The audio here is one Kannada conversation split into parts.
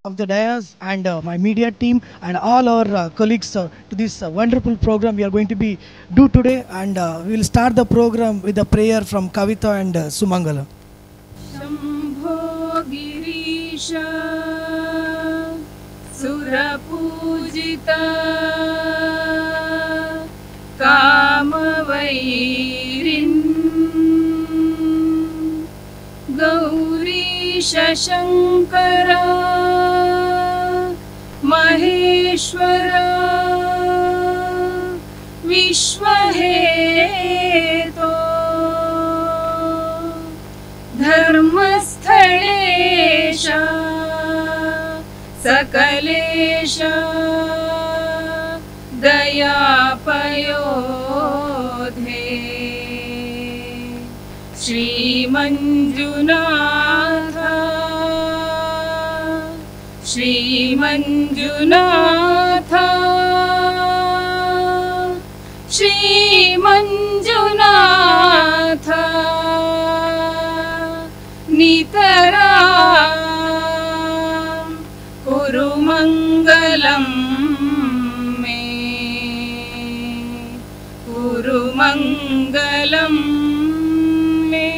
of the dais and uh, my media team and all our uh, colleagues uh, to this uh, wonderful program we are going to be do today and uh, we will start the program with a prayer from Kavita and uh, Sumangala. Shambho Girish सुरपूजिता कामवैरिन् Gourish Shankar Maheshwar विश्वहेतो धर्मस्थळेश Sakalesh दयापयोधे Shri Manjunath Shri Manjunath Shri Manjunath नितरा कुरु मङ्गलं मे कुरु मङ्गलं मे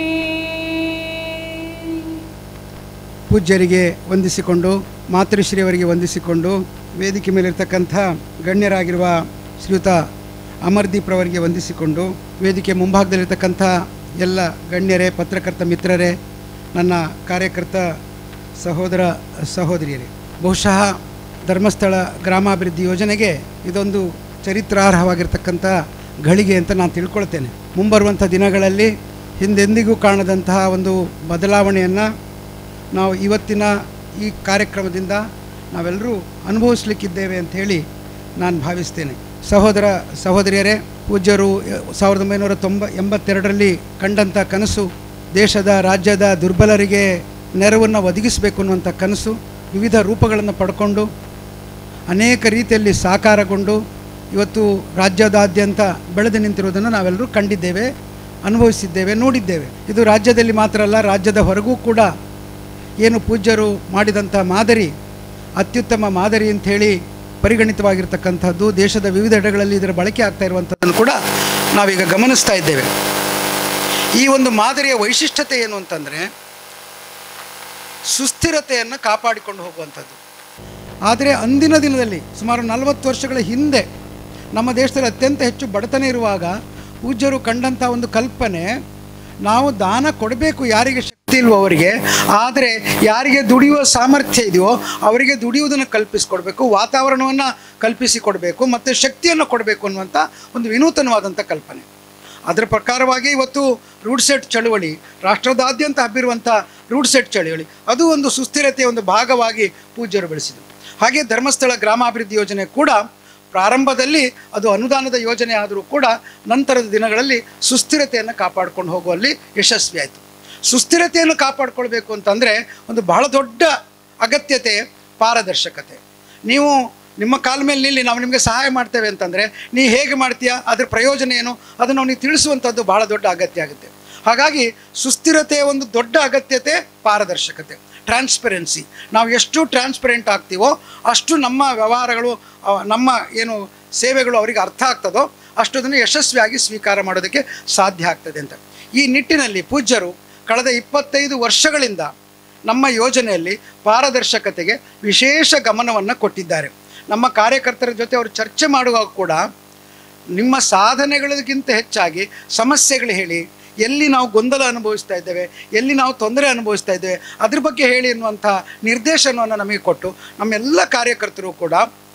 ಪೂಜ್ಯರಿಗೆ ವಂದಿಸಿಕೊಂಡು ಮಾತೃಶ್ರೀಯವರಿಗೆ ವಂದಿಸಿಕೊಂಡು ವೇದಿಕೆ ಮೇಲಿರ್ತಕ್ಕಂಥ ಗಣ್ಯರಾಗಿರುವ ಶ್ರೀಯುತ ಅಮರ್ದೀಪ್ ರವರಿಗೆ ವಂದಿಸಿಕೊಂಡು ವೇದಿಕೆ ಮುಂಭಾಗದಲ್ಲಿರ್ತಕ್ಕಂಥ ಎಲ್ಲ ಗಣ್ಯರೇ ಪತ್ರಕರ್ತ ಮಿತ್ರರೇ ನನ್ನ ಕಾರ್ಯಕರ್ತ ಸಹೋದರ ಸಹೋದರಿಯರೇ ಬಹುಶಃ ಧರ್ಮಸ್ಥಳ ಗ್ರಾಮಾಭಿವೃದ್ಧಿ ಯೋಜನೆಗೆ ಇದೊಂದು ಚರಿತ್ರಾರ್ಹವಾಗಿರ್ತಕ್ಕಂಥ ಘಳಿಗೆ ಅಂತ ನಾನು ತಿಳ್ಕೊಳ್ತೇನೆ ಮುಂಬರುವಂಥ ದಿನಗಳಲ್ಲಿ ಹಿಂದೆಂದಿಗೂ ಕಾಣದಂತಹ ಒಂದು ಬದಲಾವಣೆಯನ್ನು ನಾವು ಇವತ್ತಿನ ಈ ಕಾರ್ಯಕ್ರಮದಿಂದ ನಾವೆಲ್ಲರೂ ಅನುಭವಿಸ್ಲಿಕ್ಕಿದ್ದೇವೆ ಅಂತ ಹೇಳಿ ನಾನು ಭಾವಿಸ್ತೇನೆ ಸಹೋದರ ಸಹೋದರಿಯರೇ ಪೂಜ್ಯರು ಸಾವಿರದ ಒಂಬೈನೂರ ತೊಂಬ ಎಂಬತ್ತೆರಡರಲ್ಲಿ ಕಂಡಂಥ ಕನಸು ದೇಶದ ರಾಜ್ಯದ ದುರ್ಬಲರಿಗೆ ನೆರವನ್ನು ಒದಗಿಸಬೇಕು ಅನ್ನುವಂಥ ಕನಸು ವಿವಿಧ ರೂಪಗಳನ್ನು ಪಡ್ಕೊಂಡು ಅನೇಕ ರೀತಿಯಲ್ಲಿ ಸಾಕಾರಗೊಂಡು ಇವತ್ತು ರಾಜ್ಯದಾದ್ಯಂತ ಬೆಳೆದು ನಿಂತಿರುವುದನ್ನು ನಾವೆಲ್ಲರೂ ಕಂಡಿದ್ದೇವೆ ಅನುಭವಿಸಿದ್ದೇವೆ ನೋಡಿದ್ದೇವೆ ಇದು ರಾಜ್ಯದಲ್ಲಿ ಮಾತ್ರ ಅಲ್ಲ ರಾಜ್ಯದ ಹೊರಗೂ ಕೂಡ ಏನು ಪೂಜ್ಯರು ಮಾಡಿದಂಥ ಮಾದರಿ ಅತ್ಯುತ್ತಮ ಮಾದರಿ ಅಂಥೇಳಿ ಪರಿಗಣಿತವಾಗಿರ್ತಕ್ಕಂಥದ್ದು ದೇಶದ ವಿವಿಧೆಡೆಗಳಲ್ಲಿ ಇದರ ಬಳಕೆ ಆಗ್ತಾ ಇರುವಂಥದ್ದನ್ನು ಕೂಡ ನಾವೀಗ ಗಮನಿಸ್ತಾ ಇದ್ದೇವೆ ಈ ಒಂದು ಮಾದರಿಯ ವೈಶಿಷ್ಟ್ಯತೆ ಏನು ಅಂತಂದರೆ ಸುಸ್ಥಿರತೆಯನ್ನು ಕಾಪಾಡಿಕೊಂಡು ಹೋಗುವಂಥದ್ದು ಆದರೆ ಅಂದಿನ ದಿನದಲ್ಲಿ ಸುಮಾರು ನಲವತ್ತು ವರ್ಷಗಳ ಹಿಂದೆ ನಮ್ಮ ದೇಶದಲ್ಲಿ ಅತ್ಯಂತ ಹೆಚ್ಚು ಬಡತನ ಇರುವಾಗ ಪೂಜ್ಯರು ಕಂಡಂಥ ಒಂದು ಕಲ್ಪನೆ ನಾವು ದಾನ ಕೊಡಬೇಕು ಯಾರಿಗೆ ಶಕ್ತಿ ಇಲ್ವೋ ಅವರಿಗೆ ಆದರೆ ಯಾರಿಗೆ ದುಡಿಯುವ ಸಾಮರ್ಥ್ಯ ಇದೆಯೋ ಅವರಿಗೆ ದುಡಿಯುವುದನ್ನು ಕಲ್ಪಿಸಿಕೊಡ್ಬೇಕು ವಾತಾವರಣವನ್ನು ಕಲ್ಪಿಸಿ ಕೊಡಬೇಕು ಮತ್ತು ಶಕ್ತಿಯನ್ನು ಕೊಡಬೇಕು ಅನ್ನುವಂಥ ಒಂದು ವಿನೂತನವಾದಂಥ ಕಲ್ಪನೆ ಅದರ ಪ್ರಕಾರವಾಗಿ ಇವತ್ತು ರೂಡ್ ಸೆಟ್ ಚಳುವಳಿ ರಾಷ್ಟ್ರದಾದ್ಯಂತ ಹಬ್ಬಿರುವಂಥ ರೂಡ್ ಸೆಟ್ ಚಳುವಳಿ ಅದು ಒಂದು ಸುಸ್ಥಿರತೆಯ ಒಂದು ಭಾಗವಾಗಿ ಪೂಜ್ಯರು ಬೆಳೆಸಿದರು ಹಾಗೆ ಧರ್ಮಸ್ಥಳ ಗ್ರಾಮಾಭಿವೃದ್ಧಿ ಯೋಜನೆ ಕೂಡ ಪ್ರಾರಂಭದಲ್ಲಿ ಅದು ಅನುದಾನದ ಯೋಜನೆ ಆದರೂ ಕೂಡ ನಂತರದ ದಿನಗಳಲ್ಲಿ ಸುಸ್ಥಿರತೆಯನ್ನು ಕಾಪಾಡಿಕೊಂಡು ಹೋಗುವಲ್ಲಿ ಯಶಸ್ವಿ ಆಯಿತು ಸುಸ್ಥಿರತೆಯನ್ನು ಕಾಪಾಡಿಕೊಳ್ಬೇಕು ಅಂತಂದರೆ ಒಂದು ಬಹಳ ದೊಡ್ಡ ಅಗತ್ಯತೆ ಪಾರದರ್ಶಕತೆ ನೀವು ನಿಮ್ಮ ಕಾಲ ಮೇಲೆ ನಿಲ್ಲಿ ನಾವು ನಿಮಗೆ ಸಹಾಯ ಮಾಡ್ತೇವೆ ಅಂತಂದರೆ ನೀ ಹೇಗೆ ಮಾಡ್ತೀಯಾ ಅದ್ರ ಪ್ರಯೋಜನ ಏನು ಅದನ್ನು ಅವನಿಗೆ ತಿಳಿಸುವಂಥದ್ದು ಬಹಳ ದೊಡ್ಡ ಅಗತ್ಯ ಆಗುತ್ತೆ ಹಾಗಾಗಿ ಸುಸ್ಥಿರತೆಯ ಒಂದು ದೊಡ್ಡ ಅಗತ್ಯತೆ ಪಾರದರ್ಶಕತೆ ಟ್ರಾನ್ಸ್ಪರೆನ್ಸಿ ನಾವು ಎಷ್ಟು ಟ್ರಾನ್ಸ್ಪರೆಂಟ್ ಆಗ್ತೀವೋ ಅಷ್ಟು ನಮ್ಮ ವ್ಯವಹಾರಗಳು ಆ, ನಮ್ಮ ಏನು ಸೇವೆಗಳು ಅವರಿಗೆ ಅರ್ಥ ಆಗ್ತದೋ ಅಷ್ಟು ಅದನ್ನು ಯಶಸ್ವಿಯಾಗಿ ಸ್ವೀಕಾರ ಮಾಡೋದಕ್ಕೆ ಸಾಧ್ಯ ಆಗ್ತದೆ ಅಂತ ಈ ನಿಟ್ಟಿನಲ್ಲಿ ಪೂಜ್ಯರು ಕಳೆದ ಇಪ್ಪತ್ತೈದು ವರ್ಷಗಳಿಂದ ನಮ್ಮ ಯೋಜನೆಯಲ್ಲಿ ಪಾರದರ್ಶಕತೆಗೆ ವಿಶೇಷ ಗಮನವನ್ನು ಕೊಟ್ಟಿದ್ದಾರೆ ನಮ್ಮ ಕಾರ್ಯಕರ್ತರ ಜೊತೆ ಅವರು ಚರ್ಚೆ ಮಾಡುವಾಗ ಕೂಡ ನಿಮ್ಮ ಸಾಧನೆಗಳಿಗಿಂತ ಹೆಚ್ಚಾಗಿ ಸಮಸ್ಯೆಗಳು ಹೇಳಿ ಎಲ್ಲಿ ನಾವು ಗೊಂದಲ ಅನುಭವಿಸ್ತಾ ಇದ್ದೇವೆ ಎಲ್ಲಿ ನಾವು ತೊಂದರೆ ಅನುಭವಿಸ್ತಾ ಇದ್ದೇವೆ ಅದ್ರ ಬಗ್ಗೆ ಹೇಳಿ ಅನ್ನುವಂಥ ನಿರ್ದೇಶನವನ್ನು ನಮಗೆ ಕೊಟ್ಟು ನಮ್ಮೆಲ್ಲ ಕಾರ್ಯಕರ್ತರು ಕೂಡ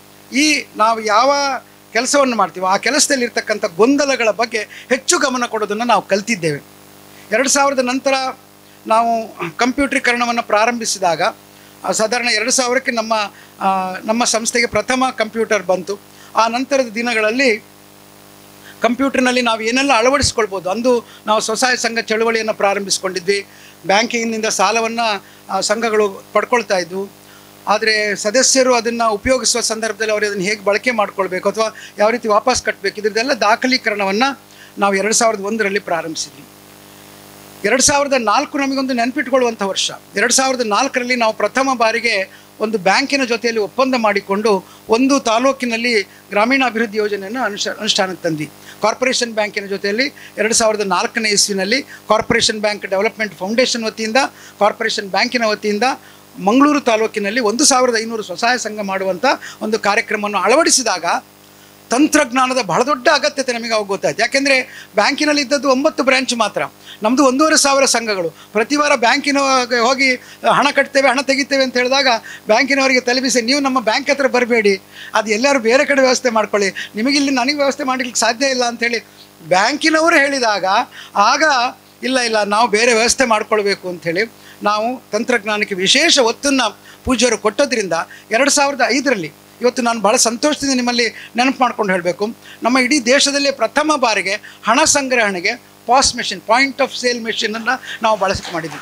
ಈ ನಾವು ಯಾವ ಕೆಲಸವನ್ನು ಮಾಡ್ತೀವೋ ಆ ಕೆಲಸದಲ್ಲಿರ್ತಕ್ಕಂಥ ಗೊಂದಲಗಳ ಬಗ್ಗೆ ಹೆಚ್ಚು ಗಮನ ಕೊಡೋದನ್ನು ನಾವು ಕಲ್ತಿದ್ದೇವೆ ಎರಡು ಸಾವಿರದ ನಂತರ ನಾವು ಕಂಪ್ಯೂಟ್ರೀಕರಣವನ್ನು ಪ್ರಾರಂಭಿಸಿದಾಗ ಆ, ಸಾಧಾರಣ ಎರಡು ಸಾವಿರಕ್ಕೆ ನಮ್ಮ ಆ, ನಮ್ಮ ಸಂಸ್ಥೆಗೆ ಪ್ರಥಮ ಕಂಪ್ಯೂಟರ್ ಬಂತು ಆ ನಂತರದ ದಿನಗಳಲ್ಲಿ ಕಂಪ್ಯೂಟರ್ನಲ್ಲಿ ನಾವು ಏನೆಲ್ಲ ಅಳವಡಿಸ್ಕೊಳ್ಬೋದು ಅಂದು ನಾವು ಸ್ವಸಹಾಯ ಸಂಘ ಚಳುವಳಿಯನ್ನು ಪ್ರಾರಂಭಿಸ್ಕೊಂಡಿದ್ವಿ ಬ್ಯಾಂಕಿಂಗ್ನಿಂದ ಸಾಲವನ್ನು ಸಂಘಗಳು ಪಡ್ಕೊಳ್ತಾ ಇದ್ವು ಆದರೆ ಸದಸ್ಯರು ಅದನ್ನು ಉಪಯೋಗಿಸುವ ಸಂದರ್ಭದಲ್ಲಿ ಅವರು ಅದನ್ನು ಹೇಗೆ ಬಳಕೆ ಮಾಡ್ಕೊಳ್ಬೇಕು ಅಥವಾ ಯಾವ ರೀತಿ ವಾಪಸ್ ಕಟ್ಟಬೇಕು ಇದ್ರದ್ದೆಲ್ಲ ದಾಖಲೀಕರಣವನ್ನು ನಾವು ಎರಡು ಸಾವಿರದ ಒಂದರಲ್ಲಿ ಪ್ರಾರಂಭಿಸಿದ್ವಿ ಎರಡು ಸಾವಿರದ ನಾಲ್ಕು ನಮಗೊಂದು ನೆನಪಿಟ್ಕೊಳ್ಳುವಂಥ ವರ್ಷ ಎರಡು ಸಾವಿರದ ನಾಲ್ಕರಲ್ಲಿ ನಾವು ಪ್ರಥಮ ಬಾರಿಗೆ ಒಂದು ಬ್ಯಾಂಕಿನ ಜೊತೆಯಲ್ಲಿ ಒಪ್ಪಂದ ಮಾಡಿಕೊಂಡು ಒಂದು ತಾಲೂಕಿನಲ್ಲಿ ಗ್ರಾಮೀಣಾಭಿವೃದ್ಧಿ ಯೋಜನೆಯನ್ನು ಅನುಷ್ಠ ಅನುಷ್ಠಾನಕ್ಕೆ ತಂದ್ವಿ ಕಾರ್ಪೊರೇಷನ್ ಬ್ಯಾಂಕಿನ ಜೊತೆಯಲ್ಲಿ ಎರಡು ಸಾವಿರದ ನಾಲ್ಕನೇ ಇಸ್ವಿನಲ್ಲಿ ಕಾರ್ಪೊರೇಷನ್ ಬ್ಯಾಂಕ್ ಡೆವಲಪ್ಮೆಂಟ್ ಫೌಂಡೇಶನ್ ವತಿಯಿಂದ ಕಾರ್ಪೊರೇಷನ್ ಬ್ಯಾಂಕಿನ ವತಿಯಿಂದ ಮಂಗಳೂರು ತಾಲೂಕಿನಲ್ಲಿ ಒಂದು ಸಾವಿರದ ಐನೂರು ಸ್ವಸಹಾಯ ಸಂಘ ಮಾಡುವಂಥ ಒಂದು ಕಾರ್ಯಕ್ರಮವನ್ನು ಅಳವಡಿಸಿದಾಗ ತಂತ್ರಜ್ಞಾನದ ಬಹಳ ದೊಡ್ಡ ಅಗತ್ಯತೆ ನಮಗೆ ಅವಾಗ ಗೊತ್ತಾಯ್ತು ಯಾಕೆಂದರೆ ಬ್ಯಾಂಕಿನಲ್ಲಿ ಇದ್ದದ್ದು ಒಂಬತ್ತು ಬ್ರ್ಯಾಂಚ್ ಮಾತ್ರ ನಮ್ಮದು ಒಂದೂವರೆ ಸಾವಿರ ಸಂಘಗಳು ಪ್ರತಿ ವಾರ ಬ್ಯಾಂಕಿನ ಹೋಗಿ ಹಣ ಕಟ್ತೇವೆ ಹಣ ತೆಗಿತೇವೆ ಅಂತ ಹೇಳಿದಾಗ ಬ್ಯಾಂಕಿನವರಿಗೆ ತಲುಪಿಸಿ ನೀವು ನಮ್ಮ ಬ್ಯಾಂಕ್ ಹತ್ರ ಬರಬೇಡಿ ಅದು ಎಲ್ಲರೂ ಬೇರೆ ಕಡೆ ವ್ಯವಸ್ಥೆ ಮಾಡ್ಕೊಳ್ಳಿ ನಿಮಗೆ ಇಲ್ಲಿ ನನಗೆ ವ್ಯವಸ್ಥೆ ಮಾಡಲಿಕ್ಕೆ ಸಾಧ್ಯ ಇಲ್ಲ ಅಂಥೇಳಿ ಬ್ಯಾಂಕಿನವರು ಹೇಳಿದಾಗ ಆಗ ಇಲ್ಲ ಇಲ್ಲ ನಾವು ಬೇರೆ ವ್ಯವಸ್ಥೆ ಮಾಡ್ಕೊಳ್ಬೇಕು ಅಂಥೇಳಿ ನಾವು ತಂತ್ರಜ್ಞಾನಕ್ಕೆ ವಿಶೇಷ ಒತ್ತನ್ನು ಪೂಜ್ಯರು ಕೊಟ್ಟದ್ರಿಂದ ಎರಡು ಸಾವಿರದ ಐದರಲ್ಲಿ ಇವತ್ತು ನಾನು ಭಾಳ ಸಂತೋಷದಿಂದ ನಿಮ್ಮಲ್ಲಿ ನೆನಪು ಮಾಡ್ಕೊಂಡು ಹೇಳಬೇಕು ನಮ್ಮ ಇಡೀ ದೇಶದಲ್ಲೇ ಪ್ರಥಮ ಬಾರಿಗೆ ಹಣ ಸಂಗ್ರಹಣೆಗೆ POS machine point of sale ಮೆಷಿನನ್ನು ನಾವು ಬಳಕೆ ಮಾಡಿದ್ವಿ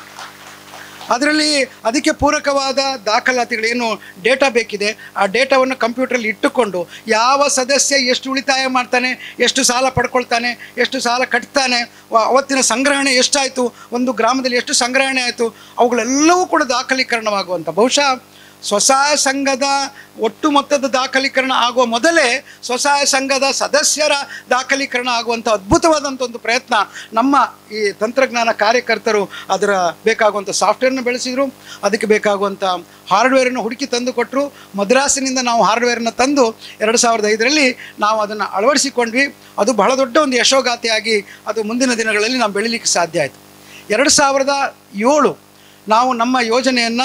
ಅದರಲ್ಲಿ ಅದಕ್ಕೆ ಪೂರಕವಾದ ದಾಖಲಾತಿಗಳೇನು ಡೇಟಾ ಬೇಕಿದೆ ಆ ಡೇಟಾವನ್ನು ಕಂಪ್ಯೂಟ್ರಲ್ಲಿ ಇಟ್ಟುಕೊಂಡು ಯಾವ ಸದಸ್ಯ ಎಷ್ಟು ಉಳಿತಾಯ ಮಾಡ್ತಾನೆ ಎಷ್ಟು ಸಾಲ ಪಡ್ಕೊಳ್ತಾನೆ ಎಷ್ಟು ಸಾಲ ಕಟ್ತಾನೆ ವ- ಅವತ್ತಿನ ಸಂಗ್ರಹಣೆ ಎಷ್ಟಾಯಿತು ಒಂದು ಗ್ರಾಮದಲ್ಲಿ ಎಷ್ಟು ಸಂಗ್ರಹಣೆ ಆಯಿತು ಅವುಗಳೆಲ್ಲವೂ ಕೂಡ ದಾಖಲೀಕರಣವಾಗುವಂಥ ಬಹುಶಃ ಸ್ವಸಹಾಯ ಸಂಘದ ಒಟ್ಟು ಮೊತ್ತದ ದಾಖಲೀಕರಣ ಆಗುವ ಮೊದಲೇ ಸ್ವಸಹಾಯ ಸಂಘದ ಸದಸ್ಯರ ದಾಖಲೀಕರಣ ಆಗುವಂಥ ಅದ್ಭುತವಾದಂಥ ಒಂದು ಪ್ರಯತ್ನ ನಮ್ಮ ಈ ತಂತ್ರಜ್ಞಾನ ಕಾರ್ಯಕರ್ತರು ಅದರ ಬೇಕಾಗುವಂಥ ಸಾಫ್ಟ್ವೇರ್ನ ಬೆಳೆಸಿದರು ಅದಕ್ಕೆ ಬೇಕಾಗುವಂಥ ಹಾರ್ಡ್ವೇರನ್ನು ಹುಡುಕಿ ತಂದು ಕೊಟ್ಟರು ಮದ್ರಾಸಿನಿಂದ ನಾವು ಹಾರ್ಡ್ವೇರನ್ನ ತಂದು ಎರಡು ಸಾವಿರದ ಐದರಲ್ಲಿ ನಾವು ಅದನ್ನು ಅಳವಡಿಸಿಕೊಂಡ್ವಿ ಅದು ಬಹಳ ದೊಡ್ಡ ಒಂದು ಯಶೋಗಾತಿಯಾಗಿ ಅದು ಮುಂದಿನ ದಿನಗಳಲ್ಲಿ ನಾವು ಬೆಳಿಲಿಕ್ಕೆ ಸಾಧ್ಯ ಆಯಿತು ಎರಡು ಸಾವಿರದ ಏಳು ನಾವು ನಮ್ಮ ಯೋಜನೆಯನ್ನು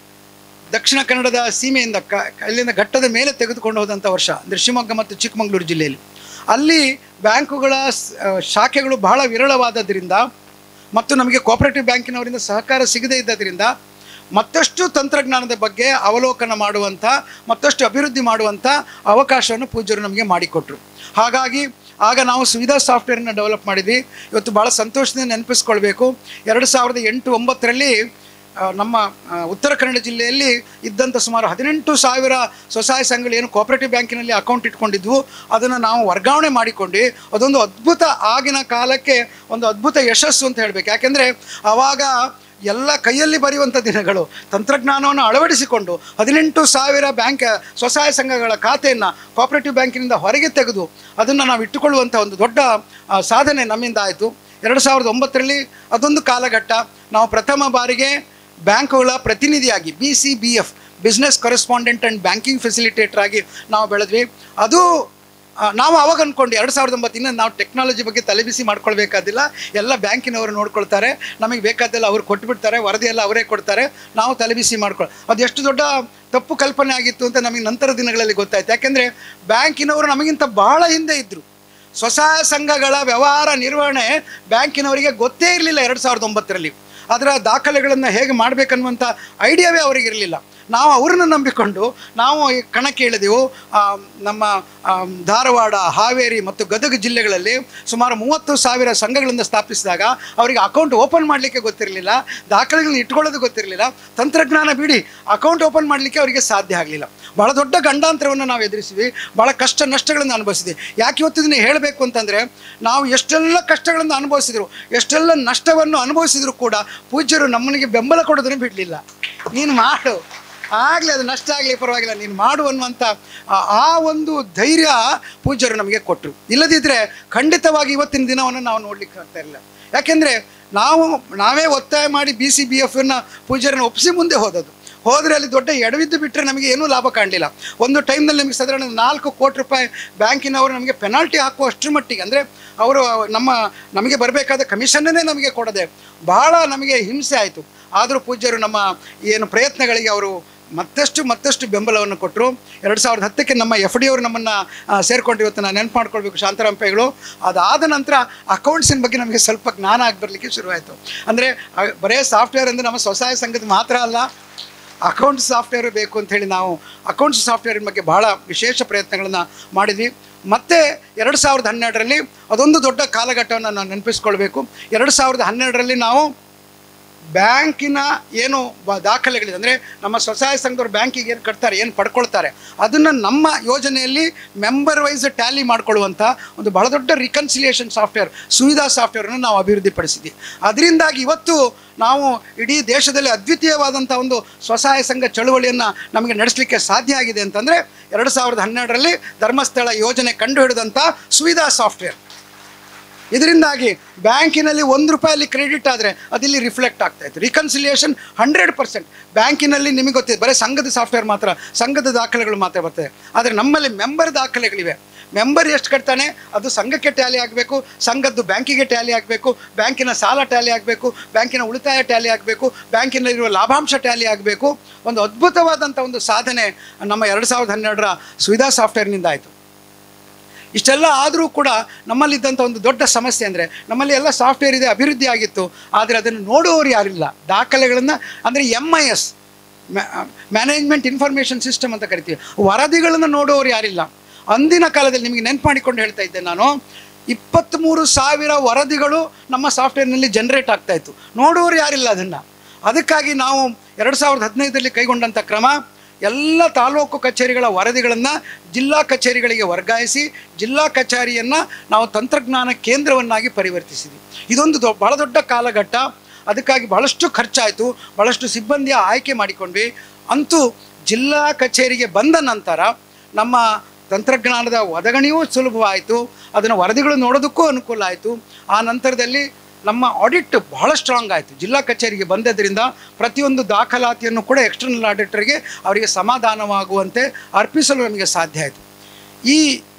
ದಕ್ಷಿಣ ಕನ್ನಡದ ಸೀಮೆಯಿಂದ ಕ ಅಲ್ಲಿಂದ ಘಟ್ಟದ ಮೇಲೆ ತೆಗೆದುಕೊಂಡು ಹೋದಂಥ ವರ್ಷ ಅಂದರೆ ಶಿವಮೊಗ್ಗ ಮತ್ತು ಚಿಕ್ಕಮಗಳೂರು ಜಿಲ್ಲೆಯಲ್ಲಿ ಅಲ್ಲಿ ಬ್ಯಾಂಕುಗಳ ಸ್- ಆ, ಶಾಖೆಗಳು ಬಹಳ ವಿರಳವಾದದ್ರಿಂದ ಮತ್ತು ನಮಗೆ ಕೋಆಪರೇಟಿವ್ ಬ್ಯಾಂಕಿನವರಿಂದ ಸಹಕಾರ ಸಿಗದೇ ಇದ್ದದ್ರಿಂದ ಮತ್ತಷ್ಟು ತಂತ್ರಜ್ಞಾನದ ಬಗ್ಗೆ ಅವಲೋಕನ ಮಾಡುವಂಥ ಮತ್ತಷ್ಟು ಅಭಿವೃದ್ಧಿ ಮಾಡುವಂಥ ಅವಕಾಶವನ್ನು ಪೂಜ್ಯರು ನಮಗೆ ಮಾಡಿಕೊಟ್ರು ಹಾಗಾಗಿ ಆಗ ನಾವು ಸುವಿಧಾ ಸಾಫ್ಟ್ವೇರ್ನ ಡೆವಲಪ್ ಮಾಡಿದ್ವಿ ಇವತ್ತು ಭಾಳ ಸಂತೋಷದಿಂದ ನೆನಪಿಸ್ಕೊಳ್ಬೇಕು ಎರಡು ಸಾವಿರದ ಎಂಟು ಒಂಬತ್ತರಲ್ಲಿ ಆ, ನಮ್ಮ ಆ, ಉತ್ತರ ಕನ್ನಡ ಜಿಲ್ಲೆಯಲ್ಲಿ ಇದ್ದಂಥ ಸುಮಾರು ಹದಿನೆಂಟು ಸಾವಿರ ಸ್ವಸಹಾಯ ಸಂಘಗಳು ಏನು ಕೋಆಪರೇಟಿವ್ ಬ್ಯಾಂಕಿನಲ್ಲಿ ಅಕೌಂಟ್ ಇಟ್ಕೊಂಡಿದ್ವು ಅದನ್ನು ನಾವು ವರ್ಗಾವಣೆ ಮಾಡಿಕೊಂಡು ಅದೊಂದು ಅದ್ಭುತ ಆಗಿನ ಕಾಲಕ್ಕೆ ಒಂದು ಅದ್ಭುತ ಯಶಸ್ಸು ಅಂತ ಹೇಳಬೇಕು ಯಾಕೆಂದರೆ ಆವಾಗ ಎಲ್ಲ ಕೈಯಲ್ಲಿ ಬರೆಯುವಂಥ ದಿನಗಳು ತಂತ್ರಜ್ಞಾನವನ್ನು ಅಳವಡಿಸಿಕೊಂಡು ಹದಿನೆಂಟು ಸಾವಿರ ಬ್ಯಾಂಕ್ ಸ್ವಸಹಾಯ ಸಂಘಗಳ ಖಾತೆಯನ್ನು ಕೋಆಪರೇಟಿವ್ ಬ್ಯಾಂಕಿನಿಂದ ಹೊರಗೆ ತೆಗೆದು ಅದನ್ನು ನಾವು ಇಟ್ಟುಕೊಳ್ಳುವಂಥ ಒಂದು ದೊಡ್ಡ ಆ, ಸಾಧನೆ ನಮ್ಮಿಂದ ಆಯಿತು ಎರಡು ಸಾವಿರದ ಒಂಬತ್ತರಲ್ಲಿ ಅದೊಂದು ಕಾಲಘಟ್ಟ ನಾವು ಪ್ರಥಮ ಬಾರಿಗೆ ಬ್ಯಾಂಕುಗಳ ಪ್ರತಿನಿಧಿಯಾಗಿ B C B F business correspondent and banking facilitator ಆಗಿ ನಾವು ಬೆಳೆದ್ವಿ ಅದು ಆ, ನಾವು ಅವಾಗ ಅಂದ್ಕೊಂಡು ಎರಡು ಸಾವಿರದ ಒಂಬತ್ತು ಇನ್ನು ನಾವು ಟೆಕ್ನಾಲಜಿ ಬಗ್ಗೆ ತಲೆಬಿಸಿ ಮಾಡ್ಕೊಳ್ಬೇಕಾದಿಲ್ಲ ಎಲ್ಲ ಬ್ಯಾಂಕಿನವರು ನೋಡ್ಕೊಳ್ತಾರೆ ನಮಗೆ ಬೇಕಾದೆಲ್ಲ ಅವ್ರು ಕೊಟ್ಬಿಡ್ತಾರೆ ವರದಿ ಎಲ್ಲ ಅವರೇ ಕೊಡ್ತಾರೆ ನಾವು ತಲೆಬಿಸಿ ಮಾಡ್ಕೊಳ್ ಅದು ಎಷ್ಟು ದೊಡ್ಡ ತಪ್ಪು ಕಲ್ಪನೆ ಆಗಿತ್ತು ಅಂತ ನಮಗೆ ನಂತರ ದಿನಗಳಲ್ಲಿ ಗೊತ್ತಾಯ್ತು ಯಾಕೆಂದರೆ ಬ್ಯಾಂಕಿನವರು ನಮಗಿಂತ ಭಾಳ ಹಿಂದೆ ಇದ್ದರು ಸ್ವಸಹಾಯ ಸಂಘಗಳ ವ್ಯವಹಾರ ನಿರ್ವಹಣೆ ಬ್ಯಾಂಕಿನವರಿಗೆ ಗೊತ್ತೇ ಇರಲಿಲ್ಲ ಎರಡು ಸಾವಿರದ ಒಂಬತ್ತರಲ್ಲಿ ಅದರ ದಾಖಲೆಗಳನ್ನು ಹೇಗೆ ಮಾಡಬೇಕನ್ನುವಂಥ ಐಡಿಯಾವೇ ಅವರಿಗೆ ಇರಲಿಲ್ಲ ನಾವು ಅವರನ್ನು ನಂಬಿಕೊಂಡು ನಾವು ಈ ಕಣಕ್ಕೆ ಇಳಿದೆವು ಆ, ನಮ್ಮ ಆ, ಧಾರವಾಡ ಹಾವೇರಿ ಮತ್ತು ಗದಗ ಜಿಲ್ಲೆಗಳಲ್ಲಿ ಸುಮಾರು ಮೂವತ್ತು ಸಾವಿರ ಸಂಘಗಳನ್ನು ಸ್ಥಾಪಿಸಿದಾಗ ಅವರಿಗೆ ಅಕೌಂಟ್ ಓಪನ್ ಮಾಡಲಿಕ್ಕೆ ಗೊತ್ತಿರಲಿಲ್ಲ ದಾಖಲೆಗಳನ್ನ ಇಟ್ಕೊಳ್ಳೋದು ಗೊತ್ತಿರಲಿಲ್ಲ ತಂತ್ರಜ್ಞಾನ ಬಿಡಿ ಅಕೌಂಟ್ ಓಪನ್ ಮಾಡಲಿಕ್ಕೆ ಅವರಿಗೆ ಸಾಧ್ಯ ಆಗಲಿಲ್ಲ ಭಾಳ ದೊಡ್ಡ ಗಂಡಾಂತರವನ್ನು ನಾವು ಎದುರಿಸಿದ್ವಿ ಭಾಳ ಕಷ್ಟ ನಷ್ಟಗಳನ್ನು ಅನುಭವಿಸಿದ್ವಿ ಯಾಕೆ ಇವತ್ತು ಇದನ್ನು ಹೇಳಬೇಕು ಅಂತಂದರೆ ನಾವು ಎಷ್ಟೆಲ್ಲ ಕಷ್ಟಗಳನ್ನು ಅನುಭವಿಸಿದ್ರು ಎಷ್ಟೆಲ್ಲ ನಷ್ಟವನ್ನು ಅನುಭವಿಸಿದ್ರು ಕೂಡ ಪೂಜ್ಯರು ನಮ್ಮನಿಗೆ ಬೆಂಬಲ ಕೊಡೋದನ್ನು ಬಿಡಲಿಲ್ಲ ನೀನು ಮಾಡು ಆಗಲಿ ಅದು ನಷ್ಟ ಆಗಲಿ ಪರವಾಗಿಲ್ಲ ನೀನು ಮಾಡು ಅನ್ನುವಂಥ ಆ- ಆ ಒಂದು ಧೈರ್ಯ ಪೂಜ್ಯರು ನಮಗೆ ಕೊಟ್ಟರು ಇಲ್ಲದಿದ್ದರೆ ಖಂಡಿತವಾಗಿ ಇವತ್ತಿನ ದಿನವನ್ನು ನಾವು ನೋಡ್ಲಿಕ್ಕೆ ಆಗ್ತಾ ಇರಲಿಲ್ಲ ಯಾಕೆಂದರೆ ನಾವು ನಾವೇ ಒತ್ತಾಯ ಮಾಡಿ ಬಿ ಸಿ ಬಿ ಎಫನ್ನು ಪೂಜ್ಯರನ್ನು ಒಪ್ಪಿಸಿ ಮುಂದೆ ಹೋದದ್ದು ಹೋದರೆ ಅಲ್ಲಿ ದೊಡ್ಡ ಎಡವಿದ್ದು ಬಿಟ್ಟರೆ ನಮಗೆ ಏನೂ ಲಾಭ ಕಾಣಲಿಲ್ಲ ಒಂದು ಟೈಮ್ನಲ್ಲಿ ನಮಗೆ ಸಾಧಾರಣ ನಾಲ್ಕು ಕೋಟಿ ರೂಪಾಯಿ ಬ್ಯಾಂಕಿನವರು ನಮಗೆ ಪೆನಾಲ್ಟಿ ಹಾಕುವ ಅಷ್ಟರ ಮಟ್ಟಿಗೆ ಅಂದರೆ ಅವರು ನಮ್ಮ ನಮಗೆ ಬರಬೇಕಾದ ಕಮಿಷನ್ನೇ ನಮಗೆ ಕೊಡದೆ ಭಾಳ ನಮಗೆ ಹಿಂಸೆ ಆಯಿತು ಆದರೂ ಪೂಜ್ಯರು ನಮ್ಮ ಏನು ಪ್ರಯತ್ನಗಳಿಗೆ ಅವರು ಮತ್ತಷ್ಟು ಮತ್ತಷ್ಟು ಬೆಂಬಲವನ್ನು ಕೊಟ್ಟರು ಎರಡು ಸಾವಿರದ ಹತ್ತಕ್ಕೆ ನಮ್ಮ ಎಫ್ ಡಿ ಅವರು ನಮ್ಮನ್ನು ಸೇರ್ಕೊಂಡು ಇವತ್ತು ನಾನು ನೆನಪು ಮಾಡ್ಕೊಳ್ಬೇಕು ಶಾಂತರಾಂಪೆಗಳು ಅದಾದ ನಂತರ ಅಕೌಂಟ್ಸಿನ ಬಗ್ಗೆ ನಮಗೆ ಸ್ವಲ್ಪ ಜ್ಞಾನ ಆಗಿ ಬರಲಿಕ್ಕೆ ಶುರುವಾಯಿತು ಅಂದರೆ ಬರೇ ಸಾಫ್ಟ್ವೇರ್ ಅಂದರೆ ನಮ್ಮ ಸ್ವಸಹಾಯ ಸಂಘದ ಮಾತ್ರ ಅಲ್ಲ ಅಕೌಂಟ್ ಸಾಫ್ಟ್ವೇರ್ ಬೇಕು ಅಂಥೇಳಿ ನಾವು ಅಕೌಂಟ್ಸ್ ಸಾಫ್ಟ್ವೇರಿನ ಬಗ್ಗೆ ಭಾಳ ವಿಶೇಷ ಪ್ರಯತ್ನಗಳನ್ನು ಮಾಡಿದ್ವಿ ಮತ್ತೆ ಎರಡು ಸಾವಿರದ ಹನ್ನೆರಡರಲ್ಲಿ ಅದೊಂದು ದೊಡ್ಡ ಕಾಲಘಟ್ಟವನ್ನು ನಾವು ನೆನಪಿಸ್ಕೊಳ್ಬೇಕು ಎರಡು ಸಾವಿರದ ಹನ್ನೆರಡರಲ್ಲಿ ನಾವು ಬ್ಯಾಂಕಿನ ಏನು ಬ- ದಾಖಲೆಗಳಿದೆ ಅಂದರೆ ನಮ್ಮ ಸ್ವಸಹಾಯ ಸಂಘದವ್ರು ಬ್ಯಾಂಕಿಗೆ ಏನು ಕಟ್ತಾರೆ ಏನು ಪಡ್ಕೊಳ್ತಾರೆ ಅದನ್ನು ನಮ್ಮ ಯೋಜನೆಯಲ್ಲಿ ಮೆಂಬರ್ ವೈಸ್ ಟ್ಯಾಲಿ ಮಾಡ್ಕೊಳ್ಳುವಂಥ ಒಂದು ಬಹಳ ದೊಡ್ಡ ರಿಕನ್ಸಿಲಿಯೇಷನ್ ಸಾಫ್ಟ್ವೇರ್ ಸುವಿಧಾ ಸಾಫ್ಟ್ವೇರನ್ನು ನಾವು ಅಭಿವೃದ್ಧಿಪಡಿಸಿದ್ವಿ ಅದರಿಂದಾಗಿ ಇವತ್ತು ನಾವು ಇಡೀ ದೇಶದಲ್ಲಿ ಅದ್ವಿತೀಯವಾದಂಥ ಒಂದು ಸ್ವಸಹಾಯ ಸಂಘ ಚಳುವಳಿಯನ್ನು ನಮಗೆ ನಡೆಸಲಿಕ್ಕೆ ಸಾಧ್ಯ ಆಗಿದೆ ಅಂತಂದರೆ ಎರಡು ಸಾವಿರದ ಹನ್ನೆರಡರಲ್ಲಿ ಧರ್ಮಸ್ಥಳ ಯೋಜನೆ ಕಂಡುಹಿಡಿದಂಥ ಸುವಿಧಾ ಸಾಫ್ಟ್ವೇರ್ ಇದರಿಂದಾಗಿ ಬ್ಯಾಂಕಿನಲ್ಲಿ ಒಂದು ರೂಪಾಯಲ್ಲಿ ಕ್ರೆಡಿಟ್ ಆದರೆ ಅದಿಲ್ಲಿ ರಿಫ್ಲೆಕ್ಟ್ ಆಗ್ತಾ ಇತ್ತು ರಿಕನ್ಸಿಲಿಯೇಷನ್ ಹಂಡ್ರೆಡ್ ಪರ್ಸೆಂಟ್ ಬ್ಯಾಂಕಿನಲ್ಲಿ ನಿಮಗೆ ಗೊತ್ತಿದೆ ಬರೀ ಸಂಘದ ಸಾಫ್ಟ್ವೇರ್ ಮಾತ್ರ ಸಂಘದ ದಾಖಲೆಗಳು ಮಾತ್ರ ಬರ್ತದೆ ಆದರೆ ನಮ್ಮಲ್ಲಿ ಮೆಂಬರ್ ದಾಖಲೆಗಳಿವೆ ಮೆಂಬರ್ ಎಷ್ಟು ಕಟ್ತಾನೆ ಅದು ಸಂಘಕ್ಕೆ ಟ್ಯಾಲಿ ಆಗಬೇಕು ಸಂಘದ್ದು ಬ್ಯಾಂಕಿಗೆ ಟ್ಯಾಲಿ ಆಗಬೇಕು ಬ್ಯಾಂಕಿನ ಸಾಲ ಟ್ಯಾಲಿ ಆಗಬೇಕು ಬ್ಯಾಂಕಿನ ಉಳಿತಾಯ ಟ್ಯಾಲಿ ಆಗಬೇಕು ಬ್ಯಾಂಕಿನಲ್ಲಿರುವ ಲಾಭಾಂಶ ಟ್ಯಾಲಿ ಆಗಬೇಕು ಒಂದು ಅದ್ಭುತವಾದಂಥ ಒಂದು ಸಾಧನೆ ನಮ್ಮ ಎರಡು ಸಾವಿರದ ಹನ್ನೆರಡರ ಸುವಿಧಾ ಸಾಫ್ಟ್ವೇರ್ನಿಂದ ಆಯಿತು ಇಷ್ಟೆಲ್ಲ ಆದರೂ ಕೂಡ ನಮ್ಮಲ್ಲಿದ್ದಂಥ ಒಂದು ದೊಡ್ಡ ಸಮಸ್ಯೆ ಅಂದರೆ ನಮ್ಮಲ್ಲಿ ಎಲ್ಲ ಸಾಫ್ಟ್ವೇರ್ ಇದೆ ಅಭಿವೃದ್ಧಿ ಆಗಿತ್ತು ಆದರೆ ಅದನ್ನು ನೋಡುವವರು ಯಾರಿಲ್ಲ ದಾಖಲೆಗಳನ್ನು ಅಂದರೆ M I S management information system ಅಂತ ಕರಿತೀವಿ ವರದಿಗಳನ್ನು ನೋಡುವವರು ಯಾರಿಲ್ಲ ಅಂದಿನ ಕಾಲದಲ್ಲಿ ನಿಮಗೆ ನೆನ್ಪು ಮಾಡಿಕೊಂಡು ಹೇಳ್ತಾ ಇದ್ದೆ ನಾನು ಇಪ್ಪತ್ತ್ಮೂರು ಸಾವಿರ ವರದಿಗಳು ನಮ್ಮ ಸಾಫ್ಟ್ವೇರ್ನಲ್ಲಿ ಜನ್ರೇಟ್ ಆಗ್ತಾಯಿತ್ತು ನೋಡುವವರು ಯಾರಿಲ್ಲ ಅದನ್ನು ಅದಕ್ಕಾಗಿ ನಾವು ಎರಡು ಸಾವಿರದ ಹದಿನೈದರಲ್ಲಿ ಕೈಗೊಂಡಂಥ ಕ್ರಮ ಎಲ್ಲ ತಾಲೂಕು ಕಚೇರಿಗಳ ವರದಿಗಳನ್ನು ಜಿಲ್ಲಾ ಕಚೇರಿಗಳಿಗೆ ವರ್ಗಾಯಿಸಿ ಜಿಲ್ಲಾ ಕಚೇರಿಯನ್ನು ನಾವು ತಂತ್ರಜ್ಞಾನ ಕೇಂದ್ರವನ್ನಾಗಿ ಪರಿವರ್ತಿಸಿದ್ವಿ ಇದೊಂದು ದೊ ಭಾಳ ದೊಡ್ಡ ಕಾಲಘಟ್ಟ ಅದಕ್ಕಾಗಿ ಬಹಳಷ್ಟು ಖರ್ಚಾಯಿತು ಭಾಳಷ್ಟು ಸಿಬ್ಬಂದಿಯ ಆಯ್ಕೆ ಮಾಡಿಕೊಂಡ್ವಿ ಅಂತೂ ಜಿಲ್ಲಾ ಕಚೇರಿಗೆ ಬಂದ ನಂತರ ನಮ್ಮ ತಂತ್ರಜ್ಞಾನದ ಒದಗಣೆಯೂ ಸುಲಭವಾಯಿತು ಅದನ್ನು ವರದಿಗಳು ನೋಡೋದಕ್ಕೂ ಅನುಕೂಲ ಆಯಿತು ಆ ನಂತರದಲ್ಲಿ ನಮ್ಮ ಆಡಿಟ್ ಬಹಳ ಸ್ಟ್ರಾಂಗ್ ಆಯಿತು ಜಿಲ್ಲಾ ಕಚೇರಿಗೆ ಬಂದದ್ರಿಂದ ಪ್ರತಿಯೊಂದು ದಾಖಲಾತಿಯನ್ನು ಕೂಡ ಎಕ್ಸ್ಟರ್ನಲ್ ಆಡಿಟರ್ಗೆ ಅವರಿಗೆ ಸಮಾಧಾನವಾಗುವಂತೆ ಅರ್ಪಿಸಲು ನಮಗೆ ಸಾಧ್ಯ ಆಯಿತು ಈ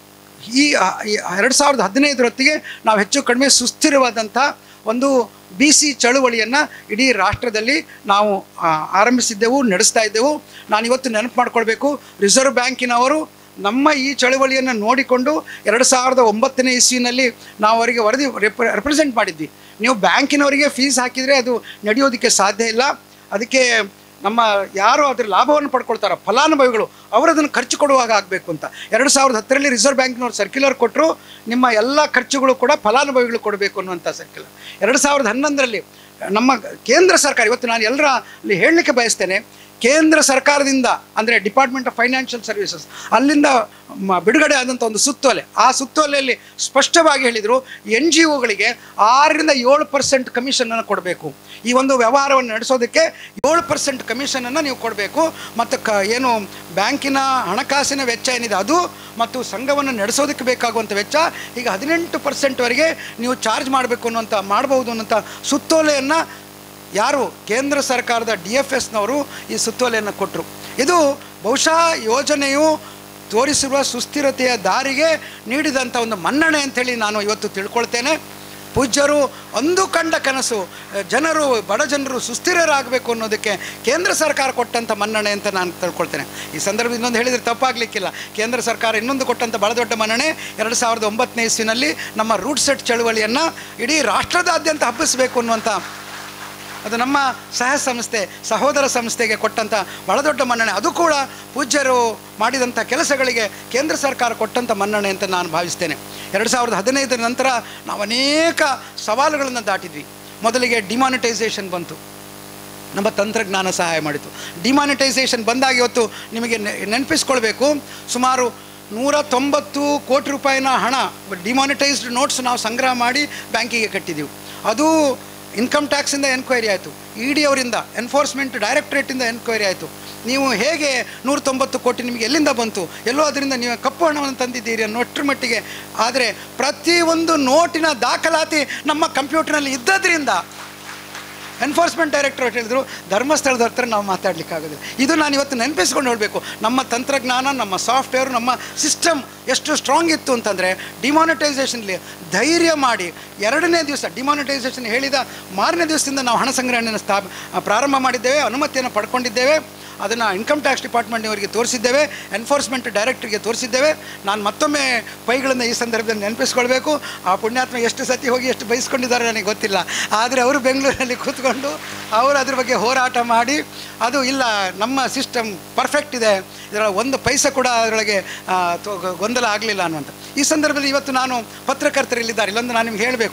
ಈ ಎರಡು ಸಾವಿರದ ಹದಿನೈದರೊತ್ತಿಗೆ ನಾವು ಹೆಚ್ಚು ಕಡಿಮೆ ಸುಸ್ಥಿರವಾದಂಥ ಒಂದು ಬಿ ಸಿ ಚಳುವಳಿಯನ್ನು ಇಡೀ ರಾಷ್ಟ್ರದಲ್ಲಿ ನಾವು ಆ, ಆರಂಭಿಸಿದ್ದೆವು ನಡೆಸ್ತಾ ಇದ್ದೆವು ನಾನು ಇವತ್ತು ನೆನಪು ಮಾಡ್ಕೊಳ್ಬೇಕು ರಿಸರ್ವ್ ಬ್ಯಾಂಕಿನವರು ನಮ್ಮ ಈ ಚಳುವಳಿಯನ್ನು ನೋಡಿಕೊಂಡು ಎರಡು ಸಾವಿರದ ಒಂಬತ್ತನೇ ಇಸ್ವಿನಲ್ಲಿ ನಾವು ಅವರಿಗೆ ವರದಿ ರೆಪ್ರ ರೆಪ್ರೆಸೆಂಟ್ ಮಾಡಿದ್ವಿ ನೀವು ಬ್ಯಾಂಕಿನವರಿಗೆ ಫೀಸ್ ಹಾಕಿದರೆ ಅದು ನಡೆಯೋದಕ್ಕೆ ಸಾಧ್ಯ ಇಲ್ಲ ಅದಕ್ಕೆ ನಮ್ಮ ಯಾರು ಅದ್ರ ಲಾಭವನ್ನು ಪಡ್ಕೊಳ್ತಾರೋ ಫಲಾನುಭವಿಗಳು ಅವರು ಅದನ್ನು ಖರ್ಚು ಕೊಡುವಾಗ ಆಗಬೇಕು ಅಂತ ಎರಡು ಸಾವಿರದ ಹತ್ತರಲ್ಲಿ ರಿಸರ್ವ್ ಬ್ಯಾಂಕ್ನವ್ರು ಸರ್ಕ್ಯುಲರ್ ಕೊಟ್ಟರು ನಿಮ್ಮ ಎಲ್ಲ ಖರ್ಚುಗಳು ಕೂಡ ಫಲಾನುಭವಿಗಳು ಕೊಡಬೇಕು ಅನ್ನುವಂಥ ಸರ್ಕ್ಯುಲರ್ ಎರಡು ಸಾವಿರದ ಹನ್ನೊಂದರಲ್ಲಿ ನಮ್ಮ ಕೇಂದ್ರ ಸರ್ಕಾರ ಇವತ್ತು ನಾನು ಎಲ್ಲರ ಅಲ್ಲಿ ಹೇಳಲಿಕ್ಕೆ ಬಯಸ್ತೇನೆ ಕೇಂದ್ರ ಸರ್ಕಾರದಿಂದ ಅಂದರೆ ಡಿಪಾರ್ಟ್ಮೆಂಟ್ ಆಫ್ ಫೈನಾನ್ಷಿಯಲ್ ಸರ್ವಿಸಸ್ ಅಲ್ಲಿಂದ ಮ- ಬಿಡುಗಡೆ ಆದಂಥ ಒಂದು ಸುತ್ತೋಲೆ ಆ ಸುತ್ತೋಲೆಯಲ್ಲಿ ಸ್ಪಷ್ಟವಾಗಿ ಹೇಳಿದರು ಎನ್ ಜಿ ಒಗಳಿಗೆ ಆರರಿಂದ ಏಳು ಪರ್ಸೆಂಟ್ ಕಮಿಷನನ್ನು ಕೊಡಬೇಕು ಈ ಒಂದು ವ್ಯವಹಾರವನ್ನು ನಡೆಸೋದಕ್ಕೆ ಏಳು ಪರ್ಸೆಂಟ್ ಕಮಿಷನನ್ನು ನೀವು ಕೊಡಬೇಕು ಮತ್ತು ಕ ಏನು ಬ್ಯಾಂಕಿನ ಹಣಕಾಸಿನ ವೆಚ್ಚ ಏನಿದೆ ಅದು ಮತ್ತು ಸಂಘವನ್ನು ನಡೆಸೋದಕ್ಕೆ ಬೇಕಾಗುವಂಥ ವೆಚ್ಚ ಈಗ ಹದಿನೆಂಟು ಪರ್ಸೆಂಟ್ವರೆಗೆ ನೀವು ಚಾರ್ಜ್ ಮಾಡಬೇಕು ಅನ್ನುವಂಥ ಮಾಡ್ಬೋದು ಅನ್ನೋಂಥ ಸುತ್ತೋಲೆಯನ್ನು ಯಾರು ಕೇಂದ್ರ ಸರ್ಕಾರದ ಡಿ ಎಫ್ ಎಸ್ನವರು ಈ ಸುತ್ತೋಲೆಯನ್ನು ಕೊಟ್ಟರು ಇದು ಬಹುಶಃ ಯೋಜನೆಯು ತೋರಿಸಿರುವ ಸುಸ್ಥಿರತೆಯ ದಾರಿಗೆ ನೀಡಿದಂಥ ಒಂದು ಮನ್ನಣೆ ಅಂಥೇಳಿ ನಾನು ಇವತ್ತು ತಿಳ್ಕೊಳ್ತೇನೆ ಪೂಜ್ಯರು ಅಂದು ಕಂಡ ಕನಸು ಅಹ್, ಜನರು ಬಡ ಜನರು ಸುಸ್ಥಿರರಾಗಬೇಕು ಅನ್ನೋದಕ್ಕೆ ಕೇಂದ್ರ ಸರ್ಕಾರ ಕೊಟ್ಟಂಥ ಮನ್ನಣೆ ಅಂತ ನಾನು ತಿಳ್ಕೊಳ್ತೇನೆ ಈ ಸಂದರ್ಭದಲ್ಲಿ ಇನ್ನೊಂದು ಹೇಳಿದರೆ ತಪ್ಪಾಗಲಿಕ್ಕಿಲ್ಲ ಕೇಂದ್ರ ಸರ್ಕಾರ ಇನ್ನೊಂದು ಕೊಟ್ಟಂಥ ಬಹಳ ದೊಡ್ಡ ಮನ್ನಣೆ ಎರಡು ಸಾವಿರದ ಒಂಬತ್ತನೇ ಇಸ್ವಿನಲ್ಲಿ ನಮ್ಮ ರೂಟ್ ಸೆಟ್ ಚಳುವಳಿಯನ್ನು ಇಡೀ ರಾಷ್ಟ್ರದಾದ್ಯಂತ ಹಬ್ಬಿಸಬೇಕು ಅನ್ನುವಂಥ ಅದು ನಮ್ಮ ಸಹ ಸಂಸ್ಥೆ ಸಹೋದರ ಸಂಸ್ಥೆಗೆ ಕೊಟ್ಟಂಥ ಬಹಳ ದೊಡ್ಡ ಮನ್ನಣೆ ಅದು ಕೂಡ ಪೂಜ್ಯರು ಮಾಡಿದಂಥ ಕೆಲಸಗಳಿಗೆ ಕೇಂದ್ರ ಸರ್ಕಾರ ಕೊಟ್ಟಂಥ ಮನ್ನಣೆ ಅಂತ ನಾನು ಭಾವಿಸ್ತೇನೆ ಎರಡು ಸಾವಿರದ ಹದಿನೈದರ ನಂತರ ನಾವು ಅನೇಕ ಸವಾಲುಗಳನ್ನು ದಾಟಿದ್ವಿ ಮೊದಲಿಗೆ ಡಿಮಾನಿಟೈಸೇಷನ್ ಬಂತು ನಮ್ಮ ತಂತ್ರಜ್ಞಾನ ಸಹಾಯ ಮಾಡಿತು ಡಿಮಾನಿಟೈಸೇಷನ್ ಬಂದಾಗ ಇವತ್ತು ನಿಮಗೆ ನೆ- ನೆನಪಿಸ್ಕೊಳ್ಬೇಕು ಸುಮಾರು ನೂರ ತೊಂಬತ್ತು ಕೋಟಿ ರೂಪಾಯಿನ ಹಣ ಡಿಮಾನಿಟೈಸ್ಡ್ ನೋಟ್ಸ್ ನಾವು ಸಂಗ್ರಹ ಮಾಡಿ ಬ್ಯಾಂಕಿಗೆ ಕಟ್ಟಿದ್ದೀವಿ ಅದು ಇನ್ಕಮ್ ಟ್ಯಾಕ್ಸಿಂದ ಎನ್ಕ್ವೈರಿ ಆಯಿತು ಇ ಡಿ ಅವರಿಂದ ಎನ್ಫೋರ್ಸ್ಮೆಂಟ್ ಡೈರೆಕ್ಟ್ರೇಟಿಂದ ಎನ್ಕ್ವೈರಿ ಆಯಿತು ನೀವು ಹೇಗೆ ನೂರ ತೊಂಬತ್ತು ಕೋಟಿ ನಿಮಗೆ ಎಲ್ಲಿಂದ ಬಂತು ಎಲ್ಲೋ ಅದರಿಂದ ನೀವು ಕಪ್ಪು ಹಣವನ್ನು ತಂದಿದ್ದೀರಿ ಅನ್ನೋಷ್ಟ್ರ ಮಟ್ಟಿಗೆ ಆದರೆ ಪ್ರತಿಯೊಂದು ನೋಟಿನ ದಾಖಲಾತಿ ನಮ್ಮ ಕಂಪ್ಯೂಟರ್ನಲ್ಲಿ ಇದ್ದದ್ರಿಂದ ಎನ್ಫೋರ್ಸ್ಮೆಂಟ್ ಡೈರೆಕ್ಟರೇಟ್ ಹೇಳಿದ್ರು ಧರ್ಮಸ್ಥಳದ ಹತ್ರ ನಾವು ಮಾತಾಡಲಿಕ್ಕಾಗೋದಿಲ್ಲ ಇದು ನಾನು ಇವತ್ತು ನೆನಪಿಸ್ಕೊಂಡು ಹೇಳಬೇಕು ನಮ್ಮ ತಂತ್ರಜ್ಞಾನ ನಮ್ಮ ಸಾಫ್ಟ್ವೇರ್ ನಮ್ಮ ಸಿಸ್ಟಮ್ ಎಷ್ಟು ಸ್ಟ್ರಾಂಗ್ ಇತ್ತು ಅಂತಂದರೆ ಡಿಮಾನಿಟೈಸೇಷನ್ಲಿ ಧೈರ್ಯ ಮಾಡಿ ಎರಡನೇ ದಿವಸ ಡಿಮಾನಿಟೈಸೇಷನ್ ಹೇಳಿದ ಮಾರನೇ ದಿವಸದಿಂದ ನಾವು ಹಣ ಸಂಗ್ರಹಣೆಯನ್ನು ಸ್ಥಾಪ ಪ್ರಾರಂಭ ಮಾಡಿದ್ದೇವೆ ಅನುಮತಿಯನ್ನು ಪಡ್ಕೊಂಡಿದ್ದೇವೆ ಅದನ್ನು ಇನ್ಕಮ್ ಟ್ಯಾಕ್ಸ್ ಡಿಪಾರ್ಟ್ಮೆಂಟ್ನವರಿಗೆ ತೋರಿಸಿದ್ದೇವೆ ಎನ್ಫೋರ್ಸ್ಮೆಂಟ್ ಡೈರೆಕ್ಟ್ರಿಗೆ ತೋರಿಸಿದ್ದೇವೆ ನಾನು ಮತ್ತೊಮ್ಮೆ ಪೈಗಳನ್ನು ಈ ಸಂದರ್ಭದಲ್ಲಿ ನೆನಪಿಸ್ಕೊಳ್ಬೇಕು ಆ ಪುಣ್ಯಾತ್ಮ ಎಷ್ಟು ಸತಿ ಹೋಗಿ ಎಷ್ಟು ಬಯಸ್ಕೊಂಡಿದ್ದಾರೆ ನನಗೆ ಗೊತ್ತಿಲ್ಲ ಆದರೆ ಅವರು ಬೆಂಗಳೂರಿನಲ್ಲಿ ಕೂತ್ಕೊಂಡು ಅವರು ಅದ್ರ ಬಗ್ಗೆ ಹೋರಾಟ ಮಾಡಿ ಅದು ಇಲ್ಲ ನಮ್ಮ ಸಿಸ್ಟಮ್ ಪರ್ಫೆಕ್ಟ್ ಇದೆ ಇದರ ಒಂದು ಪೈಸೆ ಕೂಡ ಅದರೊಳಗೆ ಆ, ತೊ- ಗೊಂದಲ ಆಗಲಿಲ್ಲ ಅನ್ನುವಂಥ ಈ ಸಂದರ್ಭದಲ್ಲಿ ಇವತ್ತು ನಾನು ಪತ್ರಕರ್ತರಿಲ್ಲಿದ್ದಾರೆ ಇಲ್ಲೊಂದು ನಾನು ನಿಮ್ಗೆ ಹೇಳಬೇಕು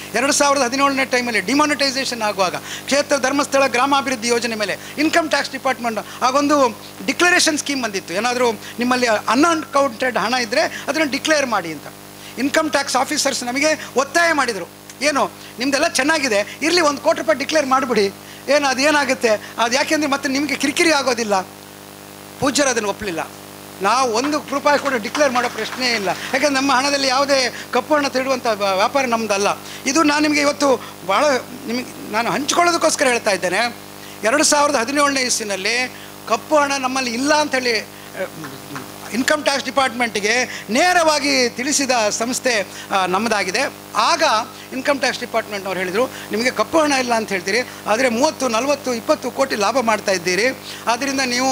ಎರಡು ಸಾವಿರದ ಹದಿನೇಳನೇ ಟೈಮಲ್ಲಿ ಡಿಮಾನಿಟೈಸೇಷನ್ ಆಗುವಾಗ ಕ್ಷೇತ್ರ ಧರ್ಮಸ್ಥಳ ಗ್ರಾಮಾಭಿವೃದ್ಧಿ ಯೋಜನೆ ಮೇಲೆ ಇನ್ಕಮ್ ಟ್ಯಾಕ್ಸ್ ಡಿಪಾರ್ಟ್ಮೆಂಟ್ ಆಗೊಂದು ಡಿಕ್ಲರೇಷನ್ ಸ್ಕೀಮ್ ಬಂದಿತ್ತು ಏನಾದರೂ ನಿಮ್ಮಲ್ಲಿ ಅನ್ಅಕೌಂಟೆಡ್ ಹಣ ಇದ್ದರೆ ಅದನ್ನು ಡಿಕ್ಲೇರ್ ಮಾಡಿ ಅಂತ ಇನ್ಕಮ್ ಟ್ಯಾಕ್ಸ್ ಆಫೀಸರ್ಸ್ ನಮಗೆ ಒತ್ತಾಯ ಮಾಡಿದರು ಏನು ನಿಮ್ಮದೆಲ್ಲ ಚೆನ್ನಾಗಿದೆ ಇರಲಿ ಒಂದು ಕೋಟಿ ರೂಪಾಯಿ ಡಿಕ್ಲೇರ್ ಮಾಡಿಬಿಡಿ ಏನು ಅದು ಏನಾಗುತ್ತೆ ಅದು ಯಾಕೆಂದರೆ ಮತ್ತೆ ನಿಮಗೆ ಕಿರಿಕಿರಿ ಆಗೋದಿಲ್ಲ ಪೂಜ್ಯರು ಅದನ್ನು ಒಪ್ಪಲಿಲ್ಲ ನಾವು ಒಂದು ರೂಪಾಯಿ ಕೂಡ ಡಿಕ್ಲೇರ್ ಮಾಡೋ ಪ್ರಶ್ನೆ ಇಲ್ಲ ಯಾಕಂದ್ರೆ ನಮ್ಮ ಹಣದಲ್ಲಿ ಯಾವುದೇ ಕಪ್ಪು ಹಣ ತಿಡುವಂಥ ವ್ಯ- ವ್ಯಾಪಾರ ನಮ್ಮದಲ್ಲ ಇದು ನಾನು ನಿಮಗೆ ಇವತ್ತು ಭಾಳ ನಿಮಗೆ ನಾನು ಹಂಚ್ಕೊಳ್ಳೋದಕ್ಕೋಸ್ಕರ ಹೇಳ್ತಾ ಇದ್ದೇನೆ ಎರಡು ಸಾವಿರದ ಹದಿನೇಳನೇ ಇಸ್ವಿನಲ್ಲಿ ಕಪ್ಪು ಹಣ ನಮ್ಮಲ್ಲಿ ಇಲ್ಲ ಅಂಥೇಳಿ ಇನ್ಕಮ್ ಟ್ಯಾಕ್ಸ್ ಡಿಪಾರ್ಟ್ಮೆಂಟಿಗೆ ನೇರವಾಗಿ ತಿಳಿಸಿದ ಸಂಸ್ಥೆ ಆ, ನಮ್ಮದಾಗಿದೆ ಆಗ ಇನ್ಕಮ್ ಟ್ಯಾಕ್ಸ್ ಡಿಪಾರ್ಟ್ಮೆಂಟ್ನವ್ರು ಹೇಳಿದರು ನಿಮಗೆ ಕಪ್ಪು ಹಣ ಇಲ್ಲ ಅಂತ ಹೇಳ್ತೀರಿ ಆದರೆ ಮೂವತ್ತು ನಲವತ್ತು ಇಪ್ಪತ್ತು ಕೋಟಿ ಲಾಭ ಮಾಡ್ತಾ ಇದ್ದೀರಿ ಆದ್ದರಿಂದ ನೀವು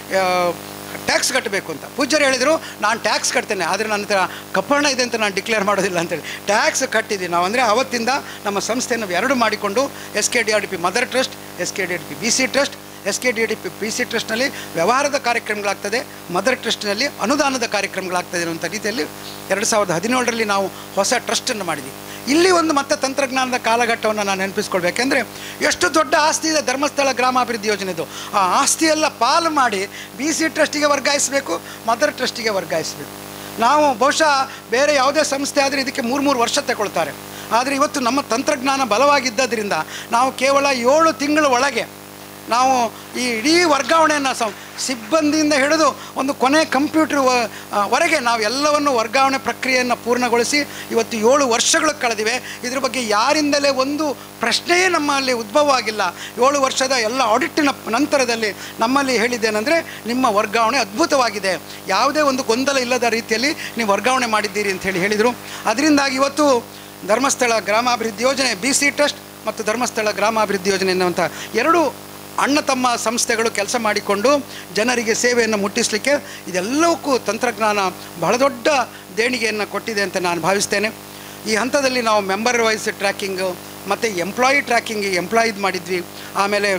ಟ್ಯಾಕ್ಸ್ ಕಟ್ಟಬೇಕು ಅಂತ ಪೂಜ್ಯರು ಹೇಳಿದರು ನಾನು ಟ್ಯಾಕ್ಸ್ ಕಟ್ತೇನೆ ಆದರೆ ನನ್ನ ಹತ್ರ ಕಪ್ಪು ಹಣ ಇದೆ ಅಂತ ನಾನು ಡಿಕ್ಲೇರ್ ಮಾಡೋದಿಲ್ಲ ಅಂತೇಳಿ ಟ್ಯಾಕ್ಸ್ ಕಟ್ಟಿದ್ದೀವಿ ನಾವು ಅಂದರೆ ಅವತ್ತಿಂದ ನಮ್ಮ ಸಂಸ್ಥೆಯನ್ನು ಎರಡು ಮಾಡಿಕೊಂಡು S K D R D P mother trust S K D R D P B C trust S K D D P P C ಟ್ರಸ್ಟ್ನಲ್ಲಿ ವ್ಯವಹಾರದ ಕಾರ್ಯಕ್ರಮಗಳಾಗ್ತದೆ ಮದರ್ ಟ್ರಸ್ಟ್ನಲ್ಲಿ ಅನುದಾನದ ಕಾರ್ಯಕ್ರಮಗಳಾಗ್ತದೆ ಅನ್ನುವಂಥ ರೀತಿಯಲ್ಲಿ ಎರಡು ಸಾವಿರದ ಹದಿನೇಳರಲ್ಲಿ ನಾವು ಹೊಸ ಟ್ರಸ್ಟನ್ನು ಮಾಡಿದ್ವಿ ಇಲ್ಲಿ ಒಂದು ಮತ್ತೆ ತಂತ್ರಜ್ಞಾನದ ಕಾಲಘಟ್ಟವನ್ನು ನಾನು ನೆನಪಿಸ್ಕೊಳ್ಬೇಕೆಂದರೆ ಎಷ್ಟು ದೊಡ್ಡ ಆಸ್ತಿ ಇದೆ ಧರ್ಮಸ್ಥಳ ಗ್ರಾಮಾಭಿವೃದ್ಧಿ ಯೋಜನೆದು ಆ ಆಸ್ತಿಯೆಲ್ಲ ಪಾಲು ಮಾಡಿ ಬಿ ಸಿ ಟ್ರಸ್ಟಿಗೆ ವರ್ಗಾಯಿಸಬೇಕು ಮದರ್ ಟ್ರಸ್ಟಿಗೆ ವರ್ಗಾಯಿಸಬೇಕು ನಾವು ಬಹುಶಃ ಬೇರೆ ಯಾವುದೇ ಸಂಸ್ಥೆ ಆದರೆ ಇದಕ್ಕೆ ಮೂರು ಮೂರು ವರ್ಷ ತಗೊಳ್ತಾರೆ ಆದರೆ ಇವತ್ತು ನಮ್ಮ ತಂತ್ರಜ್ಞಾನ ಬಲವಾಗಿದ್ದರಿಂದ ನಾವು ಕೇವಲ ಏಳು ತಿಂಗಳ ಒಳಗೆ ನಾವು ಈ ಇಡೀ ವರ್ಗಾವಣೆಯನ್ನು ಸ ಸಿಬ್ಬಂದಿಯಿಂದ ಹಿಡಿದು ಒಂದು ಕೊನೆ ಕಂಪ್ಯೂಟರ್ ವರೆಗೆ ನಾವು ಎಲ್ಲವನ್ನು ವರ್ಗಾವಣೆ ಪ್ರಕ್ರಿಯೆಯನ್ನು ಪೂರ್ಣಗೊಳಿಸಿ ಇವತ್ತು ಏಳು ವರ್ಷಗಳು ಕಳೆದಿವೆ ಇದ್ರ ಬಗ್ಗೆ ಯಾರಿಂದಲೇ ಒಂದು ಪ್ರಶ್ನೆಯೇ ನಮ್ಮಲ್ಲಿ ಉದ್ಭವ ಆಗಿಲ್ಲ ಏಳು ವರ್ಷದ ಎಲ್ಲ ಆಡಿಟಿನ ನಂತರದಲ್ಲಿ ನಮ್ಮಲ್ಲಿ ಹೇಳಿದ್ದೇನೆಂದರೆ ನಿಮ್ಮ ವರ್ಗಾವಣೆ ಅದ್ಭುತವಾಗಿದೆ ಯಾವುದೇ ಒಂದು ಗೊಂದಲ ಇಲ್ಲದ ರೀತಿಯಲ್ಲಿ ನೀವು ವರ್ಗಾವಣೆ ಮಾಡಿದ್ದೀರಿ ಅಂತ ಹೇಳಿ ಹೇಳಿದರು ಅದರಿಂದಾಗಿ ಇವತ್ತು ಧರ್ಮಸ್ಥಳ ಗ್ರಾಮಾಭಿವೃದ್ಧಿ ಯೋಜನೆ ಬಿ ಸಿ ಟ್ರಸ್ಟ್ ಮತ್ತು ಧರ್ಮಸ್ಥಳ ಗ್ರಾಮಾಭಿವೃದ್ಧಿ ಯೋಜನೆ ಎನ್ನುವಂಥ ಎರಡು ಅಣ್ಣ ತಮ್ಮ ಸಂಸ್ಥೆಗಳು ಕೆಲಸ ಮಾಡಿಕೊಂಡು ಜನರಿಗೆ ಸೇವೆಯನ್ನು ಮುಟ್ಟಿಸಲಿಕ್ಕೆ ಇದೆಲ್ಲವಕ್ಕೂ ತಂತ್ರಜ್ಞಾನ ಬಹಳ ದೊಡ್ಡ ದೇಣಿಗೆಯನ್ನು ಕೊಟ್ಟಿದೆ ಅಂತ ನಾನು ಭಾವಿಸ್ತೇನೆ ಈ ಹಂತದಲ್ಲಿ ನಾವು ಮೆಂಬರ್ ವೈಸ್ ಟ್ರ್ಯಾಕಿಂಗು ಮತ್ತು ಎಂಪ್ಲಾಯಿ ಟ್ರ್ಯಾಕಿಂಗ್ ಎಂಪ್ಲಾಯಿದ್ ಮಾಡಿದ್ವಿ ಆಮೇಲೆ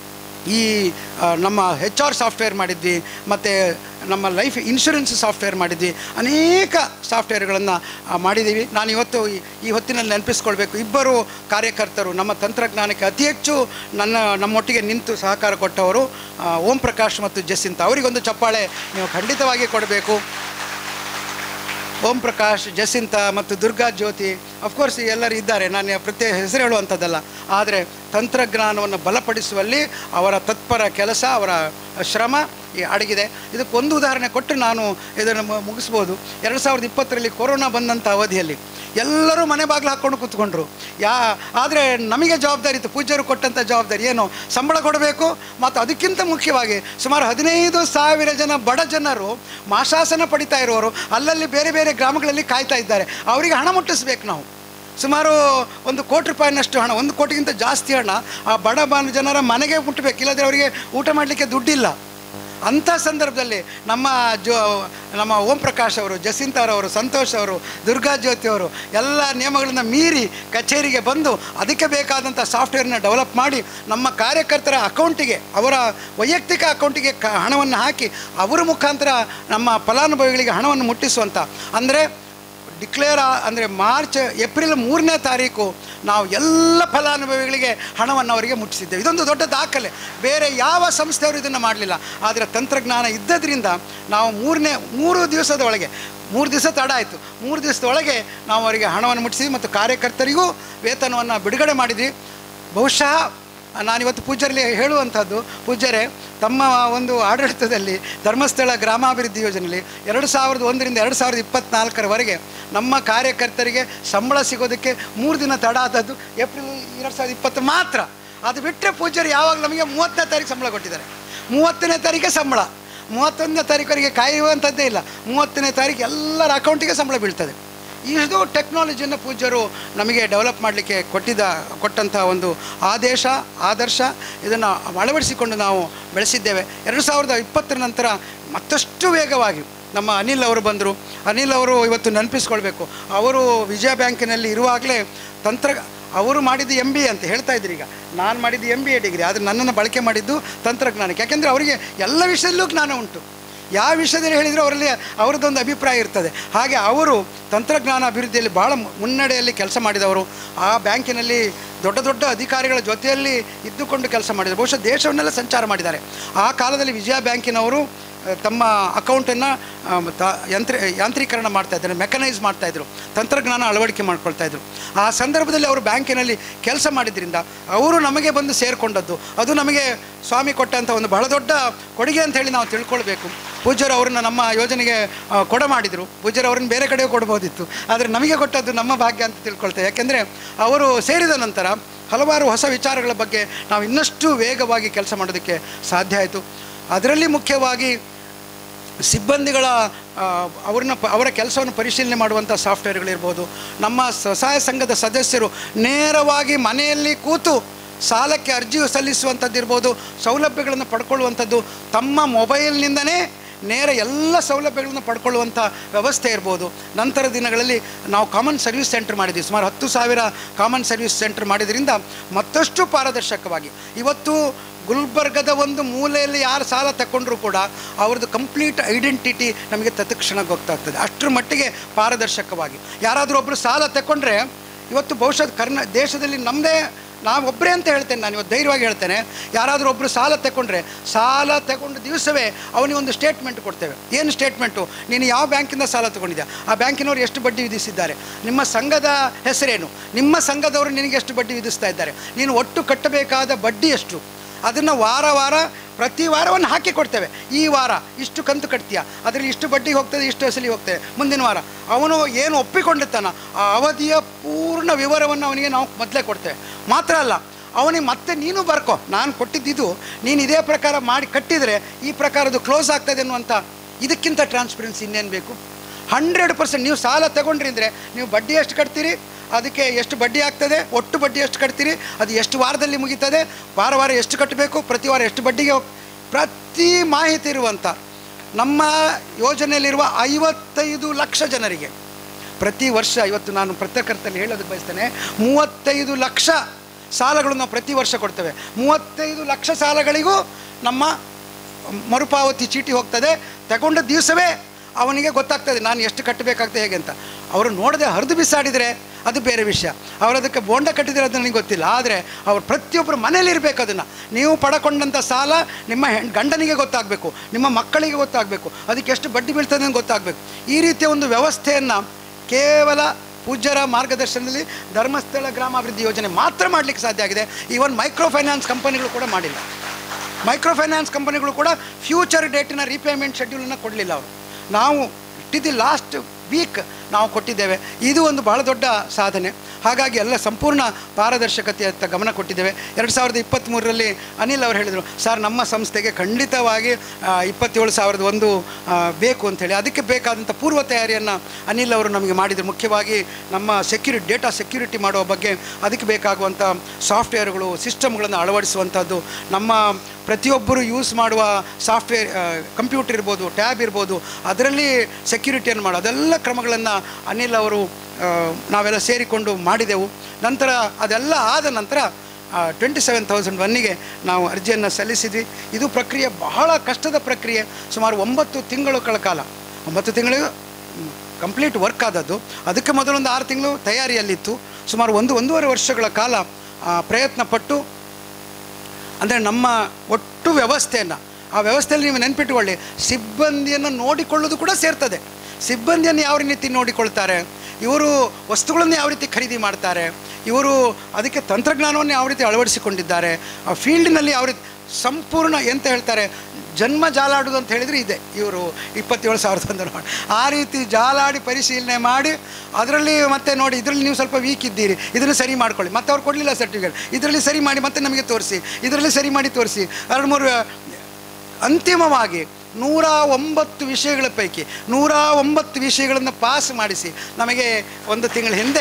ಈ ಆ, ನಮ್ಮ ಹೆಚ್ ಆರ್ ಸಾಫ್ಟ್ವೇರ್ ಮಾಡಿದ್ವಿ ಮತ್ತು ನಮ್ಮ ಲೈಫ್ ಇನ್ಶೂರೆನ್ಸ್ ಸಾಫ್ಟ್ವೇರ್ ಮಾಡಿದ್ವಿ ಅನೇಕ ಸಾಫ್ಟ್ವೇರ್ಗಳನ್ನು ಮಾಡಿದ್ದೀವಿ ನಾನು ಇವತ್ತು ಈ- ಈ ಹೊತ್ತಿನಲ್ಲಿ ನೆನಪಿಸ್ಕೊಳ್ಬೇಕು ಇಬ್ಬರು ಕಾರ್ಯಕರ್ತರು ನಮ್ಮ ತಂತ್ರಜ್ಞಾನಕ್ಕೆ ಅತಿ ಹೆಚ್ಚು ನನ್ನ ನಮ್ಮೊಟ್ಟಿಗೆ ನಿಂತು ಸಹಕಾರ ಕೊಟ್ಟವರು ಆ, ಓಂ ಪ್ರಕಾಶ್ ಮತ್ತು ಜಸ್ಸಿಂತ ಅವರಿಗೊಂದು ಚಪ್ಪಾಳೆ ನೀವು ಖಂಡಿತವಾಗಿ ಕೊಡಬೇಕು ಓಂ ಪ್ರಕಾಶ್ ಜಸಿಂತ ಮತ್ತು ದುರ್ಗಾ ಜ್ಯೋತಿ ಅಫ್ಕೋರ್ಸ್ ಎಲ್ಲರೂ ಇದ್ದಾರೆ ನಾನು ಪ್ರತ್ಯೇಕ ಹೆಸರು ಹೇಳುವಂಥದ್ದಲ್ಲ ಆದರೆ ತಂತ್ರಜ್ಞಾನವನ್ನು ಬಲಪಡಿಸುವಲ್ಲಿ ಅವರ ತತ್ಪರ ಕೆಲಸ ಅವರ ಶ್ರಮ ಈ ಅಡಗಿದೆ ಇದಕ್ಕೊಂದು ಉದಾಹರಣೆ ಕೊಟ್ಟು ನಾನು ಇದನ್ನು ಮು- ಮುಗಿಸ್ಬೋದು ಎರಡು ಸಾವಿರದ ಇಪ್ಪತ್ತರಲ್ಲಿ ಕೊರೋನಾ ಬಂದಂಥ ಅವಧಿಯಲ್ಲಿ ಎಲ್ಲರೂ ಮನೆ ಬಾಗಿಲು ಹಾಕ್ಕೊಂಡು ಕೂತ್ಕೊಂಡ್ರು ಯಾ ಆದರೆ ನಮಗೆ ಜವಾಬ್ದಾರಿ ಇತ್ತು ಪೂಜ್ಯರು ಕೊಟ್ಟಂಥ ಜವಾಬ್ದಾರಿ ಏನು ಸಂಬಳ ಕೊಡಬೇಕು ಮತ್ತು ಅದಕ್ಕಿಂತ ಮುಖ್ಯವಾಗಿ ಸುಮಾರು ಹದಿನೈದು ಸಾವಿರ ಜನ ಬಡ ಜನರು ಮಾಶಾಸನ ಪಡಿತಾ ಇರುವವರು ಅಲ್ಲಲ್ಲಿ ಬೇರೆ ಬೇರೆ ಗ್ರಾಮಗಳಲ್ಲಿ ಕಾಯ್ತಾ ಇದ್ದಾರೆ ಅವರಿಗೆ ಹಣ ಮುಟ್ಟಿಸ್ಬೇಕು ನಾವು ಸುಮಾರು ಒಂದು ಕೋಟಿ ರೂಪಾಯಿನಷ್ಟು ಹಣ ಒಂದು ಕೋಟಿಗಿಂತ ಜಾಸ್ತಿ ಹಣ ಆ ಬಡ ಬ ಜನರ ಮನೆಗೆ ಮುಟ್ಟಬೇಕು ಇಲ್ಲದ್ರೆ ಅವರಿಗೆ ಊಟ ಮಾಡಲಿಕ್ಕೆ ದುಡ್ಡಿಲ್ಲ ಅಂಥ ಸಂದರ್ಭದಲ್ಲಿ ನಮ್ಮ ಜೋ ನಮ್ಮ ಓಂ ಪ್ರಕಾಶ್ ಅವರು ಜಸಿಂತಾರವರು ಸಂತೋಷ್ ಅವರು ದುರ್ಗಾ ಜ್ಯೋತಿ ಅವರು ಎಲ್ಲ ನಿಯಮಗಳನ್ನು ಮೀರಿ ಕಚೇರಿಗೆ ಬಂದು ಅದಕ್ಕೆ ಬೇಕಾದಂಥ ಸಾಫ್ಟ್ವೇರ್ನ ಡೆವಲಪ್ ಮಾಡಿ ನಮ್ಮ ಕಾರ್ಯಕರ್ತರ ಅಕೌಂಟಿಗೆ ಅವರ ವೈಯಕ್ತಿಕ ಅಕೌಂಟಿಗೆ ಕ ಹಣವನ್ನು ಹಾಕಿ ಅವರ ಮುಖಾಂತರ ನಮ್ಮ ಫಲಾನುಭವಿಗಳಿಗೆ ಹಣವನ್ನು ಮುಟ್ಟಿಸುವಂಥ ಅಂದರೆ ಡಿಕ್ಲೇರ್ ಅಂದರೆ ಮಾರ್ಚ್ ಏಪ್ರಿಲ್ ಮೂರನೇ ತಾರೀಕು ನಾವು ಎಲ್ಲ ಫಲಾನುಭವಿಗಳಿಗೆ ಹಣವನ್ನು ಅವರಿಗೆ ಮುಟ್ಟಿಸಿದ್ದೇವೆ ಇದೊಂದು ದೊಡ್ಡ ದಾಖಲೆ ಬೇರೆ ಯಾವ ಸಂಸ್ಥೆಯವರು ಇದನ್ನು ಮಾಡಲಿಲ್ಲ ಆದರೆ ತಂತ್ರಜ್ಞಾನ ಇದ್ದದ್ರಿಂದ ನಾವು ಮೂರನೇ ಮೂರು ದಿವಸದ ಒಳಗೆ ಮೂರು ದಿವಸ ತಡ ಆಯಿತು ಮೂರು ದಿವಸದೊಳಗೆ ನಾವು ಅವರಿಗೆ ಹಣವನ್ನು ಮುಟ್ಟಿಸಿದ್ವಿ ಮತ್ತು ಕಾರ್ಯಕರ್ತರಿಗೂ ವೇತನವನ್ನು ಬಿಡುಗಡೆ ಮಾಡಿದ್ವಿ ಬಹುಶಃ ನಾನಿವತ್ತು ಪೂಜ್ಯರಲ್ಲಿ ಹೇಳುವಂಥದ್ದು ಪೂಜ್ಯರೇ ತಮ್ಮ ಒಂದು ಆಡಳಿತದಲ್ಲಿ ಧರ್ಮಸ್ಥಳ ಗ್ರಾಮಾಭಿವೃದ್ಧಿ ಯೋಜನೆಯಲ್ಲಿ ಎರಡು ಸಾವಿರದ ಒಂದರಿಂದ ಎರಡು ಸಾವಿರದ ಇಪ್ಪತ್ತ್ನಾಲ್ಕರವರೆಗೆ ನಮ್ಮ ಕಾರ್ಯಕರ್ತರಿಗೆ ಸಂಬಳ ಸಿಗೋದಕ್ಕೆ ಮೂರು ದಿನ ತಡ ಆದದ್ದು ಏಪ್ರಿಲ್ ಎರಡು ಸಾವಿರದ ಇಪ್ಪತ್ತು ಮಾತ್ರ ಅದು ಬಿಟ್ಟರೆ ಪೂಜ್ಯರು ಯಾವಾಗ ನಮಗೆ ಮೂವತ್ತನೇ ತಾರೀಕು ಸಂಬಳ ಕೊಟ್ಟಿದ್ದಾರೆ ಮೂವತ್ತನೇ ತಾರೀಕೆ ಸಂಬಳ ಮೂವತ್ತೊಂದನೇ ತಾರೀಕವರೆಗೆ ಕಾಯುವಂಥದ್ದೇ ಇಲ್ಲ ಮೂವತ್ತನೇ ತಾರೀಕು ಎಲ್ಲರ ಅಕೌಂಟಿಗೆ ಸಂಬಳ ಬೀಳ್ತದೆ ಇದು ಟೆಕ್ನಾಲಜಿಯನ್ನು ಪೂಜ್ಯರು ನಮಗೆ ಡೆವಲಪ್ ಮಾಡಲಿಕ್ಕೆ ಕೊಟ್ಟಿದ್ದ ಕೊಟ್ಟಂಥ ಒಂದು ಆದೇಶ ಆದರ್ಶ ಇದನ್ನು ಅಳವಡಿಸಿಕೊಂಡು ನಾವು ಬೆಳೆಸಿದ್ದೇವೆ ಎರಡು ಸಾವಿರದ ಇಪ್ಪತ್ತರ ನಂತರ ಮತ್ತಷ್ಟು ವೇಗವಾಗಿ ನಮ್ಮ ಅನಿಲ್ ಅವರು ಬಂದರು ಅನಿಲ್ ಅವರು ಇವತ್ತು ನೆನಪಿಸ್ಕೊಳ್ಬೇಕು ಅವರು ವಿಜಯ ಬ್ಯಾಂಕಿನಲ್ಲಿ ಇರುವಾಗಲೇ ತಂತ್ರ ಅವರು ಮಾಡಿದ್ದು ಎಮ್ ಬಿ ಎ ಅಂತ ಹೇಳ್ತಾ ಇದ್ರು ಈಗ ನಾನು ಮಾಡಿದ್ದು ಎಮ್ ಬಿ ಎ ಡಿಗ್ರಿ ಆದರೆ ನನ್ನನ್ನು ಬಳಕೆ ಮಾಡಿದ್ದು ತಂತ್ರಜ್ಞಾನಕ್ಕೆ ಯಾಕೆಂದರೆ ಅವರಿಗೆ ಎಲ್ಲ ವಿಷಯದಲ್ಲೂ ಜ್ಞಾನ ಉಂಟು ಯಾವ ವಿಷಯದಲ್ಲಿ ಹೇಳಿದರೂ ಅವರಲ್ಲಿ ಅವರದ್ದೊಂದು ಅಭಿಪ್ರಾಯ ಇರ್ತದೆ ಹಾಗೆ ಅವರು ತಂತ್ರಜ್ಞಾನ ಅಭಿವೃದ್ಧಿಯಲ್ಲಿ ಭಾಳ ಮು- ಮುನ್ನಡೆಯಲ್ಲಿ ಕೆಲಸ ಮಾಡಿದವರು ಆ ಬ್ಯಾಂಕಿನಲ್ಲಿ ದೊಡ್ಡ ದೊಡ್ಡ ಅಧಿಕಾರಿಗಳ ಜೊತೆಯಲ್ಲಿ ಇದ್ದುಕೊಂಡು ಕೆಲಸ ಮಾಡಿದರು ಬಹುಶಃ ದೇಶವನ್ನೆಲ್ಲ ಸಂಚಾರ ಮಾಡಿದ್ದಾರೆ ಆ ಕಾಲದಲ್ಲಿ ವಿಜಯ ಬ್ಯಾಂಕಿನವರು ಆ, ತಮ್ಮ ಅಕೌಂಟನ್ನು ಯಂತ್ರ ಯಾಂತ್ರೀಕರಣ ಮಾಡ್ತಾ ಇದ್ದಾರೆ ಮೆಕನೈಸ್ ಮಾಡ್ತಾಯಿದ್ರು ತಂತ್ರಜ್ಞಾನ ಅಳವಡಿಕೆ ಮಾಡ್ಕೊಳ್ತಾ ಇದ್ರು ಆ ಸಂದರ್ಭದಲ್ಲಿ ಅವರು ಬ್ಯಾಂಕಿನಲ್ಲಿ ಕೆಲಸ ಮಾಡಿದ್ರಿಂದ ಅವರು ನಮಗೆ ಬಂದು ಸೇರಿಕೊಂಡದ್ದು ಅದು ನಮಗೆ ಸ್ವಾಮಿ ಕೊಟ್ಟಂಥ ಒಂದು ಬಹಳ ದೊಡ್ಡ ಕೊಡುಗೆ ಅಂತ ಹೇಳಿ ನಾವು ತಿಳ್ಕೊಳ್ಬೇಕು ಪೂಜ್ಯರು ಅವ್ರನ್ನ ನಮ್ಮ ಯೋಜನೆಗೆ ಆ, ಕೊಡ ಮಾಡಿದರು ಪೂಜ್ಯರು ಅವ್ರನ್ನ ಬೇರೆ ಕಡೆ ಕೊಡ್ಬೋದಿತ್ತು ಆದರೆ ನಮಗೆ ಕೊಟ್ಟದ್ದು ನಮ್ಮ ಭಾಗ್ಯ ಅಂತ ತಿಳ್ಕೊಳ್ತೇವೆ ಯಾಕೆಂದರೆ ಅವರು ಸೇರಿದ ನಂತರ ಹಲವಾರು ಹೊಸ ವಿಚಾರಗಳ ಬಗ್ಗೆ ನಾವು ಇನ್ನಷ್ಟು ವೇಗವಾಗಿ ಕೆಲಸ ಮಾಡೋದಕ್ಕೆ ಸಾಧ್ಯ ಆಯಿತು ಅದರಲ್ಲಿ ಮುಖ್ಯವಾಗಿ ಸಿಬ್ಬಂದಿಗಳ ಆ, ಅವ್ರನ್ನ ಪ ಅವರ ಕೆಲಸವನ್ನು ಪರಿಶೀಲನೆ ಮಾಡುವಂಥ ಸಾಫ್ಟ್ವೇರ್ಗಳಿರ್ಬೋದು ನಮ್ಮ ಸ್ವಸಹಾಯ ಸಂಘದ ಸದಸ್ಯರು ನೇರವಾಗಿ ಮನೆಯಲ್ಲಿ ಕೂತು ಸಾಲಕ್ಕೆ ಅರ್ಜಿ ಸಲ್ಲಿಸುವಂಥದ್ದು ಇರ್ಬೋದು ಸೌಲಭ್ಯಗಳನ್ನು ಪಡ್ಕೊಳ್ಳುವಂಥದ್ದು ತಮ್ಮ ಮೊಬೈಲ್ನಿಂದನೇ ನೇರ ಎಲ್ಲ ಸೌಲಭ್ಯಗಳನ್ನು ಪಡ್ಕೊಳ್ಳುವಂಥ ವ್ಯವಸ್ಥೆ ಇರ್ಬೋದು ನಂತರ ದಿನಗಳಲ್ಲಿ ನಾವು ಕಾಮನ್ ಸರ್ವಿಸ್ ಸೆಂಟರ್ ಮಾಡಿದ್ವಿ ಸುಮಾರು ಹತ್ತು ಸಾವಿರ ಕಾಮನ್ ಸರ್ವಿಸ್ ಸೆಂಟರ್ ಮಾಡಿದ್ರಿಂದ ಮತ್ತಷ್ಟು ಪಾರದರ್ಶಕವಾಗಿ ಇವತ್ತು ಗುಲ್ಬರ್ಗದ ಒಂದು ಮೂಲೆಯಲ್ಲಿ ಯಾರು ಸಾಲ ತಗೊಂಡ್ರು ಕೂಡ ಅವ್ರದ್ದು ಕಂಪ್ಲೀಟ್ ಐಡೆಂಟಿಟಿ ನಮಗೆ ತತ್ಕ್ಷಣ ಗೊತ್ತಾಗ್ತದೆ ಅಷ್ಟರ ಮಟ್ಟಿಗೆ ಪಾರದರ್ಶಕವಾಗಿ ಯಾರಾದರೂ ಒಬ್ಬರು ಸಾಲ ತಗೊಂಡ್ರೆ ಇವತ್ತು ಬಹುಶಃ ಕರ್ನಾ ದೇಶದಲ್ಲಿ ನಮ್ಮದೇ ನಾವು ಒಬ್ಬರೇ ಅಂತ ಹೇಳ್ತೇನೆ ನಾನು ಇವತ್ತು ಧೈರ್ಯವಾಗಿ ಹೇಳ್ತೇನೆ ಯಾರಾದರೂ ಒಬ್ಬರು ಸಾಲ ತಗೊಂಡ್ರೆ ಸಾಲ ತಗೊಂಡ ದಿವಸವೇ ಅವನಿಗೆ ಒಂದು ಸ್ಟೇಟ್ಮೆಂಟ್ ಕೊಡ್ತೇವೆ ಏನು ಸ್ಟೇಟ್ಮೆಂಟು ನೀನು ಯಾವ ಬ್ಯಾಂಕಿಂದ ಸಾಲ ತಗೊಂಡಿದ್ಯಾ ಆ ಬ್ಯಾಂಕಿನವರು ಎಷ್ಟು ಬಡ್ಡಿ ವಿಧಿಸಿದ್ದಾರೆ ನಿಮ್ಮ ಸಂಘದ ಹೆಸರೇನು ನಿಮ್ಮ ಸಂಘದವರು ನಿನಗೆ ಎಷ್ಟು ಬಡ್ಡಿ ವಿಧಿಸ್ತಾ ಇದ್ದಾರೆ ನೀನು ಒಟ್ಟು ಕಟ್ಟಬೇಕಾದ ಬಡ್ಡಿ ಎಷ್ಟು ಅದನ್ನು ವಾರ ವಾರ ಪ್ರತಿ ವಾರವನ್ನು ಹಾಕಿ ಕೊಡ್ತೇವೆ ಈ ವಾರ ಇಷ್ಟು ಕಂತು ಕಟ್ತೀಯ ಅದರಲ್ಲಿ ಇಷ್ಟು ಬಡ್ಡಿಗೆ ಹೋಗ್ತದೆ ಇಷ್ಟು ಅಸಲಿ ಹೋಗ್ತದೆ ಮುಂದಿನ ವಾರ ಅವನು ಏನು ಒಪ್ಪಿಕೊಂಡಿರ್ತಾನ ಆ ಅವಧಿಯ ಪೂರ್ಣ ವಿವರವನ್ನು ಅವನಿಗೆ ನಾವು ಮೊದಲೇ ಕೊಡ್ತೇವೆ ಮಾತ್ರ ಅಲ್ಲ ಅವನಿಗೆ ಮತ್ತೆ ನೀನು ಬರ್ಕೋ ನಾನು ಕೊಟ್ಟಿದ್ದಿದ್ದು ನೀನು ಇದೇ ಪ್ರಕಾರ ಮಾಡಿ ಕಟ್ಟಿದರೆ ಈ ಪ್ರಕಾರದ್ದು ಕ್ಲೋಸ್ ಆಗ್ತದೆ ಅನ್ನುವಂಥ ಇದಕ್ಕಿಂತ ಟ್ರಾನ್ಸ್ಪರೆನ್ಸಿ ಇನ್ನೇನು ಬೇಕು ಹಂಡ್ರೆಡ್ ಪರ್ಸೆಂಟ್ ನೀವು ಸಾಲ ತಗೊಂಡ್ರಿ ಅಂದರೆ ನೀವು ಬಡ್ಡಿ ಎಷ್ಟು ಕಟ್ತೀರಿ ಅದಕ್ಕೆ ಎಷ್ಟು ಬಡ್ಡಿ ಆಗ್ತದೆ ಒಟ್ಟು ಬಡ್ಡಿ ಎಷ್ಟು ಕಟ್ತೀರಿ ಅದು ಎಷ್ಟು ವಾರದಲ್ಲಿ ಮುಗೀತದೆ ವಾರ ವಾರ ಎಷ್ಟು ಕಟ್ಟಬೇಕು ಪ್ರತಿ ವಾರ ಎಷ್ಟು ಬಡ್ಡಿಗೆ ಹೋಗ್ ಪ್ರತಿ ಮಾಹಿತಿ ಇರುವಂಥ ನಮ್ಮ ಯೋಜನೆಯಲ್ಲಿರುವ ಐವತ್ತೈದು ಲಕ್ಷ ಜನರಿಗೆ ಪ್ರತಿ ವರ್ಷ ಇವತ್ತು ನಾನು ಪತ್ರಕರ್ತಲ್ಲಿ ಹೇಳೋದಕ್ಕೆ ಬಯಸ್ತೇನೆ ಮೂವತ್ತೈದು ಲಕ್ಷ ಸಾಲಗಳನ್ನು ನಾವು ಪ್ರತಿ ವರ್ಷ ಕೊಡ್ತೇವೆ ಮೂವತ್ತೈದು ಲಕ್ಷ ಸಾಲಗಳಿಗೂ ನಮ್ಮ ಮರುಪಾವತಿ ಚೀಟಿ ಹೋಗ್ತದೆ ತಗೊಂಡ ದಿವಸವೇ ಅವನಿಗೆ ಗೊತ್ತಾಗ್ತದೆ ನಾನು ಎಷ್ಟು ಕಟ್ಟಬೇಕಾಗ್ತದೆ ಹೇಗೆ ಅಂತ ಅವರು ನೋಡದೆ ಹರಿದು ಬಿಸಾಡಿದರೆ ಅದು ಬೇರೆ ವಿಷಯ ಅವರು ಅದಕ್ಕೆ ಬೋಂಡ ಕಟ್ಟಿದರೆ ಅದು ನನಗೆ ಗೊತ್ತಿಲ್ಲ ಆದರೆ ಅವ್ರು ಪ್ರತಿಯೊಬ್ಬರು ಮನೇಲಿ ಇರಬೇಕು ಅದನ್ನು ನೀವು ಪಡ್ಕೊಂಡಂಥ ಸಾಲ ನಿಮ್ಮ ಹೆಣ್ ಗಂಡನಿಗೆ ಗೊತ್ತಾಗಬೇಕು ನಿಮ್ಮ ಮಕ್ಕಳಿಗೆ ಗೊತ್ತಾಗಬೇಕು ಅದಕ್ಕೆ ಎಷ್ಟು ಬಡ್ಡಿ ಬೀಳ್ತದೆ ಅಂತ ಗೊತ್ತಾಗಬೇಕು ಈ ರೀತಿಯ ಒಂದು ವ್ಯವಸ್ಥೆಯನ್ನು ಕೇವಲ ಪೂಜ್ಯರ ಮಾರ್ಗದರ್ಶನದಲ್ಲಿ ಧರ್ಮಸ್ಥಳ ಗ್ರಾಮಾಭಿವೃದ್ಧಿ ಯೋಜನೆ ಮಾತ್ರ ಮಾಡಲಿಕ್ಕೆ ಸಾಧ್ಯ ಆಗಿದೆ ಈವನ್ ಮೈಕ್ರೋ ಫೈನಾನ್ಸ್ ಕಂಪನಿಗಳು ಕೂಡ ಮಾಡಿಲ್ಲ ಮೈಕ್ರೋ ಫೈನಾನ್ಸ್ ಕಂಪನಿಗಳು ಕೂಡ ಫ್ಯೂಚರ್ ಡೇಟಿನ ರೀಪೇಮೆಂಟ್ ಶೆಡ್ಯೂಲನ್ನು ಕೊಡಲಿಲ್ಲ ಅವರು ನಾವು ಟಿ ದಿ ಲಾಸ್ಟ್ ವೀಕ್ ನಾವು ಕೊಟ್ಟಿದ್ದೇವೆ ಇದು ಒಂದು ಬಹಳ ದೊಡ್ಡ ಸಾಧನೆ ಹಾಗಾಗಿ ಎಲ್ಲ ಸಂಪೂರ್ಣ ಪಾರದರ್ಶಕತೆಯತ್ತ ಗಮನ ಕೊಟ್ಟಿದ್ದೇವೆ ಎರಡು ಸಾವಿರದ ಇಪ್ಪತ್ತ್ಮೂರರಲ್ಲಿ ಅನಿಲ್ ಅವರು ಹೇಳಿದರು ಸರ್ ನಮ್ಮ ಸಂಸ್ಥೆಗೆ ಖಂಡಿತವಾಗಿ ಆ, ಇಪ್ಪತ್ತೇಳು ಸಾವಿರದ ಒಂದು ಆ, ಬೇಕು ಅಂಥೇಳಿ ಅದಕ್ಕೆ ಬೇಕಾದಂಥ ಪೂರ್ವ ತಯಾರಿಯನ್ನು ಅನಿಲ್ ಅವರು ನಮಗೆ ಮಾಡಿದರು ಮುಖ್ಯವಾಗಿ ನಮ್ಮ ಸೆಕ್ಯೂರಿಟಿ ಡೇಟಾ ಸೆಕ್ಯೂರಿಟಿ ಮಾಡುವ ಬಗ್ಗೆ ಅದಕ್ಕೆ ಬೇಕಾಗುವಂಥ ಸಾಫ್ಟ್ವೇರ್ಗಳು ಸಿಸ್ಟಮ್ಗಳನ್ನು ಅಳವಡಿಸುವಂಥದ್ದು ನಮ್ಮ ಪ್ರತಿಯೊಬ್ಬರು ಯೂಸ್ ಮಾಡುವ ಸಾಫ್ಟ್ವೇರ್ ಕಂಪ್ಯೂಟರ್ ಇರ್ಬೋದು ಟ್ಯಾಬ್ ಇರ್ಬೋದು ಅದರಲ್ಲಿ ಸೆಕ್ಯೂರಿಟಿಯನ್ನು ಮಾಡೋ ಅದೆಲ್ಲ ಕ್ರಮಗಳನ್ನು ಅನಿಲ್ ಅವರು ಆ, ನಾವೆಲ್ಲ ಸೇರಿಕೊಂಡು ಮಾಡಿದೆವು ನಂತರ ಅದೆಲ್ಲ ಆದ ನಂತರ ಟ್ವೆಂಟಿ ಸೆವೆನ್ ತೌಸಂಡ್ ಒನ್ನಿಗೆ ನಾವು ಅರ್ಜಿಯನ್ನು ಸಲ್ಲಿಸಿದ್ವಿ ಇದು ಪ್ರಕ್ರಿಯೆ ಬಹಳ ಕಷ್ಟದ ಪ್ರಕ್ರಿಯೆ ಸುಮಾರು ಒಂಬತ್ತು ತಿಂಗಳುಗಳ ಕಾಲ ಒಂಬತ್ತು ತಿಂಗಳು ಕಂಪ್ಲೀಟ್ ವರ್ಕ್ ಆದದ್ದು ಅದಕ್ಕೆ ಮೊದಲೊಂದು ಆರು ತಿಂಗಳು ತಯಾರಿಯಲ್ಲಿತ್ತು ಸುಮಾರು ಒಂದು ಒಂದೂವರೆ ವರ್ಷಗಳ ಕಾಲ ಆ, ಪ್ರಯತ್ನ ಪಟ್ಟು ಅಂದರೆ ನಮ್ಮ ಒಟ್ಟು ವ್ಯವಸ್ಥೆಯನ್ನು ಆ ವ್ಯವಸ್ಥೆಯಲ್ಲಿ ನೀವು ನೆನ್ಪಿಟ್ಟುಕೊಳ್ಳಿ ಸಿಬ್ಬಂದಿಯನ್ನು ನೋಡಿಕೊಳ್ಳೋದು ಕೂಡ ಸೇರ್ತದೆ ಸಿಬ್ಬಂದಿಯನ್ನು ಯಾವ ರೀತಿ ನೋಡಿಕೊಳ್ತಾರೆ ಇವರು ವಸ್ತುಗಳನ್ನು ಯಾವ ರೀತಿ ಖರೀದಿ ಮಾಡ್ತಾರೆ ಇವರು ಅದಕ್ಕೆ ತಂತ್ರಜ್ಞಾನವನ್ನು ಯಾವ ರೀತಿ ಅಳವಡಿಸಿಕೊಂಡಿದ್ದಾರೆ ಆ ಫೀಲ್ಡ್ನಲ್ಲಿ ಯಾವ ರೀತಿ ಸಂಪೂರ್ಣ ಎಂತ ಹೇಳ್ತಾರೆ ಜನ್ಮ ಜಾಲಾಡುದು ಅಂತ ಹೇಳಿದರೆ ಇದೆ ಇವರು ಇಪ್ಪತ್ತೇಳು ಸಾವಿರದ ಒಂದು ನೋಡಿ ಆ ರೀತಿ ಜಾಲಾಡಿ ಪರಿಶೀಲನೆ ಮಾಡಿ ಅದರಲ್ಲಿ ಮತ್ತೆ ನೋಡಿ ಇದರಲ್ಲಿ ನೀವು ಸ್ವಲ್ಪ ವೀಕ್ ಇದ್ದೀರಿ ಇದನ್ನು ಸರಿ ಮಾಡ್ಕೊಳ್ಳಿ ಮತ್ತೆ ಅವ್ರು ಕೊಡಲಿಲ್ಲ ಸರ್ಟಿಫಿಕೇಟ್ ಇದರಲ್ಲಿ ಸರಿ ಮಾಡಿ ಮತ್ತೆ ನಮಗೆ ತೋರಿಸಿ ಇದರಲ್ಲಿ ಸರಿ ಮಾಡಿ ತೋರಿಸಿ ಎರಡು ಮೂರು ಅಂತಿಮವಾಗಿ ನೂರ ಒಂಬತ್ತು ವಿಷಯಗಳ ಪೈಕಿ ನೂರ ಒಂಬತ್ತು ವಿಷಯಗಳನ್ನು ಪಾಸ್ ಮಾಡಿಸಿ ನಮಗೆ ಒಂದು ತಿಂಗಳ ಹಿಂದೆ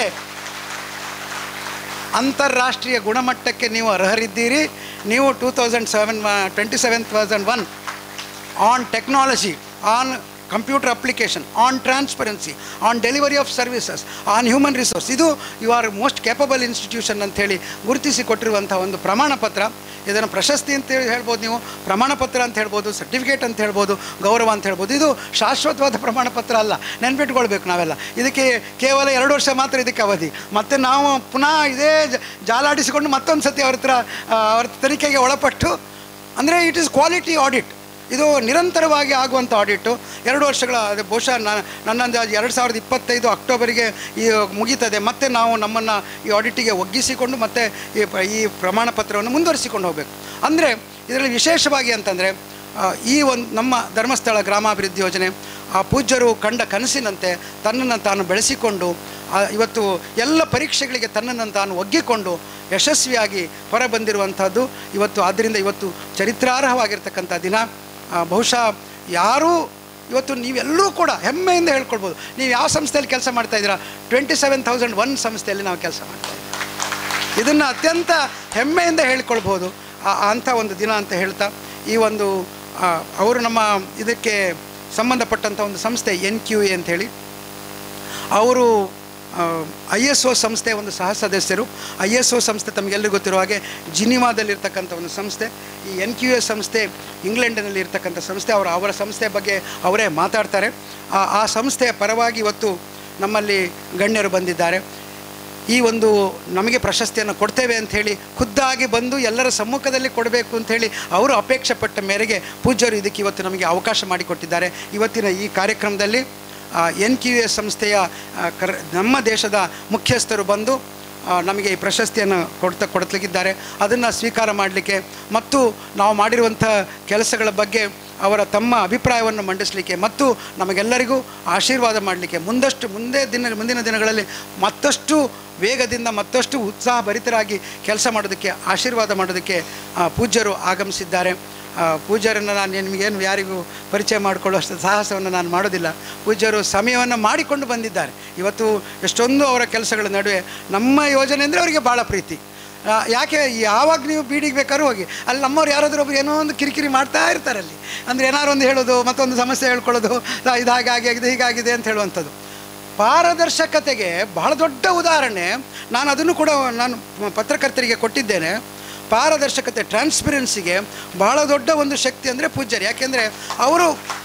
ಅಂತಾರಾಷ್ಟ್ರೀಯ ಗುಣಮಟ್ಟಕ್ಕೆ ನೀವು ಅರ್ಹರಿದ್ದೀರಿ ನೀವು two thousand seven twenty seven thousand one on technology on computer application on transparency on delivery of services on human resource ಇದು you are most capable institution ಅಂತೇಳಿ ಗುರುತಿಸಿ ಕೊಟ್ಟಿರುವಂಥ ಒಂದು ಪ್ರಮಾಣ ಪತ್ರ ಇದನ್ನು ಪ್ರಶಸ್ತಿ ಅಂತ ಹೇಳಿ ಹೇಳ್ಬೋದು ನೀವು ಪ್ರಮಾಣ ಪತ್ರ ಅಂತ ಹೇಳ್ಬೋದು ಸರ್ಟಿಫಿಕೇಟ್ ಅಂತ ಹೇಳ್ಬೋದು ಗೌರವ ಅಂತ ಹೇಳ್ಬೋದು ಇದು ಶಾಶ್ವತವಾದ ಪ್ರಮಾಣ ಪತ್ರ ಅಲ್ಲ ನೆನ್ಪಿಟ್ಕೊಳ್ಬೇಕು ನಾವೆಲ್ಲ ಇದಕ್ಕೆ ಕೇವಲ ಎರಡು ವರ್ಷ ಮಾತ್ರ ಇದಕ್ಕೆ ಅವಧಿ ಮತ್ತು ನಾವು ಪುನಃ ಇದೇ ಜ- ಜಾಲಾಡಿಸಿಕೊಂಡು ಮತ್ತೊಂದು ಸತಿ ಅವ್ರ ಹತ್ರ ಆ, ಅವ್ರ ತನಿಖೆಗೆ ಒಳಪಟ್ಟು ಅಂದರೆ ಇಟ್ ಈಸ್ ಕ್ವಾಲಿಟಿ ಆಡಿಟ್ ಇದು ನಿರಂತರವಾಗಿ ಆಗುವಂಥ ಆಡಿಟು ಎರಡು ವರ್ಷಗಳ ಅದು ಬಹುಶಃ ನನ್ನ ನನ್ನ ಅಂದಾಜು ಎರಡು ಸಾವಿರದ ಇಪ್ಪತ್ತೈದು ಅಕ್ಟೋಬರಿಗೆ ಈ ಮುಗೀತದೆ ಮತ್ತೆ ನಾವು ನಮ್ಮನ್ನು ಈ ಆಡಿಟಿಗೆ ಒಗ್ಗಿಸಿಕೊಂಡು ಮತ್ತೆ ಈ ಪ- ಈ ಪ್ರಮಾಣ ಪತ್ರವನ್ನು ಮುಂದುವರಿಸಿಕೊಂಡು ಹೋಗಬೇಕು ಅಂದರೆ ಇದರಲ್ಲಿ ವಿಶೇಷವಾಗಿ ಅಂತಂದರೆ ಈ ಒಂದು ನಮ್ಮ ಧರ್ಮಸ್ಥಳ ಗ್ರಾಮಾಭಿವೃದ್ಧಿ ಯೋಜನೆ ಆ ಪೂಜ್ಯರು ಕಂಡ ಕನಸಿನಂತೆ ತನ್ನನ್ನು ತಾನು ಬೆಳೆಸಿಕೊಂಡು ಆ, ಇವತ್ತು ಎಲ್ಲ ಪರೀಕ್ಷೆಗಳಿಗೆ ತನ್ನನ್ನು ತಾನು ಒಗ್ಗಿಕೊಂಡು ಯಶಸ್ವಿಯಾಗಿ ಹೊರ ಬಂದಿರುವಂಥದ್ದು ಇವತ್ತು ಆದ್ದರಿಂದ ಇವತ್ತು ಚರಿತ್ರಾರ್ಹವಾಗಿರ್ತಕ್ಕಂಥ ದಿನ ಆ, ಬಹುಶಃ ಯಾರೂ ಇವತ್ತು ನೀವೆಲ್ಲರೂ ಕೂಡ ಹೆಮ್ಮೆಯಿಂದ ಹೇಳ್ಕೊಳ್ಬೋದು ನೀವು ಯಾವ ಸಂಸ್ಥೆಯಲ್ಲಿ ಕೆಲಸ ಮಾಡ್ತಾ ಇದ್ದೀರಾ ಟ್ವೆಂಟಿ ಸೆವೆನ್ ತೌಸಂಡ್ ಒನ್ ಸಂಸ್ಥೆಯಲ್ಲಿ ನಾವು ಕೆಲಸ ಮಾಡ್ತಾ ಇದ್ದೀವಿ ಇದನ್ನು ಅತ್ಯಂತ ಹೆಮ್ಮೆಯಿಂದ ಹೇಳ್ಕೊಳ್ಬೋದು ಆ- ಅಂಥ ಒಂದು ದಿನ ಅಂತ ಹೇಳ್ತಾ ಈ ಒಂದು ಆ, ಅವರು ನಮ್ಮ ಇದಕ್ಕೆ ಸಂಬಂಧಪಟ್ಟಂಥ ಒಂದು ಸಂಸ್ಥೆ ಎನ್ ಕ್ಯೂ ಎ ಅಂಥೇಳಿ ಅವರು ಐ ಎಸ್ ಒ ಸಂಸ್ಥೆ ಒಂದು ಸಹ ಸದಸ್ಯರು ಐ ಎಸ್ ಒ ಸಂಸ್ಥೆ ತಮಗೆಲ್ಲರಿಗೂ ಗೊತ್ತಿರೋ ಹಾಗೆ ಜಿನಿವಾದಲ್ಲಿರ್ತಕ್ಕಂಥ ಒಂದು ಸಂಸ್ಥೆ ಈ ಎನ್ ಕ್ಯೂ ಎ ಸಂಸ್ಥೆ ಇಂಗ್ಲೆಂಡಿನಲ್ಲಿ ಇರ್ತಕ್ಕಂಥ ಸಂಸ್ಥೆ ಅವರು ಅವರ ಸಂಸ್ಥೆ ಬಗ್ಗೆ ಅವರೇ ಮಾತಾಡ್ತಾರೆ ಆ ಆ ಸಂಸ್ಥೆಯ ಪರವಾಗಿ ಇವತ್ತು ನಮ್ಮಲ್ಲಿ ಗಣ್ಯರು ಬಂದಿದ್ದಾರೆ ಈ ಒಂದು ನಮಗೆ ಪ್ರಶಸ್ತಿಯನ್ನು ಕೊಡ್ತೇವೆ ಅಂಥೇಳಿ ಖುದ್ದಾಗಿ ಬಂದು ಎಲ್ಲರ ಸಮ್ಮುಖದಲ್ಲಿ ಕೊಡಬೇಕು ಅಂಥೇಳಿ ಅವರು ಅಪೇಕ್ಷೆ ಪಟ್ಟ ಮೇರೆಗೆ ಪೂಜ್ಯರು ಇದಕ್ಕೆ ಇವತ್ತು ನಮಗೆ ಅವಕಾಶ ಮಾಡಿಕೊಟ್ಟಿದ್ದಾರೆ ಇವತ್ತಿನ ಈ ಕಾರ್ಯಕ್ರಮದಲ್ಲಿ ಎನ್ ಕ್ಯೂ ಎಸ್ ಸಂಸ್ಥೆಯ ಆ, ಕರ್ ನಮ್ಮ ದೇಶದ ಮುಖ್ಯಸ್ಥರು ಬಂದು ಆ, ನಮಗೆ ಈ ಪ್ರಶಸ್ತಿಯನ್ನು ಕೊಡ್ತಾ ಕೊಡ್ತಲಿಕ್ಕಿದ್ದಾರೆ ಅದನ್ನು ಸ್ವೀಕಾರ ಮಾಡಲಿಕ್ಕೆ ಮತ್ತು ನಾವು ಮಾಡಿರುವಂಥ ಕೆಲಸಗಳ ಬಗ್ಗೆ ಅವರ ತಮ್ಮ ಅಭಿಪ್ರಾಯವನ್ನು ಮಂಡಿಸಲಿಕ್ಕೆ ಮತ್ತು ನಮಗೆಲ್ಲರಿಗೂ ಆಶೀರ್ವಾದ ಮಾಡಲಿಕ್ಕೆ ಮುಂದಷ್ಟು ಮುಂದೆ ದಿನ ಮುಂದಿನ ದಿನಗಳಲ್ಲಿ ಮತ್ತಷ್ಟು ವೇಗದಿಂದ ಮತ್ತಷ್ಟು ಉತ್ಸಾಹ ಭರಿತರಾಗಿ ಕೆಲಸ ಮಾಡೋದಕ್ಕೆ ಆಶೀರ್ವಾದ ಮಾಡೋದಕ್ಕೆ ಆ, ಪೂಜ್ಯರು ಆಗಮಿಸಿದ್ದಾರೆ ಆ, ಪೂಜ್ಯರನ್ನು ನಾನು ನಿಮಗೇನು ಯಾರಿಗೂ ಪರಿಚಯ ಮಾಡಿಕೊಳ್ಳುವಷ್ಟು ಸಾಹಸವನ್ನು ನಾನು ಮಾಡೋದಿಲ್ಲ ಪೂಜ್ಯರು ಸಮಯವನ್ನು ಮಾಡಿಕೊಂಡು ಬಂದಿದ್ದಾರೆ ಇವತ್ತು ಎಷ್ಟೊಂದು ಅವರ ಕೆಲಸಗಳ ನಡುವೆ ನಮ್ಮ ಯೋಜನೆ ಅಂದರೆ ಅವರಿಗೆ ಭಾಳ ಪ್ರೀತಿ ಆ, ಯಾಕೆ ಯಾವಾಗ ನೀವು ಬೀಡಿಗೆ ಬೇಕಾದ್ರೂ ಹೋಗಿ ಅಲ್ಲಿ ನಮ್ಮವ್ರು ಯಾರಾದರೂ ಒಬ್ರು ಏನೋ ಒಂದು ಕಿರಿಕಿರಿ ಮಾಡ್ತಾ ಇರ್ತಾರೆ ಅಲ್ಲಿ ಅಂದರೆ ಏನಾದ್ರು ಒಂದು ಹೇಳೋದು ಮತ್ತೊಂದು ಸಮಸ್ಯೆ ಹೇಳ್ಕೊಳ್ಳೋದು ಆ, ಇದು ಹಾಗೆ ಆಗಿದೆ ಹೀಗಾಗಿದೆ ಅಂತ ಹೇಳುವಂಥದ್ದು ಪಾರದರ್ಶಕತೆಗೆ ಬಹಳ ದೊಡ್ಡ ಉದಾಹರಣೆ ನಾನು ಅದನ್ನು ಕೂಡ ನಾನು ಪತ್ರಕರ್ತರಿಗೆ ಕೊಟ್ಟಿದ್ದೇನೆ ಪಾರದರ್ಶಕತೆ ಟ್ರಾನ್ಸ್ಪರೆನ್ಸಿಗೆ ಬಹಳ ದೊಡ್ಡ ಒಂದು ಶಕ್ತಿ ಅಂದರೆ ಪೂಜ್ಯರು ಯಾಕೆಂದರೆ ಅವರು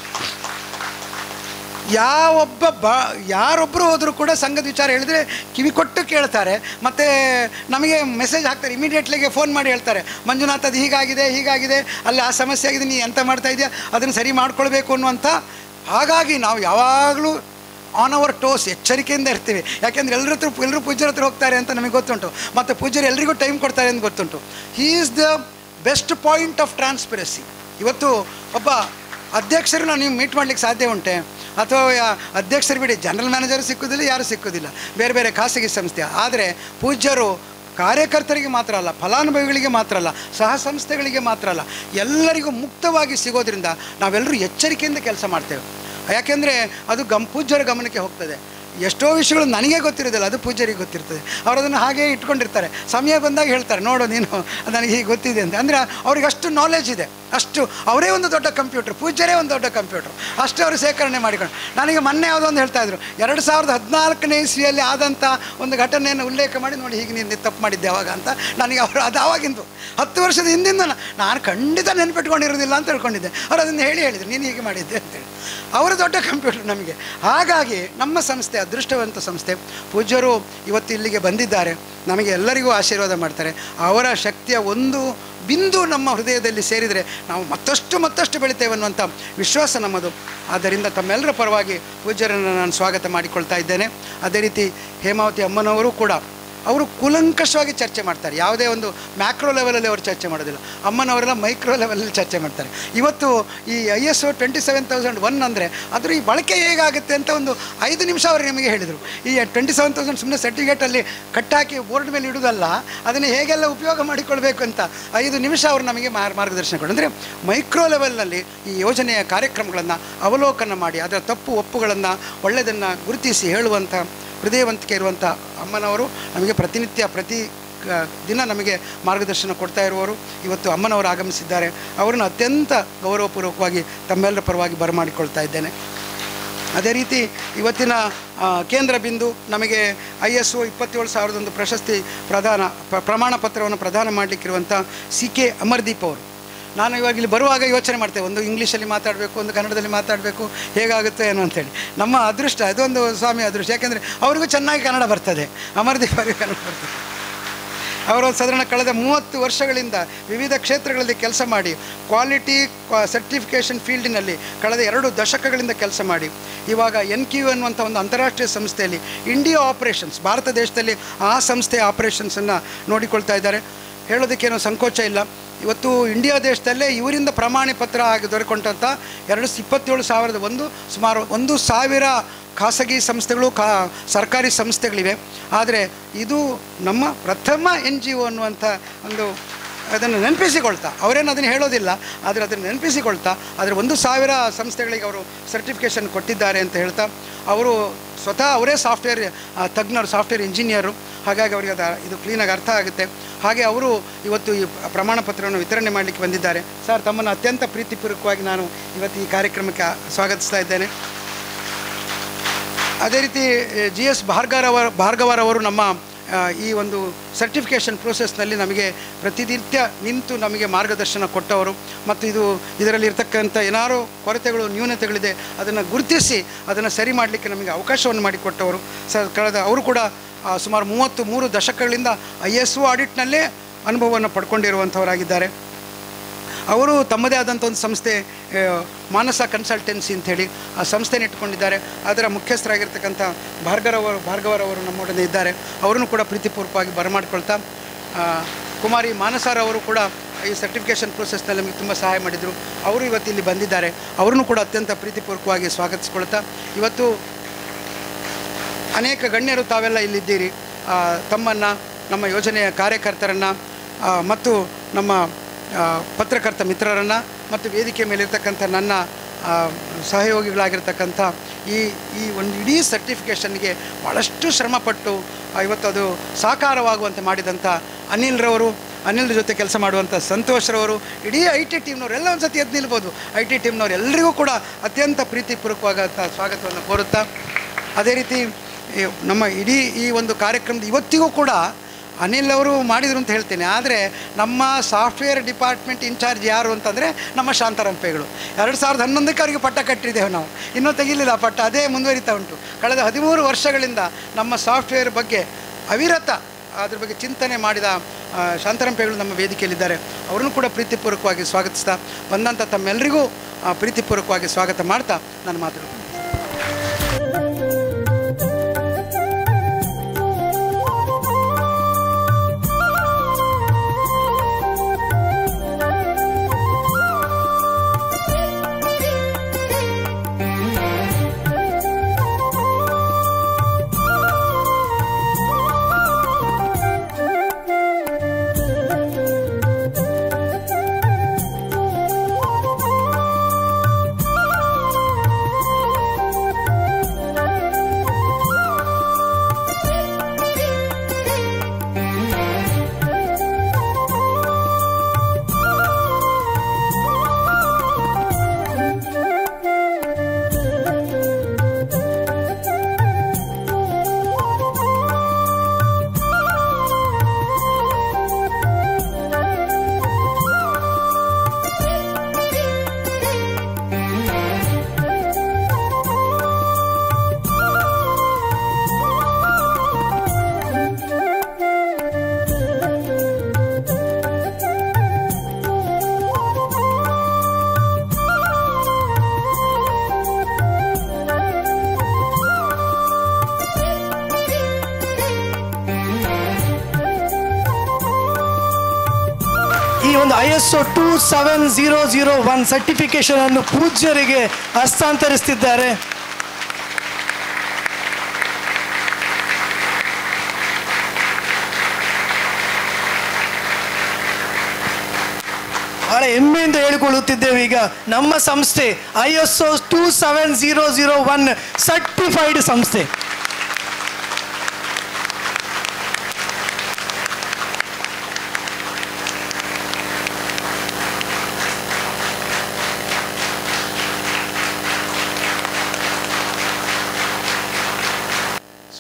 ಯಾವೊಬ್ಬ ಬಾ ಯಾರೊಬ್ಬರು ಹೋದರೂ ಕೂಡ ಸಂಘದ ವಿಚಾರ ಹೇಳಿದ್ರೆ ಕಿವಿ ಕೊಟ್ಟು ಕೇಳ್ತಾರೆ ಮತ್ತು ನಮಗೆ ಮೆಸೇಜ್ ಹಾಕ್ತಾರೆ ಇಮಿಡಿಯೇಟ್ಲಿಗೆ ಫೋನ್ ಮಾಡಿ ಹೇಳ್ತಾರೆ ಮಂಜುನಾಥ್ ಅದು ಹೀಗಾಗಿದೆ ಹೀಗಾಗಿದೆ ಅಲ್ಲಿ ಆ ಸಮಸ್ಯೆ ಆಗಿದೆ ನೀ ಎಂತ ಮಾಡ್ತಾ ಇದೆಯಾ ಅದನ್ನು ಸರಿ ಮಾಡ್ಕೊಳ್ಬೇಕು ಅನ್ನುವಂಥ ಹಾಗಾಗಿ ನಾವು ಯಾವಾಗಲೂ ಆನ್ ಅವರ್ ಟೋಸ್ ಎಚ್ಚರಿಕೆಯಿಂದ ಇರ್ತೀವಿ ಯಾಕೆಂದರೆ ಎಲ್ಲರ ಹತ್ರ ಎಲ್ಲರೂ ಪೂಜ್ಯರ ಹತ್ರ ಹೋಗ್ತಾರೆ ಅಂತ ನಮಗೆ ಗೊತ್ತುಂಟು ಮತ್ತು ಪೂಜ್ಯರು ಎಲ್ರಿಗೂ ಟೈಮ್ ಕೊಡ್ತಾರೆ ಅಂತ ಗೊತ್ತುಂಟು he is the best point of transparency ಇವತ್ತು ಒಬ್ಬ ಅಧ್ಯಕ್ಷರನ್ನ ನೀವು ಮೀಟ್ ಮಾಡ್ಲಿಕ್ಕೆ ಸಾಧ್ಯ ಉಂಟೆ ಅಥವಾ ಯಾ- ಅಧ್ಯಕ್ಷರು ಬಿಡಿ ಜನರಲ್ ಮ್ಯಾನೇಜರ್ ಸಿಕ್ಕುದಿಲ್ಲ ಯಾರು ಸಿಕ್ಕುದಿಲ್ಲ ಬೇರೆ ಬೇರೆ ಖಾಸಗಿ ಸಂಸ್ಥೆ ಆದರೆ ಪೂಜ್ಯರು ಕಾರ್ಯಕರ್ತರಿಗೆ ಮಾತ್ರ ಅಲ್ಲ ಫಲಾನುಭವಿಗಳಿಗೆ ಮಾತ್ರ ಅಲ್ಲ ಸಹ ಸಂಸ್ಥೆಗಳಿಗೆ ಮಾತ್ರ ಅಲ್ಲ ಎಲ್ಲರಿಗೂ ಮುಕ್ತವಾಗಿ ಸಿಗೋದ್ರಿಂದ ನಾವೆಲ್ಲರೂ ಎಚ್ಚರಿಕೆಯಿಂದ ಕೆಲಸ ಮಾಡ್ತೇವೆ ಯಾಕೆಂದರೆ ಅದು ಗಮ್ ಪೂಜ್ಯರ ಗಮನಕ್ಕೆ ಹೋಗ್ತದೆ ಎಷ್ಟೋ ವಿಷಯಗಳು ನನಗೆ ಗೊತ್ತಿರೋದಿಲ್ಲ ಅದು ಪೂಜ್ಯರಿಗೆ ಗೊತ್ತಿರ್ತದೆ ಅವರು ಅದನ್ನು ಹಾಗೇ ಇಟ್ಕೊಂಡಿರ್ತಾರೆ ಸಮಯ ಬಂದಾಗ ಹೇಳ್ತಾರೆ ನೋಡು ನೀನು ನನಗೆ ಹೀಗೆ ಗೊತ್ತಿದೆ ಅಂತ ಅಂದರೆ ಅವ್ರಿಗೆ ಅಷ್ಟು ನಾಲೆಜ್ ಇದೆ ಅಷ್ಟು ಅವರೇ ಒಂದು ದೊಡ್ಡ ಕಂಪ್ಯೂಟರ್ ಪೂಜ್ಯರೇ ಒಂದು ದೊಡ್ಡ ಕಂಪ್ಯೂಟರ್ ಅಷ್ಟು ಅವರು ಸೇಕರಣೆ ಮಾಡಿಕೊಂಡು ನನಗೆ ಮೊನ್ನೆ ಯಾವುದೋ ಒಂದು ಹೇಳ್ತಾ ಇದ್ರು ಎರಡು ಸಾವಿರದ ಹದಿನಾಲ್ಕನೇ ಇಸ್ವಿಯಲ್ಲಿ ಆದಂಥ ಒಂದು ಘಟನೆಯನ್ನು ಉಲ್ಲೇಖ ಮಾಡಿ ನೋಡಿ ಹೀಗೆ ನೀನು ತಪ್ಪು ಮಾಡಿದ್ದೆ ಅವಾಗ ಅಂತ ನನಗೆ ಅವರು ಅದು ಆವಾಗಿಂದು ಹತ್ತು ವರ್ಷದ ಹಿಂದಿಂದ ನಾ- ನಾನು ಖಂಡಿತ ನೆನ್ಪಿಟ್ಕೊಂಡಿರೋದಿಲ್ಲ ಅಂತ ತಿಳ್ಕೊಂಡಿದ್ದೆ ಅವ್ರು ಅದನ್ನು ಹೇಳಿ ಹೇಳಿದ್ರು ನೀನು ಹೀಗೆ ಮಾಡಿದ್ದೆ ಅಂತೇಳಿ ಅವರು ದೊಡ್ಡ ಕಂಪ್ಯೂಟರ್ ನಮಗೆ ಹಾಗಾಗಿ ನಮ್ಮ ಸಂಸ್ಥೆ ಅದೃಷ್ಟವಂತ ಸಂಸ್ಥೆ ಪೂಜ್ಯರು ಇವತ್ತು ಇಲ್ಲಿಗೆ ಬಂದಿದ್ದಾರೆ ನಮಗೆ ಎಲ್ಲರಿಗೂ ಆಶೀರ್ವಾದ ಮಾಡ್ತಾರೆ ಅವರ ಶಕ್ತಿಯ ಒಂದು ಬಿಂದು ನಮ್ಮ ಹೃದಯದಲ್ಲಿ ಸೇರಿದರೆ ನಾವು ಮತ್ತಷ್ಟು ಮತ್ತಷ್ಟು ಬೆಳಿತೇವೆ ಅನ್ನುವಂಥ ವಿಶ್ವಾಸ ನಮ್ಮದು ಆದ್ದರಿಂದ ತಮ್ಮೆಲ್ಲರ ಪರವಾಗಿ ಪೂಜ್ಯರನ್ನು ನಾನು ಸ್ವಾಗತ ಮಾಡಿಕೊಳ್ತಾ ಇದ್ದೇನೆ ಅದೇ ರೀತಿ ಹೇಮಾವತಿ ಅಮ್ಮನವರು ಕೂಡ ಅವರು ಕೂಲಂಕಷವಾಗಿ ಚರ್ಚೆ ಮಾಡ್ತಾರೆ ಯಾವುದೇ ಒಂದು ಮ್ಯಾಕ್ರೋ ಲೆವೆಲಲ್ಲಿ ಅವರು ಚರ್ಚೆ ಮಾಡೋದಿಲ್ಲ ಅಮ್ಮನವರೆಲ್ಲ ಮೈಕ್ರೋ ಲೆವೆಲಲ್ಲಿ ಚರ್ಚೆ ಮಾಡ್ತಾರೆ ಇವತ್ತು ಈ I S O twenty seven thousand one ಅಂದರೆ ಅದ್ರ ಈ ಬಳಕೆ ಹೇಗಾಗುತ್ತೆ ಅಂತ ಒಂದು ಐದು ನಿಮಿಷ ಅವರು ನಿಮಗೆ ಹೇಳಿದರು ಈ ಟ್ವೆಂಟಿ ಸೆವೆನ್ ತೌಸಂಡ್ ಸುಮ್ಮನೆ ಸರ್ಟಿಫಿಕೇಟಲ್ಲಿ ಕಟ್ಟಾಕಿ ಬೋರ್ಡ್ ಮೇಲೆ ಇಡೋದಲ್ಲ ಅದನ್ನು ಹೇಗೆಲ್ಲ ಉಪಯೋಗ ಮಾಡಿಕೊಳ್ಬೇಕು ಅಂತ ಐದು ನಿಮಿಷ ಅವರು ನಮಗೆ ಮಾರ್ ಮಾರ್ಗದರ್ಶನ ಕೊಡು ಅಂದರೆ ಮೈಕ್ರೋ ಲೆವೆಲ್ನಲ್ಲಿ ಈ ಯೋಜನೆಯ ಕಾರ್ಯಕ್ರಮಗಳನ್ನು ಅವಲೋಕನ ಮಾಡಿ ಅದರ ತಪ್ಪು ಒಪ್ಪುಗಳನ್ನು ಒಳ್ಳೆಯದನ್ನು ಗುರುತಿಸಿ ಹೇಳುವಂಥ ಹೃದಯವಂತಿಕೆ ಇರುವಂಥ ಅಮ್ಮನವರು ನಮಗೆ ಪ್ರತಿನಿತ್ಯ ಪ್ರತಿ ಕ- ದಿನ ನಮಗೆ ಮಾರ್ಗದರ್ಶನ ಕೊಡ್ತಾ ಇರುವವರು ಇವತ್ತು ಅಮ್ಮನವರು ಆಗಮಿಸಿದ್ದಾರೆ ಅವರನ್ನು ಅತ್ಯಂತ ಗೌರವಪೂರ್ವಕವಾಗಿ ತಮ್ಮೆಲ್ಲರ ಪರವಾಗಿ ಬರಮಾಡಿಕೊಳ್ತಾ ಇದ್ದೇನೆ ಅದೇ ರೀತಿ ಇವತ್ತಿನ ಆ, ಕೇಂದ್ರ ಬಿಂದು ನಮಗೆ ಐ ಎಸ್ ಒ ಇಪ್ಪತ್ತೇಳು ಸಾವಿರದ ಒಂದು ಪ್ರಶಸ್ತಿ ಪ್ರದಾನ ಪ್ರ- ಪ್ರಮಾಣ ಪತ್ರವನ್ನು ಪ್ರದಾನ ಮಾಡಲಿಕ್ಕಿರುವಂಥ ಸಿ ಕೆ ಅಮರ್ದೀಪ್ ಅವರು ನಾನು ಇವಾಗ ಇಲ್ಲಿ ಬರುವಾಗ ಯೋಚನೆ ಮಾಡ್ತೇವೆ ಒಂದು ಇಂಗ್ಲೀಷಲ್ಲಿ ಮಾತಾಡಬೇಕು ಒಂದು ಕನ್ನಡದಲ್ಲಿ ಮಾತಾಡಬೇಕು ಹೇಗಾಗುತ್ತೆ ಏನೋ ಅಂತೇಳಿ ನಮ್ಮ ಅದೃಷ್ಟ ಅದೊಂದು ಸ್ವಾಮಿ ಅದೃಷ್ಟ ಯಾಕೆಂದರೆ ಅವರಿಗೂ ಚೆನ್ನಾಗಿ ಕನ್ನಡ ಬರ್ತದೆ ಅಮರ್ದೀಪ್ ಅವರಿಗೂ ಕನ್ನಡ ಬರ್ತದೆ ಅವರು ಸಾಧಾರಣ ಕಳೆದ ಮೂವತ್ತು ವರ್ಷಗಳಿಂದ ವಿವಿಧ ಕ್ಷೇತ್ರಗಳಲ್ಲಿ ಕೆಲಸ ಮಾಡಿ ಕ್ವಾಲಿಟಿ ಸರ್ಟಿಫಿಕೇಷನ್ ಫೀಲ್ಡಿನಲ್ಲಿ ಕಳೆದ ಎರಡು ದಶಕಗಳಿಂದ ಕೆಲಸ ಮಾಡಿ ಇವಾಗ ಎನ್ ಕ್ಯೂ ಅನ್ನುವಂಥ ಒಂದು ಅಂತಾರಾಷ್ಟ್ರೀಯ ಸಂಸ್ಥೆಯಲ್ಲಿ ಇಂಡಿಯಾ ಆಪರೇಷನ್ಸ್ ಭಾರತ ದೇಶದಲ್ಲಿ ಆ ಸಂಸ್ಥೆಯ ಆಪರೇಷನ್ಸನ್ನು ನೋಡಿಕೊಳ್ತಾ ಇದ್ದಾರೆ ಹೇಳೋದಕ್ಕೇನೋ ಸಂಕೋಚ ಇಲ್ಲ ಇವತ್ತು ಇಂಡಿಯಾ ದೇಶದಲ್ಲೇ ಇವರಿಂದ ಪ್ರಮಾಣಿ ಪತ್ರ ಆಗಿ ದೊರೆಕೊಂಡಂಥ ಎರಡು ಸ- ಇಪ್ಪತ್ತೇಳು ಸಾವಿರದ ಒಂದು ಸುಮಾರು ಒಂದು ಸಾವಿರ ಖಾಸಗಿ ಸಂಸ್ಥೆಗಳು ಕಾ ಸರ್ಕಾರಿ ಸಂಸ್ಥೆಗಳಿವೆ ಆದರೆ ಇದು ನಮ್ಮ ಪ್ರಥಮ ಎನ್ ಜಿ ಒ ಅನ್ನುವಂಥ ಒಂದು ಅದನ್ನು ನೆನಪಿಸಿಕೊಳ್ತಾ ಅವರೇನು ಅದನ್ನು ಹೇಳೋದಿಲ್ಲ ಆದರೆ ಅದನ್ನು ನೆನಪಿಸಿಕೊಳ್ತಾ ಆದರೆ ಒಂದು ಸಾವಿರ ಸಂಸ್ಥೆಗಳಿಗೆ ಅವರು ಸರ್ಟಿಫಿಕೇಷನ್ ಕೊಟ್ಟಿದ್ದಾರೆ ಅಂತ ಹೇಳ್ತಾ ಅವರು ಸ್ವತಃ ಅವರೇ ಸಾಫ್ಟ್ವೇರ್ ಆ, ತಜ್ಞರು ಸಾಫ್ಟ್ವೇರ್ ಇಂಜಿನಿಯರು ಹಾಗಾಗಿ ಅವರಿಗೆ ಅದು ಇದು ಕ್ಲೀನಾಗಿ ಅರ್ಥ ಆಗುತ್ತೆ ಹಾಗೆ ಅವರು ಇವತ್ತು ಈ ಪ್ರಮಾಣ ಪತ್ರವನ್ನು ವಿತರಣೆ ಮಾಡಲಿಕ್ಕೆ ಬಂದಿದ್ದಾರೆ ಸರ್ ತಮ್ಮನ್ನು ಅತ್ಯಂತ ಪ್ರೀತಿಪೂರ್ವಕವಾಗಿ ನಾನು ಇವತ್ತು ಈ ಕಾರ್ಯಕ್ರಮಕ್ಕೆ ಸ್ವಾಗತಿಸ್ತಾ ಇದ್ದೇನೆ ಅದೇ ರೀತಿ ಜಿ ಎಸ್ ಭಾರ್ಗವರ ಭಾರ್ಗವರವರು ನಮ್ಮ ಆ, ಈ ಒಂದು ಸರ್ಟಿಫಿಕೇಷನ್ ಪ್ರೋಸೆಸ್ನಲ್ಲಿ ನಮಗೆ ಪ್ರತಿನಿತ್ಯ ನಿಂತು ನಮಗೆ ಮಾರ್ಗದರ್ಶನ ಕೊಟ್ಟವರು ಮತ್ತು ಇದು ಇದರಲ್ಲಿ ಇರ್ತಕ್ಕಂಥ ಏನಾರು ಕೊರತೆಗಳು ನ್ಯೂನತೆಗಳಿದೆ ಅದನ್ನು ಗುರುತಿಸಿ ಅದನ್ನು ಸರಿ ಮಾಡಲಿಕ್ಕೆ ನಮಗೆ ಅವಕಾಶವನ್ನು ಮಾಡಿಕೊಟ್ಟವರು ಸ ಕಳೆದ ಅವರು ಕೂಡ ಆ, ಸುಮಾರು ಮೂವತ್ತು ಮೂರು ದಶಕಗಳಿಂದ ಐ ಎಸ್ ಒ ಆಡಿಟ್ನಲ್ಲೇ ಅನುಭವವನ್ನು ಪಡ್ಕೊಂಡಿರುವಂಥವರಾಗಿದ್ದಾರೆ ಅವರು ತಮ್ಮದೇ ಆದಂಥ ಒಂದು ಸಂಸ್ಥೆ ಆ, ಮಾನಸ ಕನ್ಸಲ್ಟೆನ್ಸಿ ಅಂಥೇಳಿ ಆ ಸಂಸ್ಥೆನ ಇಟ್ಕೊಂಡಿದ್ದಾರೆ ಅದರ ಮುಖ್ಯಸ್ಥರಾಗಿರ್ತಕ್ಕಂಥ ಭಾರ್ಗರವರು ಭಾರ್ಗವರವರು ನಮ್ಮೊಡನೆ ಇದ್ದಾರೆ ಅವರನ್ನು ಕೂಡ ಪ್ರೀತಿಪೂರ್ವಕವಾಗಿ ಬರಮಾಡ್ಕೊಳ್ತಾ ಆ, ಕುಮಾರಿ ಮಾನಸಾರವರು ಕೂಡ ಈ ಸರ್ಟಿಫಿಕೇಷನ್ ಪ್ರೊಸೆಸ್ನಲ್ಲಿ ನಮಗೆ ತುಂಬ ಸಹಾಯ ಮಾಡಿದರು ಅವರು ಇವತ್ತು ಇಲ್ಲಿ ಬಂದಿದ್ದಾರೆ ಅವರನ್ನು ಕೂಡ ಅತ್ಯಂತ ಪ್ರೀತಿಪೂರ್ವಕವಾಗಿ ಸ್ವಾಗತಿಸ್ಕೊಳ್ತಾ ಇವತ್ತು ಅನೇಕ ಗಣ್ಯರು ತಾವೆಲ್ಲ ಇಲ್ಲಿದ್ದೀರಿ ಆ, ತಮ್ಮನ್ನು ನಮ್ಮ ಯೋಜನೆಯ ಕಾರ್ಯಕರ್ತರನ್ನು ಆ, ಮತ್ತು ನಮ್ಮ ಆ, ಪತ್ರಕರ್ತ ಮಿತ್ರರನ್ನು ಮತ್ತು ವೇದಿಕೆ ಮೇಲಿರ್ತಕ್ಕಂಥ ನನ್ನ ಆ, ಸಹಯೋಗಿಗಳಾಗಿರ್ತಕ್ಕಂಥ ಈ ಈ ಒಂದು ಇಡೀ ಸರ್ಟಿಫಿಕೇಷನ್ಗೆ ಭಾಳಷ್ಟು ಶ್ರಮಪಟ್ಟು ಆ, ಇವತ್ತು ಅದು ಸಾಕಾರವಾಗುವಂತೆ ಮಾಡಿದಂಥ ಅನಿಲ್ರವರು ಅನಿಲ್ರ ಜೊತೆ ಕೆಲಸ ಮಾಡುವಂಥ ಸಂತೋಷ್ರವರು ಇಡೀ ಐ ಟಿ ಟೀಮ್ನವರೆಲ್ಲ ಒಂದು ಸತಿ ಎದ್ದು ನಿಲ್ಬೋದು ಐ ಟಿ ಟೀಮ್ನವ್ರು ಎಲ್ಲರಿಗೂ ಕೂಡ ಅತ್ಯಂತ ಪ್ರೀತಿಪೂರ್ವಕವಾದಂಥ ಸ್ವಾಗತವನ್ನು ಕೋರುತ್ತಾ ಅದೇ ರೀತಿ ಈ ನಮ್ಮ ಇಡೀ ಈ ಒಂದು ಕಾರ್ಯಕ್ರಮದ ಇವತ್ತಿಗೂ ಕೂಡ ಅನಿಲ್ ಅವರು ಮಾಡಿದರು ಅಂತ ಹೇಳ್ತೇನೆ ಆದರೆ ನಮ್ಮ ಸಾಫ್ಟ್ವೇರ್ ಡಿಪಾರ್ಟ್ಮೆಂಟ್ ಇನ್ಚಾರ್ಜ್ ಯಾರು ಅಂತಂದರೆ ನಮ್ಮ ಶಾಂತಾರಂಪೇಗಳು ಎರಡು ಸಾವಿರದ ಹನ್ನೊಂದಕ್ಕೆ ಅವರಿಗೆ ಪಟ್ಟ ಕಟ್ಟಿದ್ದೇವೆ ನಾವು ಇನ್ನೂ ತೆಗಿಲಿಲ್ಲ ಪಟ್ಟ ಅದೇ ಮುಂದುವರಿತಾ ಉಂಟು ಕಳೆದ ಹದಿಮೂರು ವರ್ಷಗಳಿಂದ ನಮ್ಮ ಸಾಫ್ಟ್ವೇರ್ ಬಗ್ಗೆ ಅವಿರತ ಅದ್ರ ಬಗ್ಗೆ ಚಿಂತನೆ ಮಾಡಿದ ಆ, ಶಾಂತಾರಂಪೇಗಳು ನಮ್ಮ ವೇದಿಕೆಯಲ್ಲಿದ್ದಾರೆ ಅವರನ್ನು ಕೂಡ ಪ್ರೀತಿಪೂರ್ವಕವಾಗಿ ಸ್ವಾಗತಿಸ್ತಾ ಬಂದಂಥ ತಮ್ಮೆಲ್ಲರಿಗೂ ಆ, ಪ್ರೀತಿಪೂರ್ವಕವಾಗಿ ಸ್ವಾಗತ ಮಾಡ್ತಾ ನಾನು ಮಾತಾಡ್ತೀನಿ ಈ ಒಂದು I S O two seven zero zero one certification ಅನ್ನು ಪೂಜ್ಯರಿಗೆ ಹಸ್ತಾಂತರಿಸ್ತಿದ್ದಾರೆ ಬಹಳ ಹೆಮ್ಮೆಯಿಂದ ಹೇಳಿಕೊಳ್ಳುತ್ತಿದ್ದೇವೆ ಈಗ ನಮ್ಮ ಸಂಸ್ಥೆ I S O two seven zero zero one certified ಸಂಸ್ಥೆ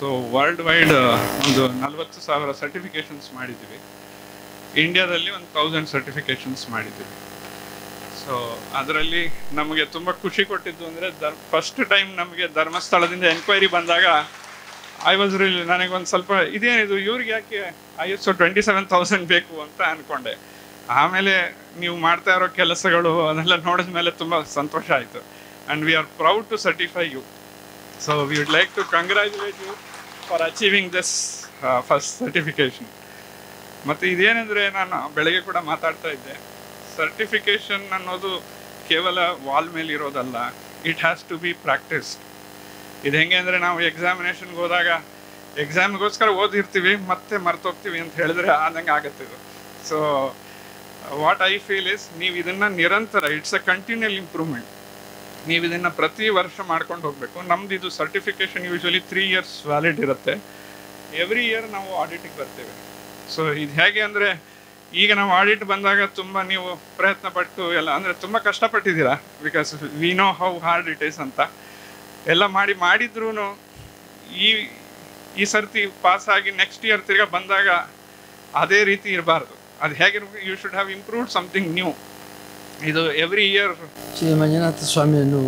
ಸೊ ವರ್ಲ್ಡ್ ವೈಡ್ ಒಂದು ನಲವತ್ತು ಸಾವಿರ ಸರ್ಟಿಫಿಕೇಶನ್ಸ್ ಮಾಡಿದ್ದೀವಿ ಇಂಡಿಯಾದಲ್ಲಿ ಒಂದು ತೌಸಂಡ್ ಸರ್ಟಿಫಿಕೇಶನ್ಸ್ ಮಾಡಿದ್ದೀವಿ ಸೊ ಅದರಲ್ಲಿ ನಮಗೆ ತುಂಬ ಖುಷಿ ಕೊಟ್ಟಿದ್ದು ಅಂದರೆ ದರ್ ಫಸ್ಟ್ ಟೈಮ್ ನಮಗೆ ಧರ್ಮಸ್ಥಳದಿಂದ ಎನ್ಕ್ವೈರಿ ಬಂದಾಗ ಐ ವಾಸ್ ರಿಲ್ ನನಗೊಂದು ಸ್ವಲ್ಪ ಇದೇನಿದು ಇವ್ರಿಗೆ ಯಾಕೆ I S twenty seven thousand ಬೇಕು ಅಂತ ಅಂದ್ಕೊಂಡೆ ಆಮೇಲೆ ನೀವು ಮಾಡ್ತಾ ಇರೋ ಕೆಲಸಗಳು ಅದೆಲ್ಲ ನೋಡಿದ ಮೇಲೆ ತುಂಬ ಸಂತೋಷ ಆಯಿತು and we are proud to certify you so we would like to congratulate you for achieving this first certification ಮತ್ತು ಇದೇನೆಂದರೆ ನಾನು ಬೆಳಗ್ಗೆ ಕೂಡ ಮಾತಾಡ್ತಾ ಇದ್ದೆ ಸರ್ಟಿಫಿಕೇಶನ್ ಅನ್ನೋದು ಕೇವಲ ವಾಲ್ ಮೇಲೆ ಇರೋದಲ್ಲ it has to be practised ಇದು ಹೆಂಗೆ ಅಂದರೆ ನಾವು ಎಕ್ಸಾಮಿನೇಷನ್ಗೆ ಹೋದಾಗ ಎಕ್ಸಾಮ್ಗೋಸ್ಕರ ಓದಿರ್ತೀವಿ ಮತ್ತೆ ಮರ್ತೋಗ್ತೀವಿ ಅಂತ ಹೇಳಿದ್ರೆ ಆದಂಗೆ ಆಗುತ್ತೆ ಇದು so what I feel is ನೀವು ಇದನ್ನು ನಿರಂತರ ಇಟ್ಸ್ ಅ ಕಂಟಿನ್ಯೂಲ್ ಇಂಪ್ರೂವ್ಮೆಂಟ್ ನೀವು ಇದನ್ನು ಪ್ರತಿ ವರ್ಷ ಮಾಡ್ಕೊಂಡು ಹೋಗಬೇಕು ನಮ್ದು ಇದು certification usually three years valid ಇರುತ್ತೆ ಎವ್ರಿ ಇಯರ್ ನಾವು ಆಡಿಟಿಗೆ ಬರ್ತೇವೆ ಸೊ ಇದು ಹೇಗೆ ಅಂದರೆ ಈಗ ನಾವು ಆಡಿಟ್ ಬಂದಾಗ ತುಂಬ ನೀವು ಪ್ರಯತ್ನ ಪಟ್ಟು ಎಲ್ಲ ಅಂದರೆ ತುಂಬ ಕಷ್ಟಪಟ್ಟಿದ್ದೀರಾ because we know how hard it is ಅಂತ ಎಲ್ಲ ಮಾಡಿ ಮಾಡಿದ್ರೂ ಈ ಈ ಸರ್ತಿ ಪಾಸ್ ಆಗಿ ನೆಕ್ಸ್ಟ್ ಇಯರ್ ತಿರ್ಗಾ ಬಂದಾಗ ಅದೇ ರೀತಿ ಇರಬಾರ್ದು ಅದು ಹೇಗಿರ್ಬೇಕು you should have improved something new ಇದು ಎವ್ರಿ ಇಯರ್ ಶ್ರೀ ಮಂಜುನಾಥ ಸ್ವಾಮಿಯನ್ನು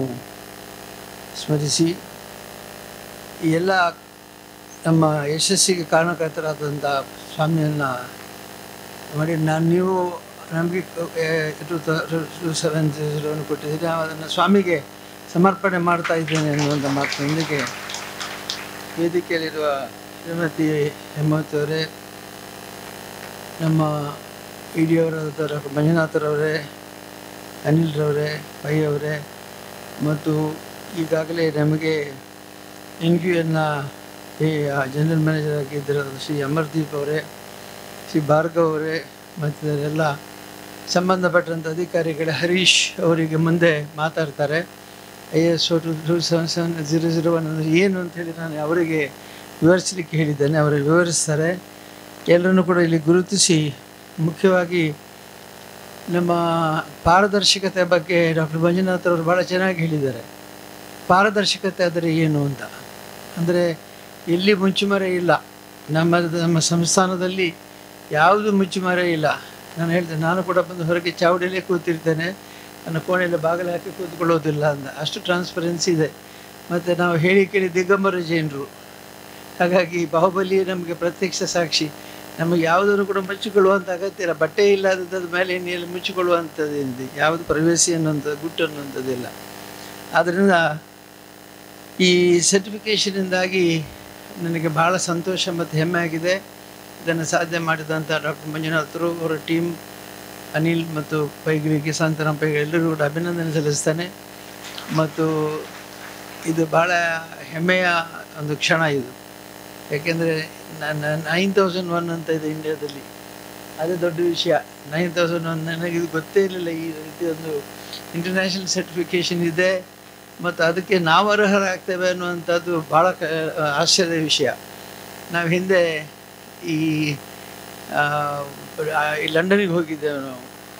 ಸ್ಮರಿಸಿ ಈ ಎಲ್ಲ ನಮ್ಮ ಯಶಸ್ಸಿಗೆ ಕಾರಣಕರ್ತರಾದಂಥ ಸ್ವಾಮಿಯನ್ನು ಮಾಡಿ ನಾನು ನೀವು ನಮಗೆ ಟೂ ಟೂ ಸೆವೆನ್ ಜೀರೋವನ್ನು ಕೊಟ್ಟಿದ್ದೀರಿ ನಾವು ಅದನ್ನು ಸ್ವಾಮಿಗೆ ಸಮರ್ಪಣೆ ಮಾಡ್ತಾ ಇದ್ದೇನೆ ಅನ್ನುವಂಥ ಮಾತಿನೊಂದಿಗೆ ವೇದಿಕೆಯಲ್ಲಿರುವ ಶ್ರೀಮತಿ ಹೇಮಾವತಿ ಅವರೇ ನಮ್ಮ ಇ ಡಿ ಅವರಾದ ಮಂಜುನಾಥರವರೇ ಅನಿಲ್ರವರೇ ಪೈ ಅವರೇ ಮತ್ತು ಈಗಾಗಲೇ ನಮಗೆ ಎನ್ ಕ್ಯೂ ಎನ್ನ ಜನರಲ್ ಮ್ಯಾನೇಜರ್ ಆಗಿದ್ದರು ಶ್ರೀ ಅಮರ್ದೀಪ್ ಅವರೇ ಶ್ರೀ ಭಾರ್ಗವ್ ಅವರೇ ಮತ್ತು ಎಲ್ಲ ಸಂಬಂಧಪಟ್ಟಂಥ ಅಧಿಕಾರಿಗಳ ಹರೀಶ್ ಅವರಿಗೆ ಮುಂದೆ ಮಾತಾಡ್ತಾರೆ I S two two seven seven zero zero one ಅಂದರೆ ಏನು ಅಂತೇಳಿ ನಾನು ಅವರಿಗೆ ವಿವರಿಸಲಿಕ್ಕೆ ಹೇಳಿದ್ದೇನೆ ಅವರು ವಿವರಿಸ್ತಾರೆ ಎಲ್ಲರನ್ನು ಕೂಡ ಇಲ್ಲಿ ಗುರುತಿಸಿ ಮುಖ್ಯವಾಗಿ ನಮ್ಮ ಪಾರದರ್ಶಕತೆ ಬಗ್ಗೆ ಡಾಕ್ಟರ್ ಮಂಜುನಾಥ್ ಅವರು ಭಾಳ ಚೆನ್ನಾಗಿ ಹೇಳಿದ್ದಾರೆ ಪಾರದರ್ಶಕತೆ ಆದರೆ ಏನು ಅಂತ ಅಂದರೆ ಎಲ್ಲಿ ಮುಚ್ಚುಮರೆ ಇಲ್ಲ ನಮ್ಮ ನಮ್ಮ ಸಂಸ್ಥಾನದಲ್ಲಿ ಯಾವುದು ಮುಚ್ಚುಮರೆ ಇಲ್ಲ ನಾನು ಹೇಳ್ತೇನೆ ನಾನು ಕೂಡ ಬಂದು ಹೊರಗೆ ಚಾವಡಿಯಲ್ಲೇ ಕೂತಿರ್ತೇನೆ ನನ್ನ ಕೋಣೆಯಲ್ಲಿ ಬಾಗಿಲು ಹಾಕಿ ಕೂತ್ಕೊಳ್ಳೋದಿಲ್ಲ ಅಂತ ಅಷ್ಟು ಟ್ರಾನ್ಸ್ಪರೆನ್ಸಿ ಇದೆ ಮತ್ತು ನಾವು ಹೇಳಿ ಕೇಳಿ ದಿಗಂಬರ ಜೈನರು ಹಾಗಾಗಿ ಬಾಹುಬಲಿ ನಮಗೆ ಪ್ರತ್ಯಕ್ಷ ಸಾಕ್ಷಿ ನಮಗೆ ಯಾವುದನ್ನು ಕೂಡ ಮುಚ್ಚಿಕೊಳ್ಳುವಂಥ ಅಗತ್ಯ ಇಲ್ಲ ಬಟ್ಟೆ ಇಲ್ಲದ ಮೇಲೆ ಎಣ್ಣೆಯಲ್ಲಿ ಮುಚ್ಚಿಕೊಳ್ಳುವಂಥದ್ದು ಏನಿದೆ ಯಾವುದು ಪ್ರವೇಶಿ ಅನ್ನುವಂಥದ್ದು ಗುಟ್ಟು ಅನ್ನುವಂಥದ್ದಿಲ್ಲ ಆದ್ದರಿಂದ ಈ ಸರ್ಟಿಫಿಕೇಷನಿಂದಾಗಿ ನನಗೆ ಭಾಳ ಸಂತೋಷ ಮತ್ತು ಹೆಮ್ಮೆ ಆಗಿದೆ ಇದನ್ನು ಸಾಧ್ಯ ಮಾಡಿದಂಥ ಡಾಕ್ಟರ್ ಮಂಜುನಾಥರು ಅವರ ಟೀಮ್ ಅನಿಲ್ ಮತ್ತು ಪೈಗಳಿಗೆ ಸಾಂತರಾಮ್ ಪೈಗೆ ಎಲ್ಲರಿಗೂ ಕೂಡ ಅಭಿನಂದನೆ ಸಲ್ಲಿಸ್ತೇನೆ ಮತ್ತು ಇದು ಭಾಳ ಹೆಮ್ಮೆಯ ಒಂದು ಕ್ಷಣ ಇದು ಯಾಕೆಂದರೆ ನಾನು ನೈನ್ ತೌಸಂಡ್ ಒನ್ ಅಂತ ಇದೆ ಇಂಡಿಯಾದಲ್ಲಿ ಅದೇ ದೊಡ್ಡ ವಿಷಯ ನೈನ್ ತೌಸಂಡ್ ಒನ್ ನನಗೆ ಇದು ಗೊತ್ತೇ ಇರಲಿಲ್ಲ ಈ ರೀತಿ ಒಂದು ಇಂಟರ್ನ್ಯಾಷನಲ್ ಸರ್ಟಿಫಿಕೇಷನ್ ಇದೆ ಮತ್ತು ಅದಕ್ಕೆ ನಾವು ಅರ್ಹರಾಗ್ತೇವೆ ಅನ್ನುವಂಥದ್ದು ಭಾಳ ಕ ಆಶ್ಚರ್ಯದ ವಿಷಯ ನಾವು ಹಿಂದೆ ಈ ಆ, ಈ ಲಂಡನಿಗೆ ಹೋಗಿದ್ದೇವೆ ನಾವು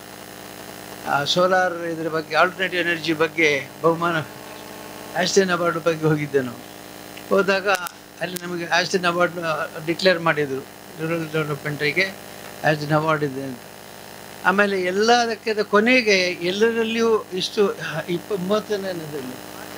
ಸೋಲಾರ್ ಇದ್ರ ಬಗ್ಗೆ ಆಲ್ಟರ್ನೇಟಿವ್ ಎನರ್ಜಿ ಬಗ್ಗೆ ಬಹುಮಾನ ಆಸ್ಟೇನ್ ಅವಾರ್ಡ್ ಬಗ್ಗೆ ಹೋಗಿದ್ದೆ ನಾವು ಹೋದಾಗ ಅಲ್ಲಿ ನಮಗೆ ಆಸ್ಟೇನ್ ಅವಾರ್ಡ್ ಡಿಕ್ಲೇರ್ ಮಾಡಿದರು ರೂರಲ್ ಡೆವಲಪ್ಮೆಂಟಿಗೆ ಆಸ್ಟೇನ್ ಅವಾರ್ಡ್ ಇದೆ ಅಂತ ಆಮೇಲೆ ಎಲ್ಲದಕ್ಕೆ ಕೊನೆಗೆ ಎಲ್ಲರಲ್ಲಿಯೂ ಇಷ್ಟು ಇಪ್ಪ ಮೂವತ್ತನೇದಲ್ಲಿ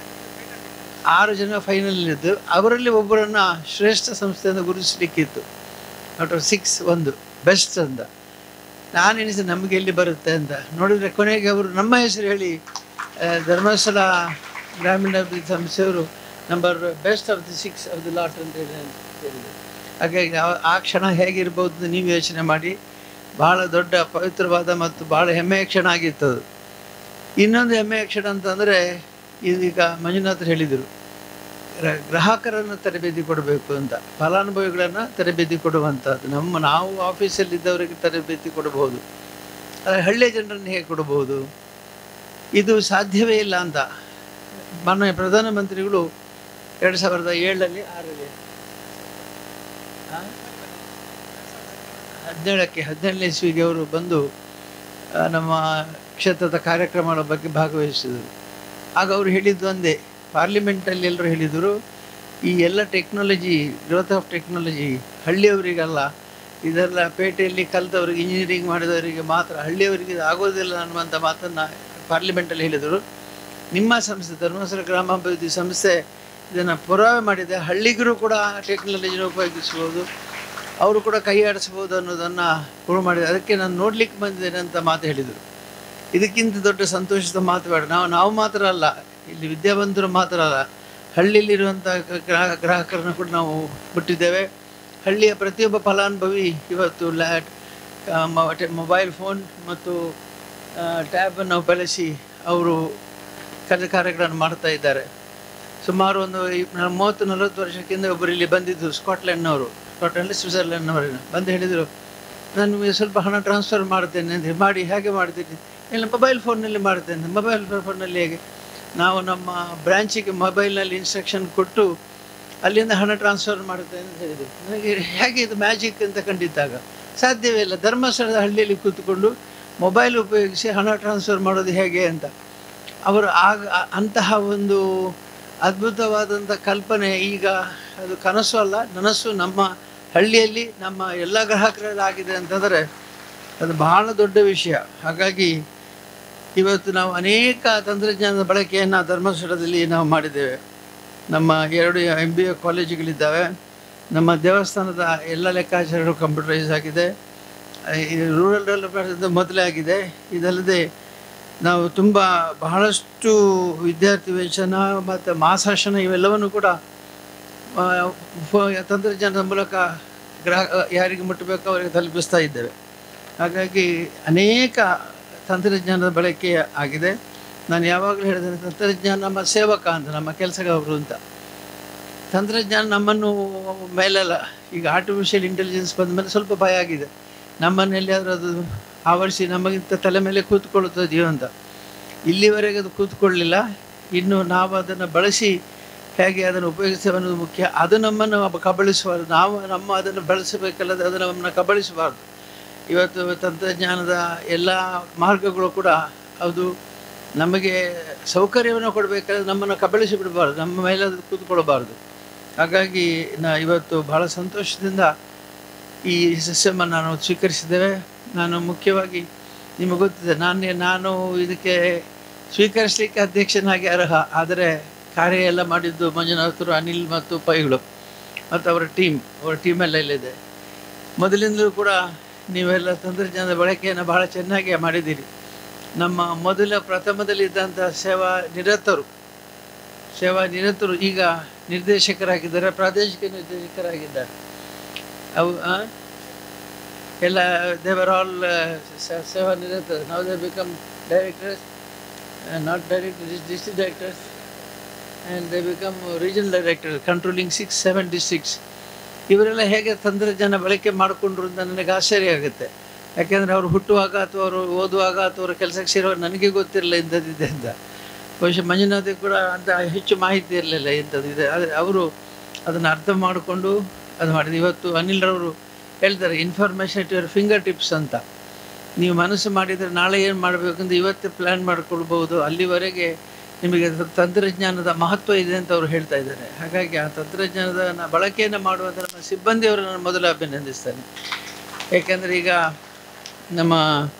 ಆರು ಜನ ಫೈನಲ್ ಇದ್ದು ಅವರಲ್ಲಿ ಒಬ್ಬರನ್ನು ಶ್ರೇಷ್ಠ ಸಂಸ್ಥೆಯಿಂದ ಗುರುತಿಸಲಿಕ್ಕಿತ್ತು ಔಟ್ ಆಫ್ ಸಿಕ್ಸ್ ಒಂದು ಬೆಸ್ಟ್ ಅಂತ ನಾನು ಎನಿಸಿ ನಮಗೆ ಎಲ್ಲಿ ಬರುತ್ತೆ ಅಂತ ನೋಡಿದರೆ ಕೊನೆಗೆ ಅವರು ನಮ್ಮ ಹೆಸರು ಹೇಳಿ ಆ, ಧರ್ಮಸ್ಥಳ ಗ್ರಾಮೀಣಾಭಿವೃದ್ಧಿ ಸಂಸ್ಥೆಯವರು number best of the six of the lot ಅಂತ ಹೇಳಿ ಹೇಳಿದರು ಹಾಗಾಗಿ ಆ- ಆ ಕ್ಷಣ ಹೇಗಿರ್ಬೋದು ಅಂತ ನೀವು ಯೋಚನೆ ಮಾಡಿ ಭಾಳ ದೊಡ್ಡ ಪವಿತ್ರವಾದ ಮತ್ತು ಭಾಳ ಹೆಮ್ಮೆಯ ಕ್ಷಣ ಆಗಿತ್ತು ಅದು ಇನ್ನೊಂದು ಹೆಮ್ಮೆಯ ಕ್ಷಣ ಅಂತಂದರೆ ಇದೀಗ ಮಂಜುನಾಥರು ಹೇಳಿದರು ಗ್ರ- ಗ್ರಾಹಕರನ್ನು ತರಬೇತಿ ಕೊಡಬೇಕು ಅಂತ ಫಲಾನುಭವಿಗಳನ್ನು ತರಬೇತಿ ಕೊಡುವಂಥದ್ದು ನಮ್ಮ ನಾವು ಆಫೀಸಲ್ಲಿದ್ದವರಿಗೆ ತರಬೇತಿ ಕೊಡಬಹುದು ಆದರೆ ಹಳ್ಳಿಯ ಜನರನ್ನು ಹೇಗೆ ಕೊಡಬಹುದು ಇದು ಸಾಧ್ಯವೇ ಇಲ್ಲ ಅಂತ ಮಾನ್ಯ ಪ್ರಧಾನಮಂತ್ರಿಗಳು ಎರಡು ಸಾವಿರದ ಏಳರಲ್ಲಿ ಆರಲ್ಲಿ ಆ? ಹದಿನೇಳಕ್ಕೆ ಹದಿನೇಳನೇ ಇಸ್ವಿಗೆ ಅವರು ಬಂದು ಆ, ನಮ್ಮ ಕ್ಷೇತ್ರದ ಕಾರ್ಯಕ್ರಮಗಳ ಬಗ್ಗೆ ಭಾಗವಹಿಸಿದರು ಆಗ ಅವರು ಹೇಳಿದ್ದು ಒಂದೇ ಪಾರ್ಲಿಮೆಂಟಲ್ಲಿ ಎಲ್ಲರೂ ಹೇಳಿದರು ಈ ಎಲ್ಲ ಟೆಕ್ನಾಲಜಿ ಗ್ರೋತ್ ಆಫ್ ಟೆಕ್ನಾಲಜಿ ಹಳ್ಳಿಯವರಿಗಲ್ಲ ಇದೆಲ್ಲ ಪೇಟೆಯಲ್ಲಿ ಕಲಿತವರಿಗೆ ಇಂಜಿನಿಯರಿಂಗ್ ಮಾಡಿದವರಿಗೆ ಮಾತ್ರ ಹಳ್ಳಿಯವರಿಗೆ ಇದು ಆಗೋದಿಲ್ಲ ಅನ್ನುವಂಥ ಮಾತನ್ನು ಪಾರ್ಲಿಮೆಂಟಲ್ಲಿ ಹೇಳಿದರು ನಿಮ್ಮ ಸಂಸ್ಥೆ ಧರ್ಮಸ್ಥಳ ಗ್ರಾಮಾಭಿವೃದ್ಧಿ ಸಂಸ್ಥೆ ಇದನ್ನು ಪುರಾವೆ ಮಾಡಿದೆ ಹಳ್ಳಿಗರು ಕೂಡ ಟೆಕ್ನಾಲಜಿನ ಉಪಯೋಗಿಸ್ಬೋದು ಅವರು ಕೂಡ ಕೈ ಆಡಿಸ್ಬೋದು ಅನ್ನೋದನ್ನು ಪ್ರೂವ್ ಮಾಡಿದೆ ಅದಕ್ಕೆ ನಾನು ನೋಡ್ಲಿಕ್ಕೆ ಬಂದಿದ್ದೇನೆ ಅಂತ ಮಾತು ಹೇಳಿದರು ಇದಕ್ಕಿಂತ ದೊಡ್ಡ ಸಂತೋಷದ ಮಾತು ಬೇಡ ನಾವು ನಾವು ಮಾತ್ರ ಅಲ್ಲ ಇಲ್ಲಿ ವಿದ್ಯಾವಂತರು ಮಾತ್ರ ಅಲ್ಲ ಹಳ್ಳಿಯಲ್ಲಿರುವಂಥ ಗ್ರಾಹ ಗ್ರಾಹಕರನ್ನು ಕೂಡ ನಾವು ಬಿಟ್ಟಿದ್ದೇವೆ ಹಳ್ಳಿಯ ಪ್ರತಿಯೊಬ್ಬ ಫಲಾನುಭವಿ ಇವತ್ತು ಲ್ಯಾಟ್ ಮೊಬೈಲ್ ಫೋನ್ ಮತ್ತು ಟ್ಯಾಬನ್ನು ಬಳಸಿ ಅವರು ಕಾರ್ಯ ಕಾರ್ಯಗಳನ್ನು ಮಾಡ್ತಾ ಇದ್ದಾರೆ ಸುಮಾರು ಒಂದು ಈ- ನ- ಮೂವತ್ತು ನಲವತ್ತು ವರ್ಷಕ್ಕಿಂತ ಒಬ್ಬರು ಇಲ್ಲಿ ಬಂದಿದ್ದು ಸ್ಕಾಟ್ಲೆಂಡ್ನವರು ಸ್ಕಾಟ್ಲೆಂಡ್ ಸ್ವಿಟ್ಜರ್ಲೆಂಡ್ನವರು ಬಂದು ಹೇಳಿದರು ನಾನು ನಿಮಗೆ ಸ್ವಲ್ಪ ಹಣ ಟ್ರಾನ್ಸ್ಫರ್ ಮಾಡ್ತೇನೆ ಅಂತ ಹೇಳಿ, ಮಾಡಿ ಹೇಗೆ ಮಾಡ್ತೀನಿ ಇಲ್ಲ ಮೊಬೈಲ್ ಫೋನ್ನಲ್ಲಿ ಮಾಡ್ತೇನೆ ಮೊಬೈಲ್ ಫೋನಲ್ಲಿ ಹೇಗೆ ನಾವು ನಮ್ಮ ಬ್ರ್ಯಾಂಚಿಗೆ ಮೊಬೈಲ್ನಲ್ಲಿ ಇನ್ಸ್ಟ್ರಕ್ಷನ್ ಕೊಟ್ಟು ಅಲ್ಲಿಂದ ಹಣ ಟ್ರಾನ್ಸ್ಫರ್ ಮಾಡ್ತೇನೆ ಅಂತ ಹೇಳಿದರು ನನಗೆ ಹೇಗೆ ಇದು ಮ್ಯಾಜಿಕ್ ಅಂತ ಕಂಡಿದ್ದಾಗ ಸಾಧ್ಯವೇ ಇಲ್ಲ ಧರ್ಮಸ್ಥಳದ ಹಳ್ಳಿಯಲ್ಲಿ ಕೂತ್ಕೊಂಡು ಮೊಬೈಲ್ ಉಪಯೋಗಿಸಿ ಹಣ ಟ್ರಾನ್ಸ್ಫರ್ ಮಾಡೋದು ಹೇಗೆ ಅಂತ ಅವರು ಆಗ ಆ- ಅಂತಹ ಒಂದು ಅದ್ಭುತವಾದಂಥ ಕಲ್ಪನೆ ಈಗ ಅದು ಕನಸು ಅಲ್ಲ ನನಸು ನಮ್ಮ ಹಳ್ಳಿಯಲ್ಲಿ ನಮ್ಮ ಎಲ್ಲ ಗ್ರಾಹಕರಲ್ಲಿ ಆಗಿದೆ ಅಂತಂದರೆ ಅದು ಬಹಳ ದೊಡ್ಡ ವಿಷಯ ಹಾಗಾಗಿ ಇವತ್ತು ನಾವು ಅನೇಕ ತಂತ್ರಜ್ಞಾನದ ಬಳಕೆಯನ್ನು ಧರ್ಮಸ್ಥಳದಲ್ಲಿ ನಾವು ಮಾಡಿದ್ದೇವೆ ನಮ್ಮ ಎರಡು ಎಂ ಬಿ ಎ ಕಾಲೇಜುಗಳಿದ್ದಾವೆ ನಮ್ಮ ದೇವಸ್ಥಾನದ ಎಲ್ಲ ಲೆಕ್ಕಾಚಾರಗಳು ಕಂಪ್ಯೂಟರೈಸ್ ಆಗಿದೆ ರೂರಲ್ ಡೆವಲಪ್ಮೆಂಟ್ ಮೊದಲೇ ಆಗಿದೆ ಇದಲ್ಲದೆ ನಾವು ತುಂಬ ಬಹಳಷ್ಟು ವಿದ್ಯಾರ್ಥಿ ವೇತನ ಮತ್ತು ಮಾಸಾಶನ ಇವೆಲ್ಲವನ್ನು ಕೂಡ ಆ, ಫೋ- ತಂತ್ರಜ್ಞಾನದ ಮೂಲಕ ಗ್ರಾಹ ಯಾರಿಗೆ ಮುಟ್ಟಬೇಕು ಅವರಿಗೆ ತಲುಪಿಸ್ತಾ ಇದ್ದೇವೆ ಹಾಗಾಗಿ ಅನೇಕ ತಂತ್ರಜ್ಞಾನದ ಬಳಕೆ ಆಗಿದೆ ನಾನು ಯಾವಾಗಲೂ ಹೇಳಿದ್ದೇನೆ ತಂತ್ರಜ್ಞಾನ ನಮ್ಮ ಸೇವಕ ಅಂತ ನಮ್ಮ ಕೆಲಸಗಾರರು ಅಂತ ತಂತ್ರಜ್ಞಾನ ನಮ್ಮನ್ನು ಮೇಲಲ್ಲ ಈಗ ಆರ್ಟಿಫಿಷಿಯಲ್ ಇಂಟೆಲಿಜೆನ್ಸ್ ಬಂದ ಮೇಲೆ ಸ್ವಲ್ಪ ಭಯ ಆಗಿದೆ ನಮ್ಮನ್ನು ಎಲ್ಲಿಯಾದರೂ ಅದು ಆವರಿಸಿ ನಮಗಿಂತ ತಲೆ ಮೇಲೆ ಕೂತ್ಕೊಳ್ಳುತ್ತದೆಯೋ ಅಂತ ಇಲ್ಲಿವರೆಗೆ ಅದು ಕೂತ್ಕೊಳ್ಳಿಲ್ಲ ಇನ್ನು ನಾವು ಅದನ್ನು ಬಳಸಿ ಹೇಗೆ ಅದನ್ನು ಉಪಯೋಗಿಸ್ತೇವೆ ಅನ್ನೋದು ಮುಖ್ಯ ಅದು ನಮ್ಮನ್ನು ಅಬ- ಕಬಳಿಸಬಾರ್ದು ನಾವು ನಮ್ಮ ಅದನ್ನು ಬಳಸಬೇಕಲ್ಲದೆ ಅದು ನಮ್ಮನ್ನು ಕಬಳಿಸಬಾರ್ದು ಇವತ್ತು ತಂತ್ರಜ್ಞಾನದ ಎಲ್ಲ ಮಾರ್ಗಗಳು ಕೂಡ ಅದು ನಮಗೆ ಸೌಕರ್ಯವನ್ನು ಕೊಡಬೇಕಾದ್ರೆ ನಮ್ಮನ್ನು ಕಬಳಿಸಿ ಬಿಡಬಾರ್ದು ನಮ್ಮ ಮೇಲೆ ಅದು ಕೂತ್ಕೊಳ್ಬಾರ್ದು ಹಾಗಾಗಿ ನಾ ಇವತ್ತು ಬಹಳ ಸಂತೋಷದಿಂದ ಈ ಸಸ್ಯವನ್ನು ನಾನು ಸ್ವೀಕರಿಸಿದ್ದೇವೆ ನಾನು ಮುಖ್ಯವಾಗಿ ನಿಮಗೆ ಗೊತ್ತಿದೆ ನಾನೇ ನಾನು ಇದಕ್ಕೆ ಸ್ವೀಕರಿಸಲಿಕ್ಕೆ ಅಧ್ಯಕ್ಷನಾಗಿ ಅರ್ಹ ಆದರೆ ಕಾರ್ಯ ಎಲ್ಲ ಮಾಡಿದ್ದು ಮಂಜುನಾಥರು ಅನಿಲ್ ಮತ್ತು ಪೈಗಳು ಮತ್ತು ಅವರ ಟೀಮ್ ಅವರ ಟೀಮೆಲ್ಲ ಇಲ್ಲಿದೆ ಮೊದಲಿಂದಲೂ ಕೂಡ ನೀವೆಲ್ಲ ತಂತ್ರಜ್ಞಾನದ ಬಳಕೆಯನ್ನು ಬಹಳ ಚೆನ್ನಾಗಿ ಮಾಡಿದ್ದೀರಿ ನಮ್ಮ ಮೊದಲ ಪ್ರಥಮದಲ್ಲಿದ್ದಂಥ ಸೇವಾ ನಿರತರು ಸೇವಾ ನಿರತರು ಈಗ ನಿರ್ದೇಶಕರಾಗಿದ್ದಾರೆ ಪ್ರಾದೇಶಿಕ ನಿರ್ದೇಶಕರಾಗಿದ್ದಾರೆ ಅವು ಆ? ಎಲ್ಲ ದೇವರ್ ಆಲ್ ಸೇವಾ ನಿರತ ನಾವು they become directors not director district directors and they become regional director controlling six seven districts ಇವರೆಲ್ಲ ಹೇಗೆ ತಂತ್ರಜ್ಞಾನ ಬಳಕೆ ಮಾಡಿಕೊಂಡ್ರು ಅಂತ ನನಗೆ ಆಶ್ಚರ್ಯ ಆಗುತ್ತೆ ಯಾಕೆಂದರೆ ಅವರು ಹುಟ್ಟುವಾಗ ಅಥವಾ ಅವರು ಓದುವಾಗ ಅಥವಾ ಅವರು ಕೆಲಸಕ್ಕೆ ಸೇರುವಾಗ ನನಗೆ ಗೊತ್ತಿರಲಿಲ್ಲ ಇಂಥದ್ದಿದೆ ಅಂತ ಬಹುಶಃ ಮಂಜುನಾಥಿಗೆ ಕೂಡ ಅಂತ ಹೆಚ್ಚು ಮಾಹಿತಿ ಇರಲಿಲ್ಲ ಇಂಥದ್ದು ಇದೆ ಆದರೆ ಅವರು ಅದನ್ನು ಅರ್ಥ ಮಾಡಿಕೊಂಡು ಅದು ಮಾಡಿದ್ರು ಇವತ್ತು ಅನಿಲ್ರವರು ಹೇಳ್ತಾರೆ information it your finger tips ಅಂತ ನೀವು ಮನಸ್ಸು ಮಾಡಿದರೆ ನಾಳೆ ಏನು ಮಾಡಬೇಕಂತ ಇವತ್ತೇ ಪ್ಲ್ಯಾನ್ ಮಾಡಿಕೊಳ್ಬೋದು ಅಲ್ಲಿವರೆಗೆ ನಿಮಗೆ ತ- ತಂತ್ರಜ್ಞಾನದ ಮಹತ್ವ ಇದೆ ಅಂತ ಅವರು ಹೇಳ್ತಾ ಇದ್ದಾರೆ ಹಾಗಾಗಿ ಆ ತಂತ್ರಜ್ಞಾನದ ನ- ಬಳಕೆಯನ್ನು ಮಾಡುವಂಥ ನಮ್ಮ ಸಿಬ್ಬಂದಿಯವರನ್ನು ನಾನು ಮೊದಲು ಅಭಿನಂದಿಸ್ತೇನೆ ಏಕೆಂದರೆ ಈಗ ನಮ್ಮ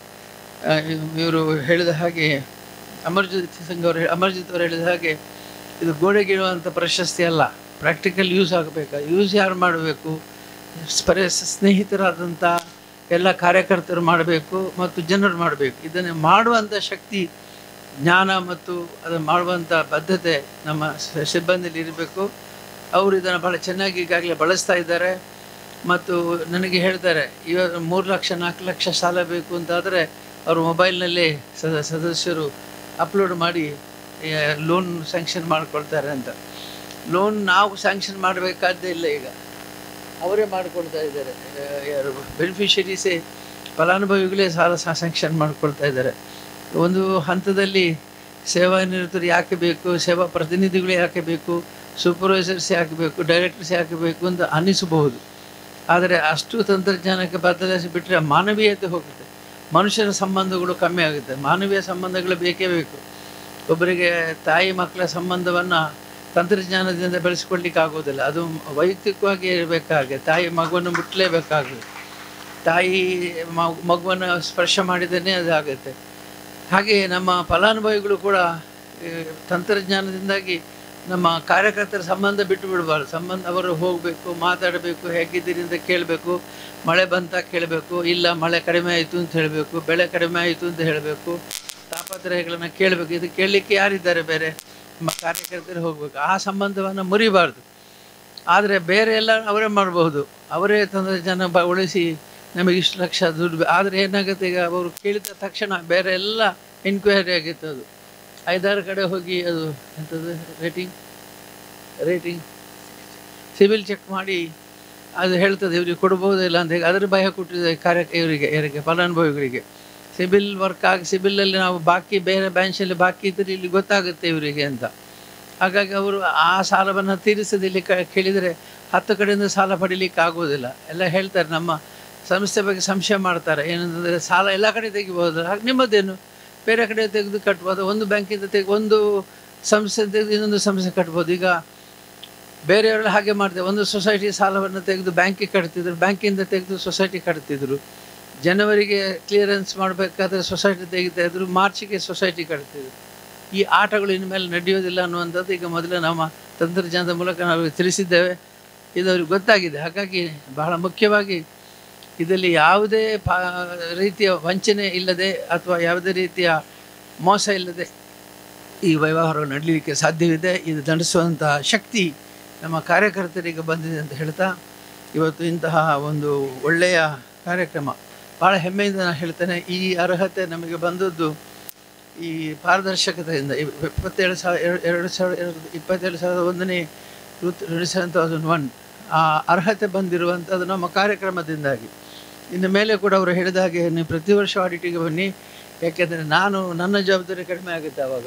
ಇವರು ಹೇಳಿದ ಹಾಗೆ ಅಮರ್ಜಿತ್ ಸಿಂಗ್ ಅವರು ಅಮರ್ಜಿತ್ ಅವರು ಹೇಳಿದ ಹಾಗೆ ಇದು ಗೋಡೆಗಿರುವಂಥ ಪ್ರಶಸ್ತಿ ಅಲ್ಲ ಪ್ರಾಕ್ಟಿಕಲ್ ಯೂಸ್ ಆಗಬೇಕು ಯೂಸ್ ಯಾರು ಮಾಡಬೇಕು ಪರ ಸ್ನೇಹಿತರಾದಂಥ ಎಲ್ಲ ಕಾರ್ಯಕರ್ತರು ಮಾಡಬೇಕು ಮತ್ತು ಜನರು ಮಾಡಬೇಕು ಇದನ್ನು ಮಾಡುವಂಥ ಶಕ್ತಿ ಜ್ಞಾನ ಮತ್ತು ಅದನ್ನು ಮಾಡುವಂಥ ಬದ್ಧತೆ ನಮ್ಮ ಸ- ಸಿಬ್ಬಂದಿಯಲ್ಲಿ ಇರಬೇಕು ಅವರು ಇದನ್ನು ಭಾಳ ಚೆನ್ನಾಗಿ ಈಗಾಗಲೇ ಬಳಸ್ತಾ ಇದ್ದಾರೆ ಮತ್ತು ನನಗೆ ಹೇಳ್ತಾರೆ ಇವಾಗ ಮೂರು ಲಕ್ಷ ನಾಲ್ಕು ಲಕ್ಷ ಸಾಲ ಬೇಕು ಅಂತಾದರೆ ಅವರು ಮೊಬೈಲ್ನಲ್ಲೇ ಸದ ಸದಸ್ಯರು ಅಪ್ಲೋಡ್ ಮಾಡಿ ಲೋನ್ ಸ್ಯಾಂಕ್ಷನ್ ಮಾಡಿಕೊಳ್ತಾರೆ ಅಂತ ಲೋನ್ ನಾವು ಸ್ಯಾಂಕ್ಷನ್ ಮಾಡಬೇಕಾದ್ದೇ ಇಲ್ಲ ಈಗ ಅವರೇ ಮಾಡಿಕೊಳ್ತಾ ಇದ್ದಾರೆ ಆ, ಯಾರು ಬೆನಿಫಿಷರೀಸೇ ಫಲಾನುಭವಿಗಳೇ ಸಾಲ ಸ್ಯಾಂಕ್ಷನ್ ಮಾಡಿಕೊಳ್ತಾ ಇದ್ದಾರೆ ಒಂದು ಹಂತದಲ್ಲಿ ಸೇವಾ ನಿರತರು ಯಾಕೆ ಬೇಕು ಸೇವಾ ಪ್ರತಿನಿಧಿಗಳು ಯಾಕೆ ಬೇಕು ಸೂಪರ್ವೈಸರ್ಸ್ ಯಾಕೆ ಬೇಕು ಡೈರೆಕ್ಟರ್ಸ್ ಯಾಕೆ ಬೇಕು ಅಂತ ಅನ್ನಿಸಬಹುದು ಆದರೆ ಅಷ್ಟು ತಂತ್ರಜ್ಞಾನಕ್ಕೆ ಬದಲಾಯಿಸಿ ಬಿಟ್ಟರೆ ಮಾನವೀಯತೆ ಹೋಗುತ್ತೆ ಮನುಷ್ಯನ ಸಂಬಂಧಗಳು ಕಮ್ಮಿ ಆಗುತ್ತೆ ಮಾನವೀಯ ಸಂಬಂಧಗಳು ಬೇಕೇ ಬೇಕು ಒಬ್ಬರಿಗೆ ತಾಯಿ ಮಕ್ಕಳ ಸಂಬಂಧವನ್ನು ತಂತ್ರಜ್ಞಾನದಿಂದ ಬೆಳೆಸ್ಕೊಳ್ಲಿಕ್ಕೆ ಆಗೋದಿಲ್ಲ ಅದು ವೈಯಕ್ತಿಕವಾಗಿ ಇರಬೇಕಾಗೆ ತಾಯಿ ಮಗುವನ್ನು ಮುಟ್ಟಲೇಬೇಕಾಗುತ್ತೆ ತಾಯಿ ಮಗು- ಮಗುವನ್ನು ಸ್ಪರ್ಶ ಮಾಡಿದೇ ಅದಾಗುತ್ತೆ ಹಾಗೆ ನಮ್ಮ ಫಲಾನುಭವಿಗಳು ಕೂಡ ಈ ತಂತ್ರಜ್ಞಾನದಿಂದಾಗಿ ನಮ್ಮ ಕಾರ್ಯಕರ್ತರ ಸಂಬಂಧ ಬಿಟ್ಟು ಬಿಡಬಾರ್ದು ಸಂಬಂಧ ಅವರು ಹೋಗಬೇಕು ಮಾತಾಡಬೇಕು ಹೇಗಿದ್ದೀರಿ ಅಂತ ಕೇಳಬೇಕು ಮಳೆ ಬಂತ ಕೇಳಬೇಕು ಇಲ್ಲ ಮಳೆ ಕಡಿಮೆ ಆಯಿತು ಅಂತ ಹೇಳಬೇಕು ಬೆಳೆ ಕಡಿಮೆ ಆಯಿತು ಅಂತ ಹೇಳಬೇಕು ತಾಪತ್ರಯಗಳನ್ನು ಕೇಳಬೇಕು ಇದು ಕೇಳಲಿಕ್ಕೆ ಯಾರಿದ್ದಾರೆ ಬೇರೆ ನಮ್ಮ ಕಾರ್ಯಕರ್ತರು ಹೋಗಬೇಕು ಆ ಸಂಬಂಧವನ್ನು ಮುರಿಬಾರ್ದು ಆದರೆ ಬೇರೆ ಎಲ್ಲ ಅವರೇ ಮಾಡಬಹುದು ಅವರೇ ತಂತ್ರಜ್ಞಾನ ಬ ಉಳಿಸಿ ನಮಗೆ ಇಷ್ಟು ಲಕ್ಷ ದುಡ್ಡು ಬೆ- ಆದರೆ ಏನಾಗುತ್ತೆ ಈಗ ಅವರು ಕೇಳಿದ ತಕ್ಷಣ ಬೇರೆ ಎಲ್ಲ ಎನ್ಕ್ವೈರಿ ಆಗಿತ್ತು ಅದು ಐದಾರು ಕಡೆ ಹೋಗಿ ಅದು ಎಂಥದ್ದು ರೇಟಿಂಗ್ ರೇಟಿಂಗ್ ಸಿವಿಲ್ ಚೆಕ್ ಮಾಡಿ ಅದು ಹೇಳ್ತದೆ ಇವರಿಗೆ ಕೊಡ್ಬೋದಿಲ್ಲ ಅಂತ ಹೇಳಿ ಅದರ ಭಯ ಕೊಟ್ಟಿದೆ ಕಾರ್ಯ ಇವರಿಗೆ ಇವರಿಗೆ ಫಲಾನುಭವಿಗಳಿಗೆ ಸಿಬಿಲ್ ವರ್ಕ್ ಆಗಿ ಸಿಬಿಲಲ್ಲಿ ನಾವು ಬಾಕಿ ಬೇರೆ ಬ್ಯಾಂಚಲ್ಲಿ ಬಾಕಿ ಇದ್ದರೆ ಇಲ್ಲಿ ಗೊತ್ತಾಗುತ್ತೆ ಇವರಿಗೆ ಅಂತ ಹಾಗಾಗಿ ಅವರು ಆ ಸಾಲವನ್ನು ತೀರಿಸದೆ ಇಲ್ಲಿ ಕ ಕೇಳಿದರೆ ಹತ್ತು ಕಡೆಯಿಂದ ಸಾಲ ಪಡಿಲಿಕ್ಕೆ ಆಗೋದಿಲ್ಲ ಎಲ್ಲ ಹೇಳ್ತಾರೆ ನಮ್ಮ ಸಂಸ್ಥೆ ಬಗ್ಗೆ ಸಂಶಯ ಮಾಡ್ತಾರೆ ಏನಂತಂದರೆ ಸಾಲ ಎಲ್ಲ ಕಡೆ ತೆಗಿಬೋದು ಹಾಗೆ ನಿಮ್ಮದೇನು ಬೇರೆ ಕಡೆ ತೆಗೆದು ಕಟ್ಬೋದು ಒಂದು ಬ್ಯಾಂಕಿಂದ ತೆಗೆ ಒಂದು ಸಂಸ್ಥೆ ತೆಗೆದು ಇನ್ನೊಂದು ಸಂಸ್ಥೆ ಕಟ್ಬೋದು ಈಗ ಬೇರೆಯವರೆಲ್ಲ ಹಾಗೆ ಮಾಡ್ತಾರೆ ಒಂದು ಸೊಸೈಟಿ ಸಾಲವನ್ನು ತೆಗೆದು ಬ್ಯಾಂಕಿಗೆ ಕಟ್ತಿದ್ರು ಬ್ಯಾಂಕಿಂದ ತೆಗೆದು ಸೊಸೈಟಿ ಕಟ್ತಿದ್ರು ಜನವರಿಗೆ ಕ್ಲಿಯರೆನ್ಸ್ ಮಾಡಬೇಕಾದ್ರೆ ಸೊಸೈಟಿ ತೆಗಿತಾ ಇದ್ರು ಮಾರ್ಚಿಗೆ ಸೊಸೈಟಿ ಕಟ್ತಿದ್ರು ಈ ಆಟಗಳು ಇನ್ಮೇಲೆ ನಡೆಯೋದಿಲ್ಲ ಅನ್ನುವಂಥದ್ದು ಈಗ ಮೊದಲು ನಮ್ಮ ತಂತ್ರಜ್ಞಾನದ ಮೂಲಕ ನಾವು ತಿಳಿಸಿದ್ದೇವೆ ಇದು ಅವ್ರಿಗೆ ಗೊತ್ತಾಗಿದೆ ಹಾಗಾಗಿ ಬಹಳ ಮುಖ್ಯವಾಗಿ ಇದರಲ್ಲಿ ಯಾವುದೇ ಪಾ ರೀತಿಯ ವಂಚನೆ ಇಲ್ಲದೆ ಅಥವಾ ಯಾವುದೇ ರೀತಿಯ ಮೋಸ ಇಲ್ಲದೆ ಈ ವ್ಯವಹಾರಗಳು ನಡೀಲಿಕ್ಕೆ ಸಾಧ್ಯವಿದೆ ಇದು ನಡೆಸುವಂಥ ಶಕ್ತಿ ನಮ್ಮ ಕಾರ್ಯಕರ್ತರಿಗೆ ಬಂದಿದೆ ಅಂತ ಹೇಳ್ತಾ ಇವತ್ತು ಇಂತಹ ಒಂದು ಒಳ್ಳೆಯ ಕಾರ್ಯಕ್ರಮ ಭಾಳ ಹೆಮ್ಮೆಯಿಂದ ನಾನು ಹೇಳ್ತೇನೆ ಈ ಅರ್ಹತೆ ನಮಗೆ ಬಂದದ್ದು ಈ ಪಾರದರ್ಶಕತೆಯಿಂದ ಇಪ್- ಇಪ್ಪತ್ತೇಳು ಸಾವಿರ ಎರಡು ಎರಡು ಸಾವಿರ ಎರಡು ಇಪ್ಪತ್ತೇಳು ಸಾವಿರದ ಒಂದನೇ ಋತು ಎರಡು ಸೆವೆನ್ ತೌಸಂಡ್ ಒನ್ ಆ ಅರ್ಹತೆ ಬಂದಿರುವಂಥದ್ದು ನಮ್ಮ ಕಾರ್ಯಕ್ರಮದಿಂದಾಗಿ ಇನ್ನು ಮೇಲೆ ಕೂಡ ಅವರು ಹೇಳಿದ ಹಾಗೆ ನೀವು ಪ್ರತಿ ವರ್ಷ ಆಡಿಟಿಗೆ ಬನ್ನಿ ಯಾಕೆಂದರೆ ನಾನು ನನ್ನ ಜವಾಬ್ದಾರಿ ಕಡಿಮೆ ಆಗುತ್ತೆ ಆವಾಗ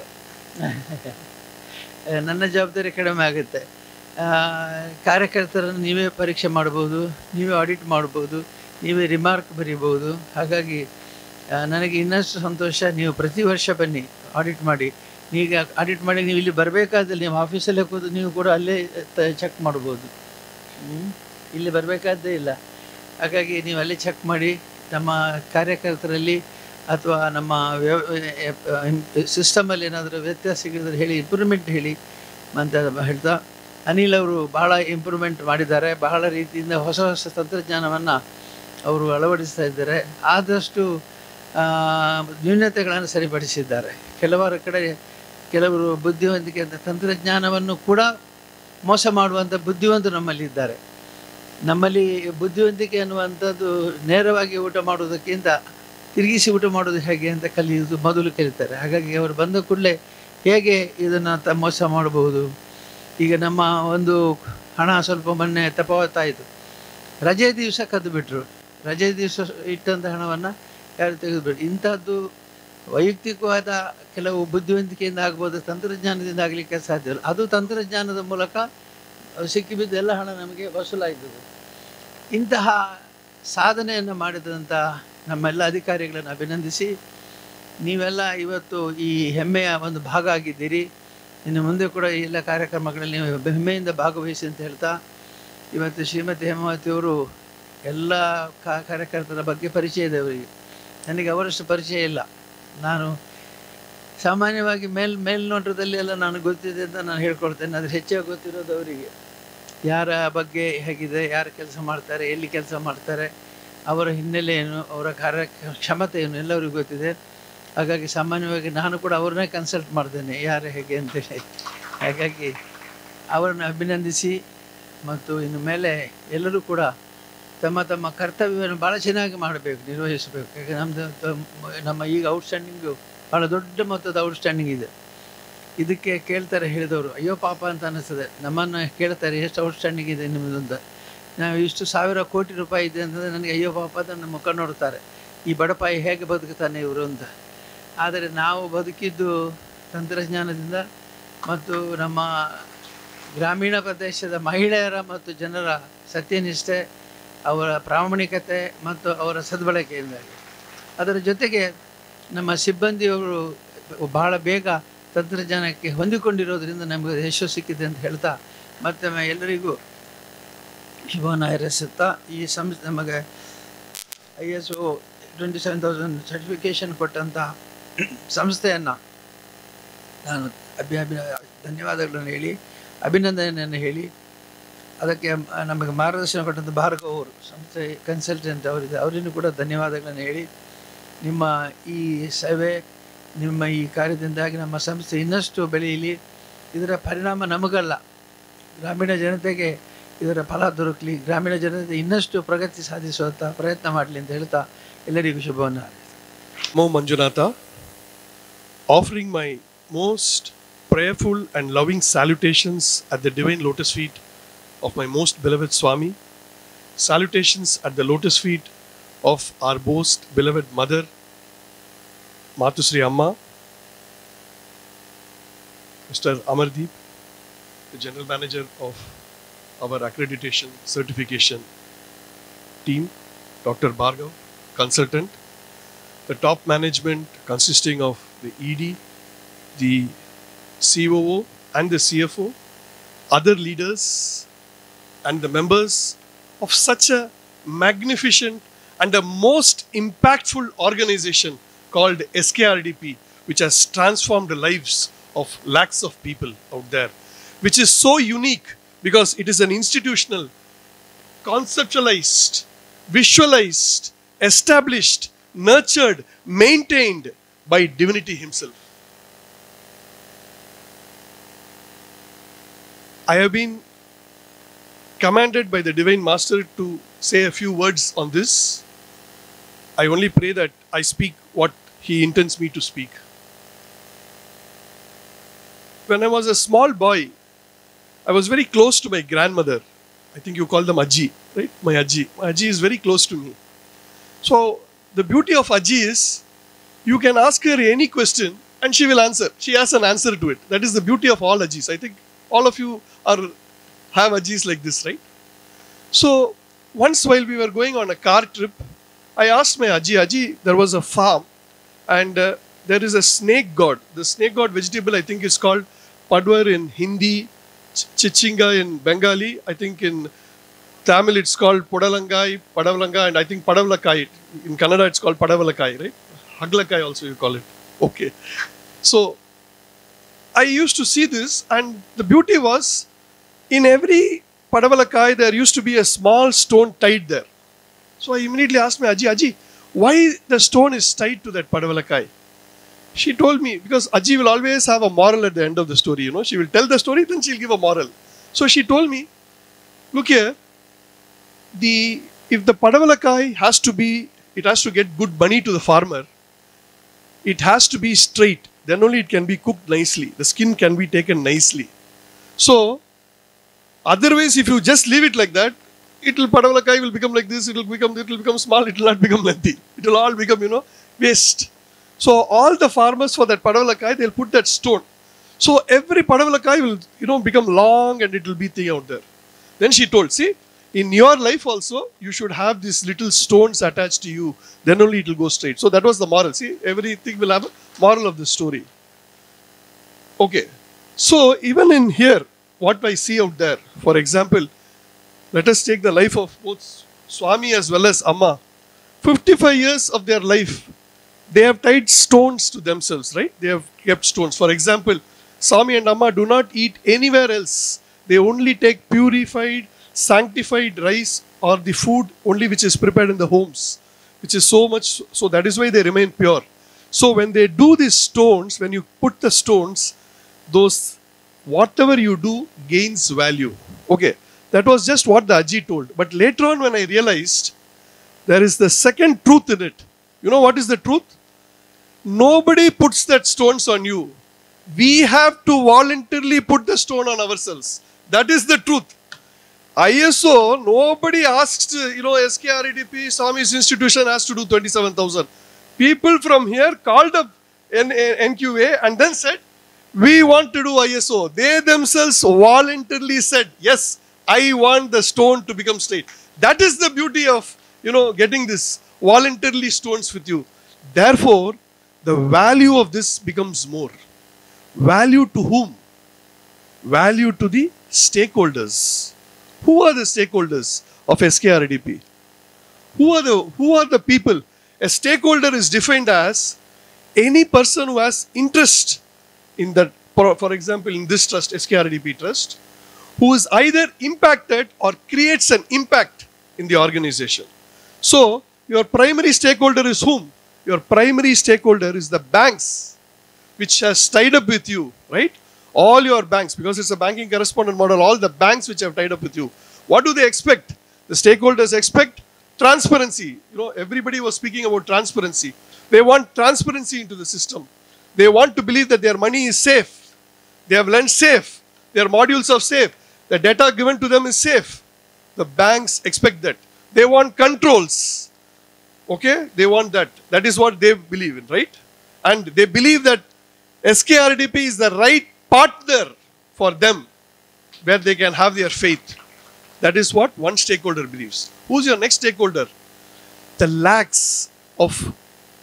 ಆ, ನನ್ನ ಜವಾಬ್ದಾರಿ ಕಡಿಮೆ ಆಗುತ್ತೆ ಆ, ಕಾರ್ಯಕರ್ತರನ್ನು ನೀವೇ ಪರೀಕ್ಷೆ ಮಾಡ್ಬೋದು ನೀವೇ ಆಡಿಟ್ ಮಾಡ್ಬೋದು ನೀವೇ ರಿಮಾರ್ಕ್ ಬರೀಬೋದು ಹಾಗಾಗಿ ಆ, ನನಗೆ ಇನ್ನಷ್ಟು ಸಂತೋಷ ನೀವು ಪ್ರತಿ ವರ್ಷ ಬನ್ನಿ ಆಡಿಟ್ ಮಾಡಿ ಈಗ ಆಡಿಟ್ ಮಾಡಿ ನೀವು ಇಲ್ಲಿ ಬರಬೇಕಾದಲ್ಲಿ ನೀವು ಆಫೀಸಲ್ಲೇ ಕೂತು ನೀವು ಕೂಡ ಅಲ್ಲೇ ಚೆಕ್ ಮಾಡ್ಬೋದು ಹ್ಮ್? ಇಲ್ಲಿ ಬರಬೇಕಾದ್ದೇ ಇಲ್ಲ ಹಾಗಾಗಿ ನೀವು ಅಲ್ಲೇ ಚೆಕ್ ಮಾಡಿ ನಮ್ಮ ಕಾರ್ಯಕರ್ತರಲ್ಲಿ ಅಥವಾ ನಮ್ಮ ಸಿಸ್ಟಮಲ್ಲಿ ಏನಾದರೂ ವ್ಯತ್ಯಾಸ ಸಿಗಿದ್ರೆ ಹೇಳಿ ಇಂಪ್ರೂವ್ಮೆಂಟ್ ಹೇಳಿ ಅಂತ ಹೇಳ್ತಾ ಅನಿಲ್ ಅವರು ಬಹಳ ಇಂಪ್ರೂವ್ಮೆಂಟ್ ಮಾಡಿದ್ದಾರೆ ಬಹಳ ರೀತಿಯಿಂದ ಹೊಸ ಹೊಸ ತಂತ್ರಜ್ಞಾನವನ್ನು ಅವರು ಅಳವಡಿಸ್ತಾ ಇದ್ದಾರೆ ಆದಷ್ಟು ಆ, ನ್ಯೂನತೆಗಳನ್ನು ಸರಿಪಡಿಸಿದ್ದಾರೆ ಕೆಲವರ ಕಡೆ ಕೆಲವರು ಬುದ್ಧಿವಂತಿಕೆ ಅಂತ ತಂತ್ರಜ್ಞಾನವನ್ನು ಕೂಡ ಮೋಸ ಮಾಡುವಂಥ ಬುದ್ಧಿವಂತರು ನಮ್ಮಲ್ಲಿ ಇದ್ದಾರೆ ನಮ್ಮಲ್ಲಿ ಬುದ್ಧಿವಂತಿಕೆ ಅನ್ನುವಂಥದ್ದು ನೇರವಾಗಿ ಊಟ ಮಾಡುವುದಕ್ಕಿಂತ ತಿರುಗಿಸಿ ಊಟ ಮಾಡೋದು ಹೇಗೆ ಅಂತ ಕಲಿಯುವುದು ಮೊದಲು ಕಲಿತಾರೆ ಹಾಗಾಗಿ ಅವರು ಬಂದ ಕೂಡಲೇ ಹೇಗೆ ಇದನ್ನು ತ ಮೋಸ ಮಾಡಬಹುದು ಈಗ ನಮ್ಮ ಒಂದು ಹಣ ಸ್ವಲ್ಪ ಮೊನ್ನೆ ತಪವತ್ತಾಯಿತು ರಜೆ ದಿವಸ ಕದ್ದು ಬಿಟ್ಟರು ರಜೆ ದಿವಸ ಇಟ್ಟಂಥ ಹಣವನ್ನು ಯಾರು ತೆಗೆದುಬಿಟ್ರು ಇಂಥದ್ದು ವೈಯಕ್ತಿಕವಾದ ಕೆಲವು ಬುದ್ಧಿವಂತಿಕೆಯಿಂದ ಆಗ್ಬೋದು ತಂತ್ರಜ್ಞಾನದಿಂದ ಆಗಲಿಕ್ಕೆ ಸಾಧ್ಯ ಇಲ್ಲ ಅದು ತಂತ್ರಜ್ಞಾನದ ಮೂಲಕ ಸಿಕ್ಕಿಬಿದ್ದ ಎಲ್ಲ ಹಣ ನಮಗೆ ವಸೂಲಾಯ್ತದೆ ಇಂತಹ ಸಾಧನೆಯನ್ನು ಮಾಡಿದಂಥ ನಮ್ಮೆಲ್ಲ ಅಧಿಕಾರಿಗಳನ್ನು ಅಭಿನಂದಿಸಿ ನೀವೆಲ್ಲ ಇವತ್ತು ಈ ಹೆಮ್ಮೆಯ ಒಂದು ಭಾಗ ಆಗಿದ್ದೀರಿ ಇನ್ನು ಮುಂದೆ ಕೂಡ ಈ ಎಲ್ಲ ಕಾರ್ಯಕ್ರಮಗಳಲ್ಲಿ ನೀವು ಹೆಮ್ಮೆಯಿಂದ ಭಾಗವಹಿಸಿ ಅಂತ ಹೇಳ್ತಾ ಇವತ್ತು ಶ್ರೀಮತಿ ಹೇಮಾವತಿಯವರು ಎಲ್ಲ ಕಾ ಕಾರ್ಯಕರ್ತರ ಬಗ್ಗೆ ಪರಿಚಯ ಇದೆ ಅವರಿಗೆ ನನಗೆ ಅವರಷ್ಟು ಪರಿಚಯ ಇಲ್ಲ ನಾನು ಸಾಮಾನ್ಯವಾಗಿ ಮೇಲ್ ಮೇಲ್ನೋಟದಲ್ಲಿ ಎಲ್ಲ ನಾನು ಗೊತ್ತಿದೆ ಅಂತ ನಾನು ಹೇಳ್ಕೊಳ್ತೇನೆ ಆದರೆ ಹೆಚ್ಚಾಗಿ ಗೊತ್ತಿರೋದು ಅವರಿಗೆ ಯಾರ ಬಗ್ಗೆ ಹೇಗಿದೆ ಯಾರು ಕೆಲಸ ಮಾಡ್ತಾರೆ ಎಲ್ಲಿ ಕೆಲಸ ಮಾಡ್ತಾರೆ ಅವರ ಹಿನ್ನೆಲೆ ಏನು ಅವರ ಕಾರ್ಯ ಕ್ಷಮತೆ ಏನು ಎಲ್ಲರಿಗೂ ಗೊತ್ತಿದೆ ಹಾಗಾಗಿ ಸಾಮಾನ್ಯವಾಗಿ ನಾನು ಕೂಡ ಅವ್ರನ್ನೇ ಕನ್ಸಲ್ಟ್ ಮಾಡ್ತೇನೆ ಯಾರು ಹೇಗೆ ಅಂತೇಳಿ ಹಾಗಾಗಿ ಅವರನ್ನು ಅಭಿನಂದಿಸಿ ಮತ್ತು ಇನ್ನು ಮೇಲೆ ಎಲ್ಲರೂ ಕೂಡ ತಮ್ಮ ತಮ್ಮ ಕರ್ತವ್ಯವನ್ನು ಭಾಳ ಚೆನ್ನಾಗಿ ಮಾಡಬೇಕು ನಿರ್ವಹಿಸಬೇಕು ಯಾಕೆ ನಮ್ಮದು ತ- ನಮ್ಮ ಈಗ ಔಟ್ಸ್ಟ್ಯಾಂಡಿಂಗು ಭಾಳ ದೊಡ್ಡ ಮೊತ್ತದ ಔಟ್ಸ್ಟ್ಯಾಂಡಿಂಗ್ ಇದೆ ಇದಕ್ಕೆ ಕೇಳ್ತಾರೆ ಹೇಳಿದವರು ಅಯ್ಯೋ ಪಾಪ ಅಂತ ಅನ್ನಿಸ್ತದೆ ನಮ್ಮನ್ನು ಕೇಳ್ತಾರೆ ಎಷ್ಟು ಔಟ್ಸ್ಟ್ಯಾಂಡಿಂಗ್ ಇದೆ ನಿಮ್ಮದು ಅಂತ ನಾವು ಇಷ್ಟು ಸಾವಿರ ಕೋಟಿ ರೂಪಾಯಿ ಇದೆ ಅಂತಂದರೆ ನನಗೆ ಅಯ್ಯೋ ಪಾಪ ಅಂತ ನನ್ನ ಮುಖ ನೋಡ್ತಾರೆ ಈ ಬಡಪಾಯಿ ಹೇಗೆ ಬದುಕುತ್ತಾನೆ ಇವರು ಅಂತ ಆದರೆ ನಾವು ಬದುಕಿದ್ದು ತಂತ್ರಜ್ಞಾನದಿಂದ ಮತ್ತು ನಮ್ಮ ಗ್ರಾಮೀಣ ಪ್ರದೇಶದ ಮಹಿಳೆಯರ ಮತ್ತು ಜನರ ಸತ್ಯನಿಷ್ಠೆ ಅವರ ಪ್ರಾಮಾಣಿಕತೆ ಮತ್ತು ಅವರ ಸದ್ಬಳಕೆಯಿಂದಾಗಿ ಅದರ ಜೊತೆಗೆ ನಮ್ಮ ಸಿಬ್ಬಂದಿಯವರು ಬಹಳ ಬೇಗ ತಂತ್ರಜ್ಞಾನಕ್ಕೆ ಹೊಂದಿಕೊಂಡಿರೋದ್ರಿಂದ ನಮಗೆ ಯಶಸ್ಸು ಸಿಕ್ಕಿದೆ ಅಂತ ಹೇಳ್ತಾ ಮತ್ತೊಮ್ಮೆ ಎಲ್ಲರಿಗೂ ಶುಭವನ್ನು ಹಾರೈಸುತ್ತಾ ಈ ಸಂಸ್ಥೆ ನಮಗೆ I S O twenty seven thousand certification ಕೊಟ್ಟಂಥ ಸಂಸ್ಥೆಯನ್ನು ನಾನು ಅಭಿ ಅಭಿ ಧನ್ಯವಾದಗಳನ್ನು ಹೇಳಿ ಅಭಿನಂದನೆಯನ್ನು ಹೇಳಿ ಅದಕ್ಕೆ ಮ- ನಮಗೆ ಮಾರ್ಗದರ್ಶನ ಕೊಟ್ಟಂಥ ಭಾರ್ಗವ್ ಅವರು ಸಂಸ್ಥೆ ಕನ್ಸಲ್ಟೆಂಟ್ ಅವರಿದೆ ಅವರಿಗೂ ಕೂಡ ಧನ್ಯವಾದಗಳನ್ನು ಹೇಳಿ ನಿಮ್ಮ ಈ ಸೇವೆ ನಿಮ್ಮ ಈ ಕಾರ್ಯದಿಂದಾಗಿ ನಮ್ಮ ಸಂಸ್ಥೆ ಇನ್ನಷ್ಟು ಬೆಳೆಯಲಿ ಇದರ ಪರಿಣಾಮ ನಮಗಲ್ಲ ಗ್ರಾಮೀಣ ಜನತೆಗೆ ಇದರ ಫಲ ದೊರಕಲಿ ಗ್ರಾಮೀಣ ಜನತೆ ಇನ್ನಷ್ಟು ಪ್ರಗತಿ ಸಾಧಿಸುವಂಥ ಪ್ರಯತ್ನ ಮಾಡಲಿ ಅಂತ ಹೇಳ್ತಾ ಎಲ್ಲರಿಗೂ ಶುಭವನ್ನು ಹಾರೈಸ್ತೇನೆ. Mo Manjunatha, offering my most prayerful and loving salutations at the divine lotus feet of my most beloved Swami, salutations at the lotus feet of our most beloved mother, Matusri Amma, Mr. Amardeep, the general manager of our accreditation certification team, Dr. Bhargav, consultant, the top management consisting of the ED, the COO, and the CFO, other leaders, and the members of such a magnificent and a most impactful organization called SKRDP, which has transformed the lives of lakhs of people out there, which is so unique because it is an institutional, conceptualized, visualized, established, nurtured, maintained by divinity himself. I have been commanded by the divine master to say a few words on this. I only pray that I speak what he intends me to speak. When I was a small boy, I was very close to my grandmother. I think you call them Aji, right? My Aji. My Aji is very close to me. So the beauty of Aji is you can ask her any question and she will answer. She has an answer to it. That is the beauty of all Ajis. I think all of you are have Ajis like this, right? So once while we were going on a car trip, I asked my Aji, Aji, there was a farm and uh, there is a snake god. The snake god vegetable I think is called Padwar in Hindi, Ch- Chichinga in Bengali, I think in Tamil it's called Podalangai, Padavalanga, and I think Padavalakai. In Kannada it's called Padavalakai, right? Haglakai also you call it. Okay. So I used to see this, and the beauty was in every Padavalakai there used to be a small stone tied there. So I immediately asked my Aji, Aji, why the stone is tied to that Padavalakai? She told me because Aji will always have a moral at the end of the story, you know. She will tell the story, then she'll give a moral. So she told me, look here, the if the Padavalakai has to be, it has to get good money to the farmer, it has to be straight. Then only it can be cooked nicely. The skin can be taken nicely. So, otherwise, if you just leave it like that, it will Padavalakai will become like this. It will become it will become small. It will not become lengthy. It will all become you know waste. So all the farmers for that Padavalakai they'll put that stone. So every Padavalakai will you know become long and it will be thing out there. Then she told, see, in your life also, you should have these little stones attached to you. Then only it will go straight. So that was the moral. See, everything will have a moral of the story. Okay. So even in here, what I see out there, for example, let us take the life of both Swami as well as Amma. 55 years of their life, they have tied stones to themselves, right? They have kept stones. For example, Swami and Amma do not eat anywhere else. They only take purified, sanctified rice or the food only which is prepared in the homes, which is so much, so that is why they remain pure. So when they do these stones, when you put the stones, those whatever you do gains value. Okay, that was just what the Aji told. But later on, when I realized there is the second truth in it. You know what is the truth? Nobody puts that stones on you. We have to voluntarily put the stone on ourselves. That is the truth. ISO, nobody asked, you know, SKREDP, Swami's institution has to do 27,000. People from here called up N- N- NQA and then said, we want to do ISO. They themselves voluntarily said, yes, I want the stone to become straight. That is the beauty of, you know, getting this voluntarily stones with you. Therefore, the value of this becomes more. Value to whom? Value to the stakeholders. Who are the stakeholders of SKRDP? Who are the who are the people? A stakeholder is defined as any person who has interest in that, for, for example, in this trust, SKRDP trust, who is either impacted or creates an impact in the organization. So, your primary stakeholder is whom? Your primary stakeholder is the banks, which has tied up with you, right? All your banks, because it's a banking correspondent model, all the banks which have tied up with you. What do they expect? The stakeholders expect transparency. You know, everybody was speaking about transparency. They want transparency into the system. They want to believe that their money is safe. They have lent safe. Their modules are safe. The data given to them is safe. The banks expect that. They want controls. Okay? They want that. That is what they believe in, right? And they believe that SKRDP is the right partner for them where they can have their faith. That is what one stakeholder believes. Who's your next stakeholder? The lakhs of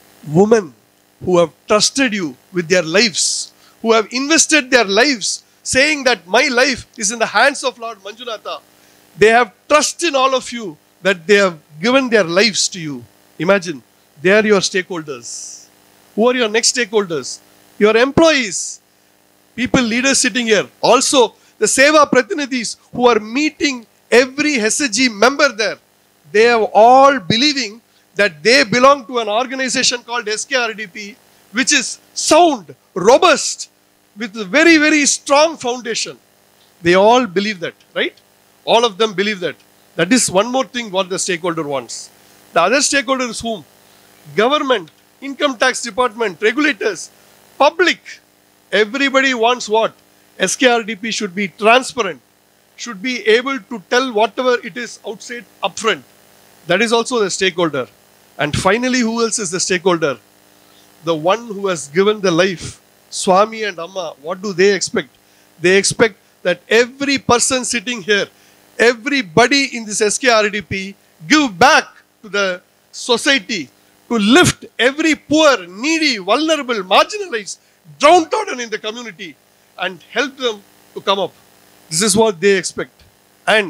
women who have trusted you with their lives, who have invested their lives, saying that my life is in the hands of Lord Manjunatha. They have trust in all of you that they have given their lives to you. Imagine, they are your stakeholders. Who are your next stakeholders? Your employees, people, leaders sitting here. Also, the Seva Pratinidhis who are meeting every SSG member there. They are all believing that they belong to an organization called SKRDP, which is sound, robust, with a very, very strong foundation. They all believe that, right? All of them believe that. That is one more thing what the stakeholder wants. The other stakeholder is whom? Government, income tax department, regulators, public. Everybody wants what? SKRDP should be transparent, should be able to tell whatever it is outside upfront. That is also the stakeholder. And finally, who else is the stakeholder? The one who has given the life, Swami and Amma. What do they expect? They expect that every person sitting here, everybody in this SKRDP, give back to the society to lift every poor, needy, vulnerable, marginalized, downtrodden in the community and help them to come up. This is what they expect. And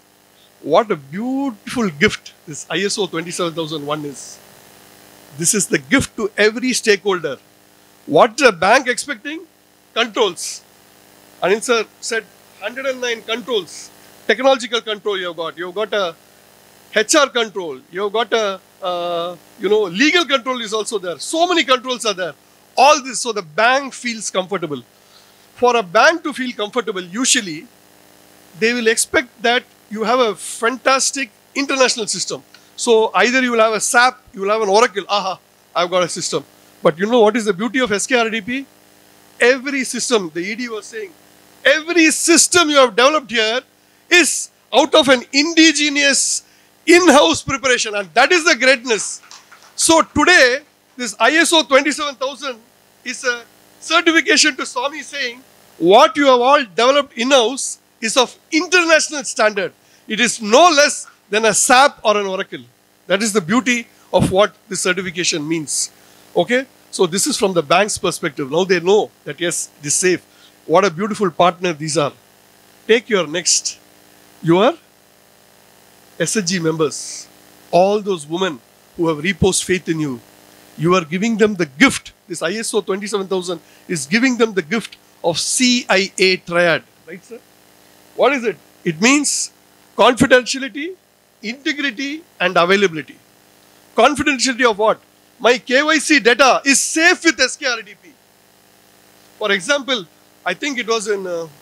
what a beautiful gift this ISO 27001 is. This is the gift to every stakeholder. What the bank expecting? Controls. Anil sir said 109 controls. Technological control you have got. You have got a HR control. You have got a uh, you know legal control is also there. So many controls are there. All this so the bank feels comfortable. For a bank to feel comfortable, usually they will expect that you have a fantastic international system. So either you will have a SAP, you will have an Oracle. Aha, I've got a system. But you know what is the beauty of SKRDP? Every system, the ED was saying, every system you have developed here is out of an indigenous in-house preparation and that is the greatness. So today, this ISO 27000 is a certification to Swami saying what you have all developed in-house is of international standard. It is no less than a SAP or an Oracle. That is the beauty of what this certification means. Okay? So this is from the bank's perspective. Now they know that yes, this is safe. What a beautiful partner these are. Take your next. Your SSG members, all those women who have reposed faith in you, you are giving them the gift. This ISO 27000 is giving them the gift of CIA triad. Right, sir? What is it? It means confidentiality, integrity, and availability. Confidentiality of what? My KYC data is safe with SKRDP. For example, I think it was in uh,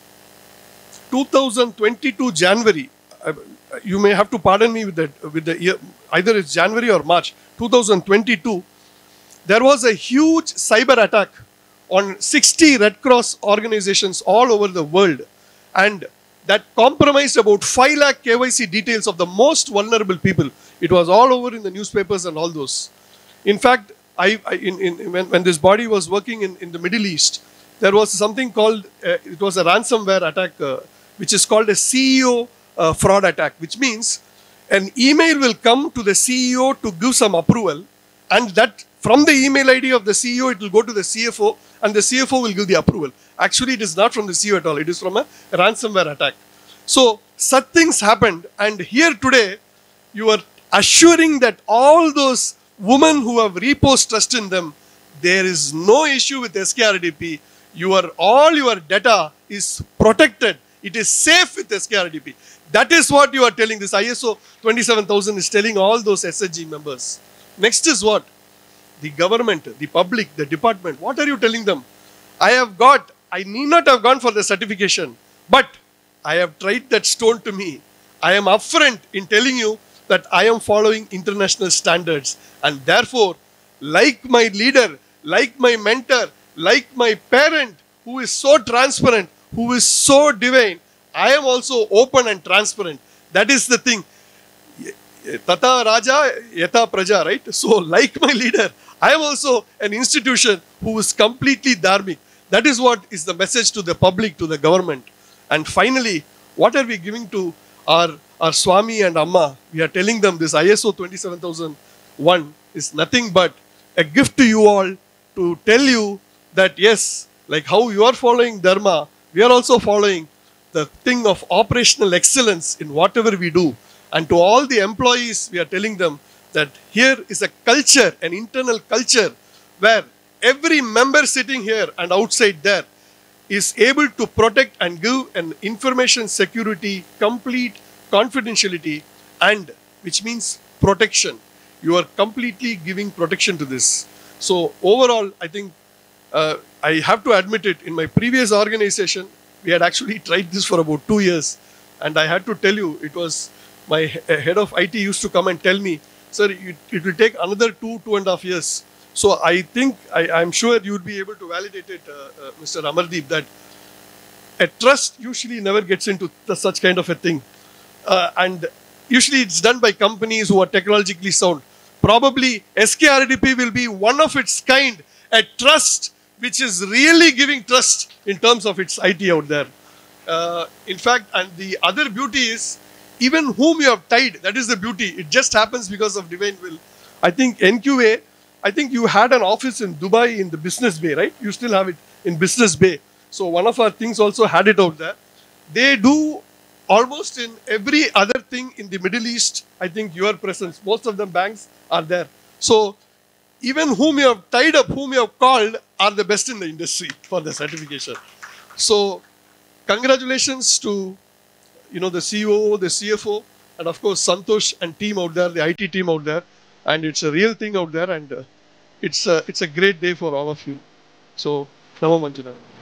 2022 January. Uh, you may have to pardon me with the with the year. Either it's January or March 2022. There was a huge cyber attack on 60 Red Cross organizations all over the world, and that compromised about 5 lakh KYC details of the most vulnerable people. It was all over in the newspapers and all those. In fact, I, I in, in, when, when this body was working in, in the Middle East, there was something called, uh, it was a ransomware attack, uh, which is called a CEO uh, fraud attack, which means an email will come to the CEO to give some approval, and that From the email ID of the CEO, it will go to the CFO, and the CFO will give the approval. Actually, it is not from the CEO at all. It is from a ransomware attack. So such things happened, and here today, you are assuring that all those women who have reposed trust in them, there is no issue with SKRDP. Your all your data is protected. It is safe with SKRDP. That is what you are telling. This ISO 27000 is telling all those SHG members. Next is what? The government, the public, the department. What are you telling them? I have got, I need not have gone for the certification, but I have tried that stone to me. I am upfront in telling you that I am following international standards, and therefore, like my leader, like my mentor, like my parent, who is so transparent, who is so divine, I am also open and transparent. That is the thing. Tata Raja, Yata Praja, right? So, like my leader, I am also an institution who is completely dharmic. That is what is the message to the public, to the government. And finally, what are we giving to our, our Swami and Amma? We are telling them this ISO 27001 is nothing but a gift to you all to tell you that yes, like how you are following Dharma, we are also following the thing of operational excellence in whatever we do. And to all the employees, we are telling them that here is a culture, an internal culture, where every member sitting here and outside there is able to protect and give an information security, complete confidentiality, and which means protection. You are completely giving protection to this. So, overall, I think uh, I have to admit it, in my previous organization, we had actually tried this for about two years. And I had to tell you, it was my he- head of IT used to come and tell me, sir, it, it will take another two, two and a half years. So I think, I, I'm sure you would be able to validate it, uh, uh, Mr. Amardeep, that a trust usually never gets into the, such kind of a thing. Uh, and usually it's done by companies who are technologically sound. Probably SKRDP will be one of its kind, a trust which is really giving trust in terms of its IT out there. Uh, in fact, and the other beauty is even whom you have tied, that is the beauty. It just happens because of divine will. I think NQA, I think you had an office in Dubai in the business bay, right? You still have it in business bay. So one of our things also had it out there. They do almost in every other thing in the Middle East. I think your presence, most of them banks are there. So even whom you have tied up, whom you have called, are the best in the industry for the certification. So congratulations to you know the CEO, the CFO, and of course Santosh and team out there, the IT team out there, and it's a real thing out there, and uh, it's a, it's a great day for all of you. So Namo Manjuna.